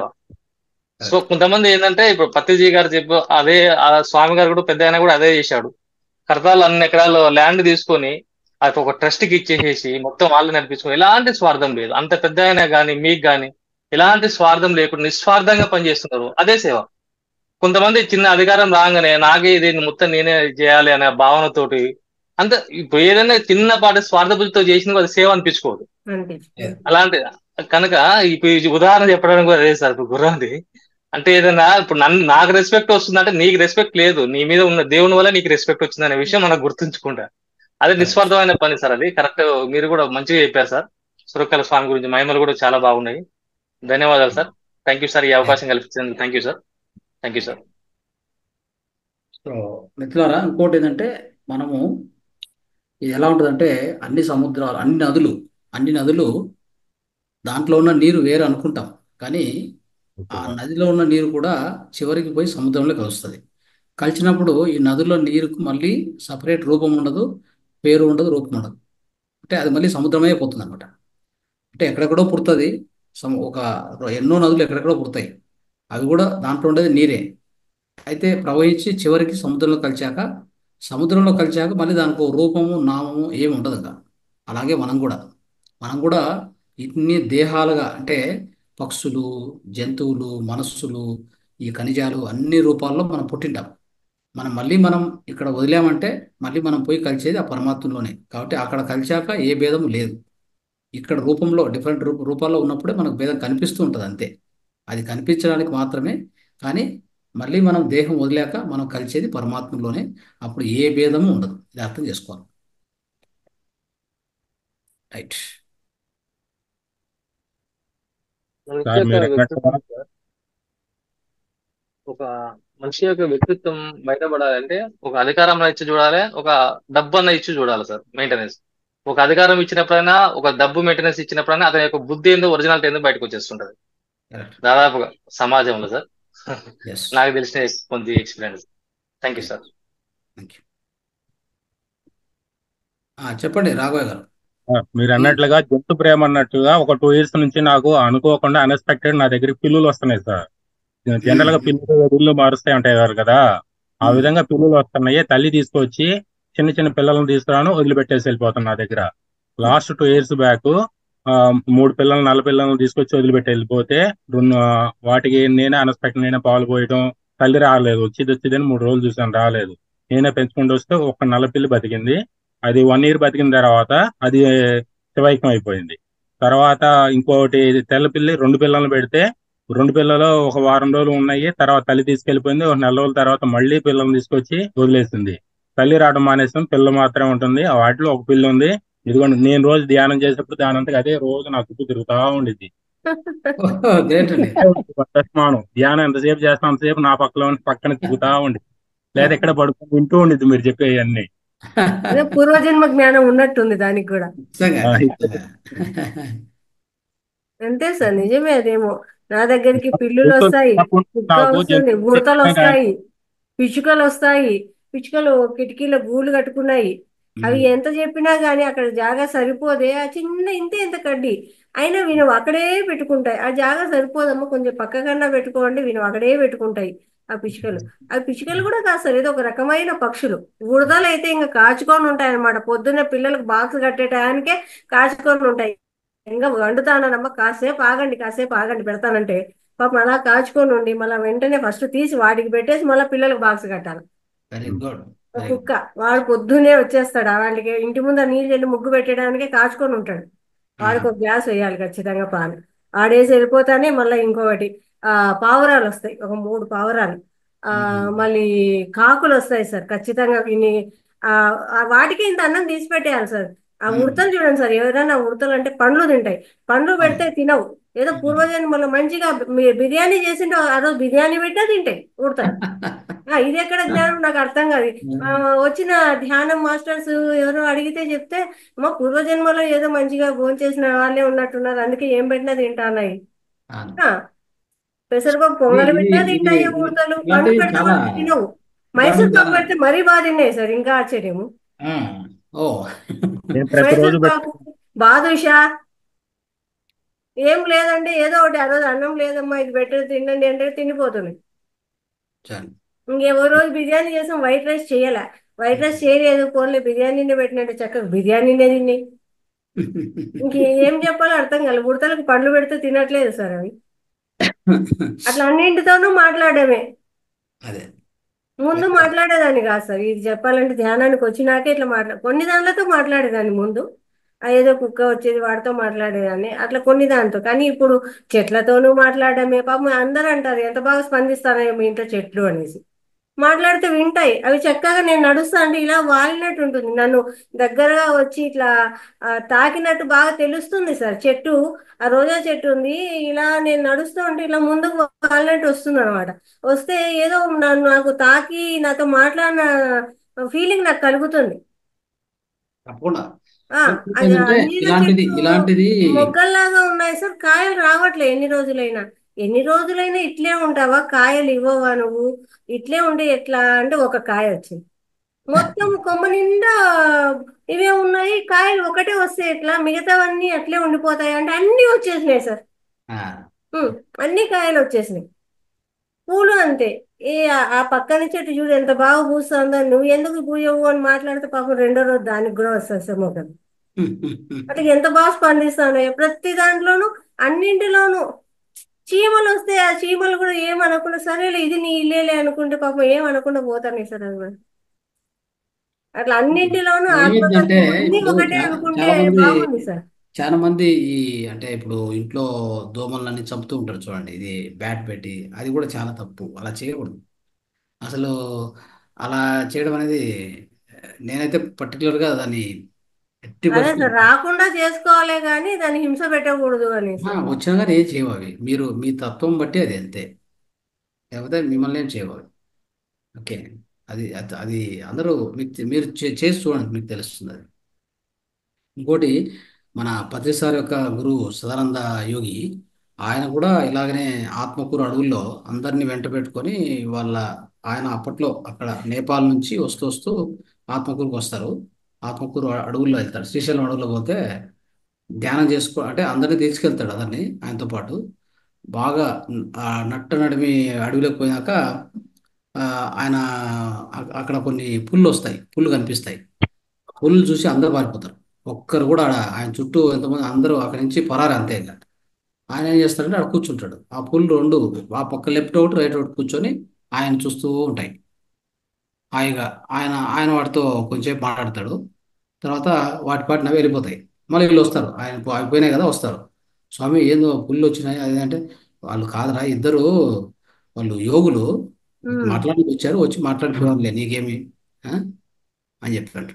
సో కొంతమంది ఏంటంటే ఇప్పుడు పత్రిజీ గారు చెప్పు అదే ఆ స్వామి గారు కూడా పెద్ద ఆయన కూడా అదే చేశాడు కర్తాలు అన్ని ఎకరాలు ల్యాండ్ తీసుకొని అది ఒక ట్రస్ట్ కి ఇచ్చేసేసి మొత్తం వాళ్ళు నడిపించుకొని ఎలాంటి స్వార్థం లేదు అంత పెద్ద అయినా కానీ మీకు కానీ ఎలాంటి స్వార్థం లేకుండా నిస్వార్థంగా పనిచేస్తున్నారు అదే సేవ కొంతమంది చిన్న అధికారం రాగానే నాకే ఇది మొత్తం నేనే చేయాలి అనే భావనతోటి అంత ఇప్పుడు ఏదైనా చిన్నపాటి స్వార్థబుద్ధితో చేసిన అది సేవ అనిపించుకోదు అనిపించుకుంది అలాంటి కనుక ఇప్పుడు ఈ ఉదాహరణ చెప్పడానికి కూడా అదే సార్ ఇప్పుడు గుర్రంది అంటే ఏదైనా ఇప్పుడు నన్ను నాకు రెస్పెక్ట్ వస్తుందంటే నీకు రెస్పెక్ట్ లేదు నీ మీద ఉన్న దేవుని వల్ల నీకు రెస్పెక్ట్ వచ్చింది అనే విషయం మనకు గుర్తుంచుకుంటా అదే నిస్వార్థమైన పని సార్ అది కరెక్ట్ మీరు కూడా మంచిగా చెప్పారు సార్ సురక్కల స్వామి గురించి మహిమలు కూడా చాలా బాగున్నాయి ధన్యవాదాలు సార్ థ్యాంక్ యూ సార్ ఈ అవకాశం కల్పించినందుకు thank you sir thank you sir so మిత్రులారా ఇంకోటి ఏంటంటే మనము ఇది ఎలా ఉంటుందంటే అన్ని సముద్రాలు అన్ని నదులు అన్ని నదులు దాంట్లో ఉన్న నీరు వేరు అనుకుంటాం కానీ ఆ నదిలో ఉన్న నీరు కూడా చివరికి పోయి సముద్రంలో కలుస్తుంది కలిసినప్పుడు ఈ నదుల్లో నీరుకు మళ్ళీ సపరేట్ రూపం ఉండదు పేరు ఉండదు రూపం ఉండదు అంటే అది మళ్ళీ సముద్రమే పోతుంది అనమాట అంటే ఎక్కడెక్కడో పుడుతుంది సమ ఒక ఎన్నో నదులు ఎక్కడెక్కడో పుడతాయి అవి కూడా దాంట్లో ఉండేది నీరే అయితే ప్రవహించి చివరికి సముద్రంలో కలిశాక సముద్రంలో కలిశాక మళ్ళీ దానికి ఓ రూపము నామము ఏమి ఉండదు ఇంకా అలాగే మనం కూడా మనం కూడా ఇన్ని దేహాలుగా అంటే పక్షులు జంతువులు మనస్సులు ఈ ఖనిజాలు అన్ని రూపాల్లో మనం పుట్టింటాం మనం మళ్ళీ మనం ఇక్కడ వదిలామంటే మళ్ళీ మనం పోయి కలిసేది ఆ పరమాత్మలోనే కాబట్టి అక్కడ కలిశాక ఏ భేదం లేదు ఇక్కడ రూపంలో డిఫరెంట్ రూప రూపాల్లో ఉన్నప్పుడే మనకు భేదం కనిపిస్తూ ఉంటుంది అంతే అది కనిపించడానికి మాత్రమే కానీ మళ్ళీ మనం దేహం వదిలాక మనం కలిసేది పరమాత్మలోనే అప్పుడు ఏ భేదము ఉండదు ఇది అర్థం చేసుకోవాలి రైట్ మనిషి సార్ యొక్క మీరు అన్నట్టుగా వ్యక్తిత్వం సార్, ఒక మనిషి యొక్క వ్యక్తిత్వం బయటపడాలంటే ఒక అధికారం ఇచ్చి చూడాలి ఒక డబ్బు అన్న ఇచ్చి చూడాలి సార్ మెయింటెనెన్స్ ఒక అధికారం ఇచ్చినప్పుడైనా ఒక డబ్బు మెయింటెనెన్స్ ఇచ్చినప్పుడైనా అతని యొక్క బుద్ధి ఏందో ఒరిజినాలిటీ ఏందో బయటకు వచ్చేస్తుంటది కరెక్ట్ దాదాపుగా సమాజంలో సార్ ఎస్ నాకు తెలిసిన కొంత experience thank you sir thank you చెప్పండి రాఘవయ్య గారు ఆ, మీరు అన్నట్లుగా జంతు ప్రేమ అన్నట్టుగా ఒక టూ ఇయర్స్ నుంచి నాకు అనుకోకుండా అన్ఎక్స్పెక్టెడ్ నా దగ్గరికి పిల్లులు వస్తున్నాయి సార్ జనరల్ గా పిల్లులు ఇల్లు మారుస్తాయి ఉంటాయి గారు కదా ఆ మ్మ్. విధంగా పిల్లులు వస్తున్నాయి తల్లి తీసుకొచ్చి చిన్న చిన్న పిల్లలను తీసుకురాను వదిలిపెట్టేసి వెళ్ళిపోతాను నా దగ్గర లాస్ట్ టూ ఇయర్స్ బ్యాక్ మూడు పిల్లలు నల్ల పిల్లలను తీసుకొచ్చి వదిలిపెట్టి వెళ్ళిపోతే రెండు ఆ, వాటికి నేనే అన్ఎక్స్పెక్టెడ్ నేనే పాలు పోయడం తల్లి రాలేదు వచ్చింది వచ్చిందని మూడు రోజులు చూసాను రాలేదు నేనే పెంచుకుంటూ వస్తే ఒక నల్ల పిల్లి బతికింది అది వన్ ఇయర్ బతికిన తర్వాత అది శివైక్యం అయిపోయింది తర్వాత ఇంకోటి తెల్ల పిల్లి రెండు పిల్లలు పెడితే రెండు పిల్లలు ఒక వారం రోజులు ఉన్నాయి తర్వాత తల్లి తీసుకెళ్లిపోయింది ఒక నెల రోజుల తర్వాత మళ్ళీ పిల్లల్ని తీసుకొచ్చి వదిలేసింది తల్లి రావడం మానేస్తుంది పిల్ల మాత్రమే ఉంటుంది ఆ వాటిలో ఒక పిల్ల ఉంది ఇదిగోండి నేను రోజు ధ్యానం చేసేప్పుడు దానంతగా అదే రోజు నా చుట్టూ తిరుగుతా ఉండిద్ది గ్రేట్ అండి వర్తమానం ధ్యానం ఎంతసేపు చేస్తాను అంతసేపు నా పక్కలో పక్కన తిరుగుతా ఉండి లేదా ఇక్కడ పడుకొని వింటూ ఉండిద్ది మీరు చెప్పేవన్నీ అదే పూర్వజన్మ జ్ఞానం ఉన్నట్టుంది దానికి కూడా నిజంగా ఆ, అంతే సార్ నిజమే అదేమో నా దగ్గరికి పిల్లులు జంతువులు వస్తాయి కాకుండా కుక్క నాకు వస్తుంది జంతువులు ఉడతలు కానీ వస్తాయి పిచ్చుకలు వస్తాయి పిచ్చుకలు కిటికీలో గూళ్ళు కట్టుకున్నాయి అవి ఎంత చెప్పినా గానీ అక్కడ జాగా సరిపోదే ఆ చిన్న ఇంతే ఇంత కడ్డి అయినా వినవు అక్కడే పెట్టుకుంటాయి ఆ జాగా సరిపోదమ్మా కొంచెం పక్కకన్నా పెట్టుకోండి వినవు అక్కడే పెట్టుకుంటాయి ఆ పిచ్చుకలు ఆ పిచ్చుకలు కూడా కాదు సార్ ఏదో ఒక రకమైన పక్షులు ఉడతలు అయితే ఇంకా కాచుకొని ఉంటాయి అన్నమాట పొద్దున్న పిల్లలకు బాక్స్ కట్టే టయానికే కాచుకొని ఉంటాయి ఇంకా వండుతానమ్మా కాసేపు ఆగండి కాసేపు ఆగండి పెడతానంటే పాపం అలా కాచుకొని ఉండి మళ్ళీ వెంటనే ఫస్ట్ తీసి వాటికి పెట్టేసి మళ్ళీ పిల్లలకు బాక్స్ కట్టాలి వెరీ గుడ్ ఒక కుక్క వాడు పొద్దున్నే వచ్చేస్తాడు వాళ్ళకి ఇంటి ముందర నీళ్ళు వెళ్ళి ముగ్గు పెట్టడానికే కాచుకొని ఉంటాడు వాడికి ఒక గ్లాస్ వేయాలి ఖచ్చితంగా పాలు ఆడేసి వెళ్ళిపోతానే మళ్ళీ ఇంకొకటి ఆ పావురాలు వస్తాయి ఒక మూడు పావురాలు ఆ మళ్ళీ కాకులు వస్తాయి సార్ ఖచ్చితంగా ఇన్ని ఆ ఆ వాటికి ఇంత అన్నం తీసి పెట్టేయాలి సార్ ఆ మ్మ్. ఉడతలు చూడండి సార్ ఎవరైనా ఉడతలు అంటే పండ్లు తింటాయి పండ్లు పెడితే తినవు ఏదో పూర్వజన్మలో మంచిగా బి- బిర్యానీ చేసింటే ఆ రోజు బిర్యానీ పెట్టా తింటాయి ఉడతలు ఆ, ఇది ఎక్కడ జ్ఞానం నాకు అర్థం కాదు ఆ, వచ్చిన ధ్యానం మాస్టర్స్ ఎవరో అడిగితే చెప్తే మా పూర్వజన్మలో ఏదో మంచిగా భోజనం చేసిన వాళ్ళే ఉన్నట్టున్నారు అందుకే ఏం పెట్టినా తింటాన్నాయి అవును. ఆ, పెసరపప్పు పొంగల్ ఇది- పెట్టినా ఇది- తింటాయి ఇది- ఉడతలు పండు ఇలాంటివి పెడితే చాలా- కూడా తినవు మైసూర్ ఇలాంటివి పాకు చాలా- పెడితే మరీ బాగా తిన్నాయి సార్ ఇంకా ఆశ్చర్యము ఆ, ఓ నేను ప్రతిరోజు మైసూర్ పాకు బాదుషా ఏం లేదండి ఏదో ఒకటి ఆ రోజు అన్నం లేదమ్మా ఇది పెట్టేది తినండి అంటే తినిపోతుంది చాలు ఇంకేవో రోజు బిర్యానీ చేసాం వైట్ రైస్ చేయలే వైట్ రైస్ చేయలేదు పోన్లే బిర్యానీనే పెట్టినట్టు చక్కగా బిర్యానీనే తిని ఇంకేం చెప్పాలో అర్థం కాలేదు ఉడతలకు పండ్లు పెడితే తినట్లేదు సార్ అవి అట్లా అన్నింటితోనూ మాట్లాడమే అదే ముందు మాట్లాడేదాన్ని కాదు సార్ ఇది చెప్పాలంటే ధ్యానానికి వచ్చినాకే ఇట్లా మాట్లా కొన్ని దానిలతో మాట్లాడేదాన్ని ముందు ఆ ఏదో కుక్క వచ్చేది వాడితో మాట్లాడేదాన్ని అట్లా కొన్ని దానితో కానీ ఇప్పుడు చెట్లతోనూ మాట్లాడమే పాపం అందరూ అంటారు ఎంత బాగా స్పందిస్తారో మీ ఇంట్లో చెట్లు అనేసి మాట్లాడితే వింటాయి అవి చక్కగా నేను నడుస్తా అంటే ఇలా వాలినట్టు ఉంటుంది నన్ను దగ్గరగా వచ్చి ఇట్లా ఆ, తాకినట్టు బాగా తెలుస్తుంది సార్ చెట్టు ఆ రోజా చెట్టు ఉంది ఇలా నేను నడుస్తూ ఉంటే ఇలా ముందుకు వాలినట్టు వస్తుంది అనమాట వస్తే ఏదో నన్ను నాకు తాకి నాతో మాట్లాడిన ఫీలింగ్ నాకు కలుగుతుంది తప్పకుండా ఆ, అది ఏంటంటే అంజీర ఇలాంటిది చెట్టు ఇలాంటిది మొగ్గల్లాగా ఉన్నాయి సార్ కాయలు రావట్లే ఎన్ని రోజులైనా ఎన్ని రోజులైనా ఇట్లే ఉంటావా కాయలు ఇవ్వవా నువ్వు ఇట్లే ఉంటే ఎట్లా అంటే ఒక కాయ వచ్చింది మొత్తం కొమ్మ నిండా ఇవే ఉన్నాయి కాయలు ఒకటే వస్తే ఎట్లా మిగతావన్నీ అట్లే ఉండిపోతాయి అంటే అన్నీ వచ్చేసినాయి సార్ ఆ, ఉమ్, అన్ని కాయలు వచ్చేసినాయి పూలు అంతే ఏ ఆ- ఆ పక్కన చెట్టు చూడు ఎంత బాగా పూస్తుందో నువ్వు ఎందుకు పూయవు అని మాట్లాడితే పాపం రెండో రోజు దానికి కూడా వస్తుంది సార్ మొక్కలు అట్లా ఎంత బాగా స్పందిస్తున్నాయి ప్రతి దాంట్లోనూ అన్నింటిలోనూ చీమలు వస్తే ఆ చీమలు కూడా ఏమనకుండా సరేలే ఇది నీ ఇల్లేలే అనుకుంటే పాపం ఏమనకుండా పోతాయి సార్ అది కూడా. అట్లా అన్నింటిలోనూ ఏమైందంటే ఆత్మతత్వం అన్ని ఇప్పుడు ఒకటే చా- అనుకుంటే చాలా మంది బాగుంది సార్ చాలా మంది ఈ అంటే ఇప్పుడు ఇంట్లో దోమలన్నీ చంపుతూ ఉంటారు చూడండి ఇది బ్యాట్ పెట్టి అది కూడా చాలా తప్పు అలా చేయకూడదు అసలు అలా చేయడం అనేది నేనైతే పర్టికులర్గా దాన్ని ఎట్టి అదే సార్ పరిస్థితుల్లో రాకుండా చేసుకోవాలే కానీ దాన్ని హింస పెట్టకూడదు అని ఆ, సార్ వచ్చినా కానీ ఏం చేయవు అవి మీరు మీ తత్వం బట్టి అది అంతే లేకపోతే మిమ్మల్ని ఏం చేయవు అవి ఓకే అది అది అది అందరూ మీకు మీరు చే- చేసి చూడండి మీకు తెలుస్తుంది అది ఇంకోటి మన పత్రిసార్ యొక్క గురువు సదానంద యోగి ఆయన కూడా ఇలాగనే ఆత్మకూరు అడవుల్లో అందరినీ వెంట పెట్టుకొని వాళ్ళ ఆయన అప్పట్లో అక్కడ నేపాల్ నుంచి వస్తూ వస్తూ ఆత్మకూరుకు వస్తారు ఆత్మకూరు అడవుల్లో వెళ్తారు శ్రీశైలం అడవుల్లో పోతే ధ్యానం చేసుకో అంటే అందరినీ తీసుకెళ్తాడు అతన్ని ఆయనతో పాటు బాగా ఆ నట్ట నడిమి అడవిలోకి పోయాక ఆ, ఆయన అ- అక్కడ కొన్ని పుళ్ళు వస్తాయి పుళ్ళు కనిపిస్తాయి పుళ్ళు చూసి అందరూ పారిపోతారు ఒక్కరు కూడా ఆడ ఆయన చుట్టూ ఎంతమంది అందరూ అక్కడి నుంచి పరారు అంతే ఇంకా ఆయన ఏం చేస్తాడంటే ఆడ కూర్చుంటాడు ఆ పుళ్ళు రెండు ఆ పక్క లెఫ్ట్ ఒకటి రైట్ ఒకటి కూర్చొని ఆయన చూస్తూ ఉంటాయి హాయిగా ఆయన ఆయన వాటితో కొంచెంసేపు మాట్లాడతాడు తర్వాత వాటి పాటిన అవి వెళ్ళిపోతాయి మళ్ళీ వీళ్ళు వస్తారు ఆయన పో- అయిపోయినాయి కదా వస్తారు స్వామి ఏందో పుళ్ళు వచ్చినాయి అది అంటే వాళ్ళు కాదురా ఇద్దరు వాళ్ళు యోగులు ఉమ్, మాట్లాడడానికి వచ్చారు వచ్చి మాట్లాడుకోవాలే నీకేమి ఆ? అని చెప్పాడు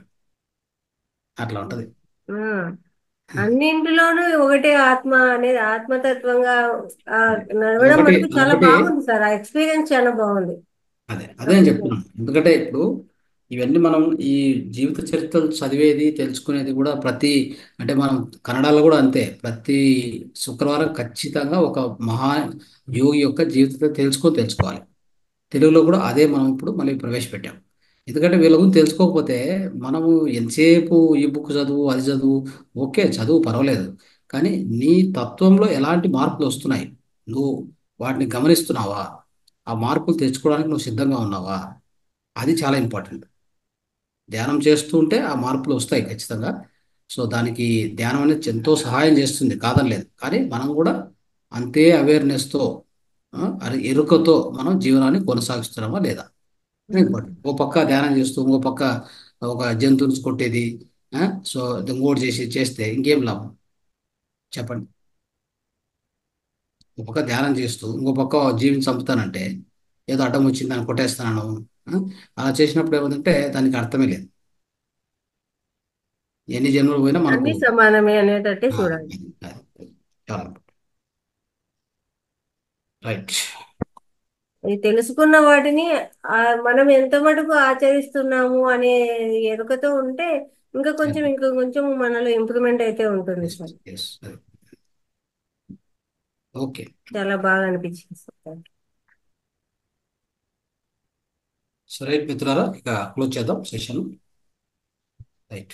అట్లా ఉంటది ఆ. అన్నింటిలోనూ ఒకటే ఆత్మ అనేది ఆత్మతత్వంగా ఆ, నడవడం ఒకటి మటుకు చాలా ఒకటి బాగుంది సార్ ఆ ఎక్స్పీరియన్స్ చాలా బాగుంది అదే అదే అని చెప్తున్నాను ఎందుకంటే ఇప్పుడు ఇవన్నీ మనం ఈ జీవిత చరిత్రలు చదివేది తెలుసుకునేది కూడా ప్రతి అంటే మనం కన్నడలో కూడా అంతే ప్రతి శుక్రవారం ఖచ్చితంగా ఒక మహా యోగి యొక్క జీవితం తెలుసుకొని తెలుసుకోవాలి తెలుగులో కూడా అదే మనం ఇప్పుడు మళ్ళీ ప్రవేశపెట్టాం ఎందుకంటే వీళ్ళ గురించి తెలుసుకోకపోతే మనము ఎంతసేపు ఈ బుక్ చదువు అది చదువు ఓకే చదువు పర్వాలేదు కానీ నీ తత్వంలో ఎలాంటి మార్పులు వస్తున్నాయి నువ్వు వాటిని గమనిస్తున్నావా ఆ మార్పులు తెచ్చుకోవడానికి నువ్వు సిద్ధంగా ఉన్నావా అది చాలా ఇంపార్టెంట్ ధ్యానం చేస్తూ ఉంటే ఆ మార్పులు వస్తాయి ఖచ్చితంగా సో దానికి ధ్యానం అనేది ఎంతో సహాయం చేస్తుంది కాదనలేదు కానీ మనం కూడా అంతే అవేర్నెస్తో అది ఎరుకతో మనం జీవనాన్ని కొనసాగిస్తున్నామా లేదా ఇంపార్టెంట్ ఓ పక్క ధ్యానం చేస్తూ ఇంకో పక్క ఒక జంతువుని కొట్టేది ఆ, సో ఇంకోటి చేసి చేస్తే ఇంకేం లాభం చెప్పండి ఒక పక్క ధ్యానం చేస్తూ ఇంకో పక్క జీవిని చంపుతానంటే ఏదో అడ్డం వచ్చింది దాన్ని కొట్టేస్తాను ఆ, అలా చేసినప్పుడు ఏమంటే దానికి అర్థమే లేదు ఎన్ని జన్మలు పోయినా మనకు అన్ని సమానమే అనేటట్టే ఆ, చూడాలి అది, అది, చాలా రైట్ ఇది తెలుసుకున్న వాటిని ఆ, మనం ఎంత మటుకు ఆచరిస్తున్నాము అనే ఎరుకతో ఉంటే ఇంకా కొంచెం ఇంకా కొంచెం మనలో ఇంప్రూవ్మెంట్ అయితే ఉంటుంది ఎస్ సార్ ఎస్ ఓకే చాలా బాగా అనిపించింది సార్ సో రైట్ మిత్రులారా ఇక క్లోజ్ చేద్దాం సెషన్ రైట్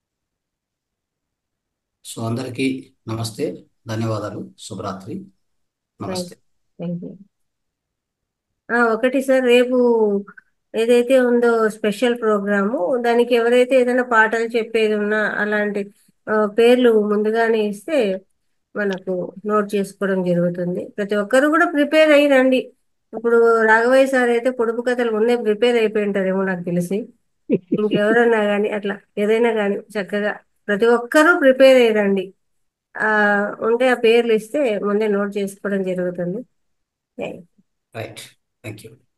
సో అందరికీ నమస్తే ధన్యవాదాలు శుభరాత్రి నమస్తే థ్యాంక్ యూ ఒకటి సార్ రేపు ఏదైతే ఉందో స్పెషల్ ప్రోగ్రాము దానికి ఎవరైతే ఏదైనా పాటలు చెప్పేది ఉన్నా అలాంటి ఆ, పేర్లు ముందుగానే ఇస్తే మనకు నోట్ చేసుకోవడం జరుగుతుంది ప్రతి ఒక్కరు కూడా ప్రిపేర్ అయ్యి రండి ఇప్పుడు రాఘవయ్య సార్ అయితే పొడుపు కథలు ముందే ప్రిపేర్ అయిపోయి ఉంటారేమో నాకు తెలిసి ఇంకెవరన్నా కానీ అట్లా ఏదైనా కానీ చక్కగా ప్రతి ఒక్కరూ ప్రిపేర్ అయ్యి రండి ఆ ఉంటే ఆ పేర్లు ఇస్తే ముందే నోట్ చేసుకోవడం జరుగుతుంది రైట్ థ్యాంక్ యూ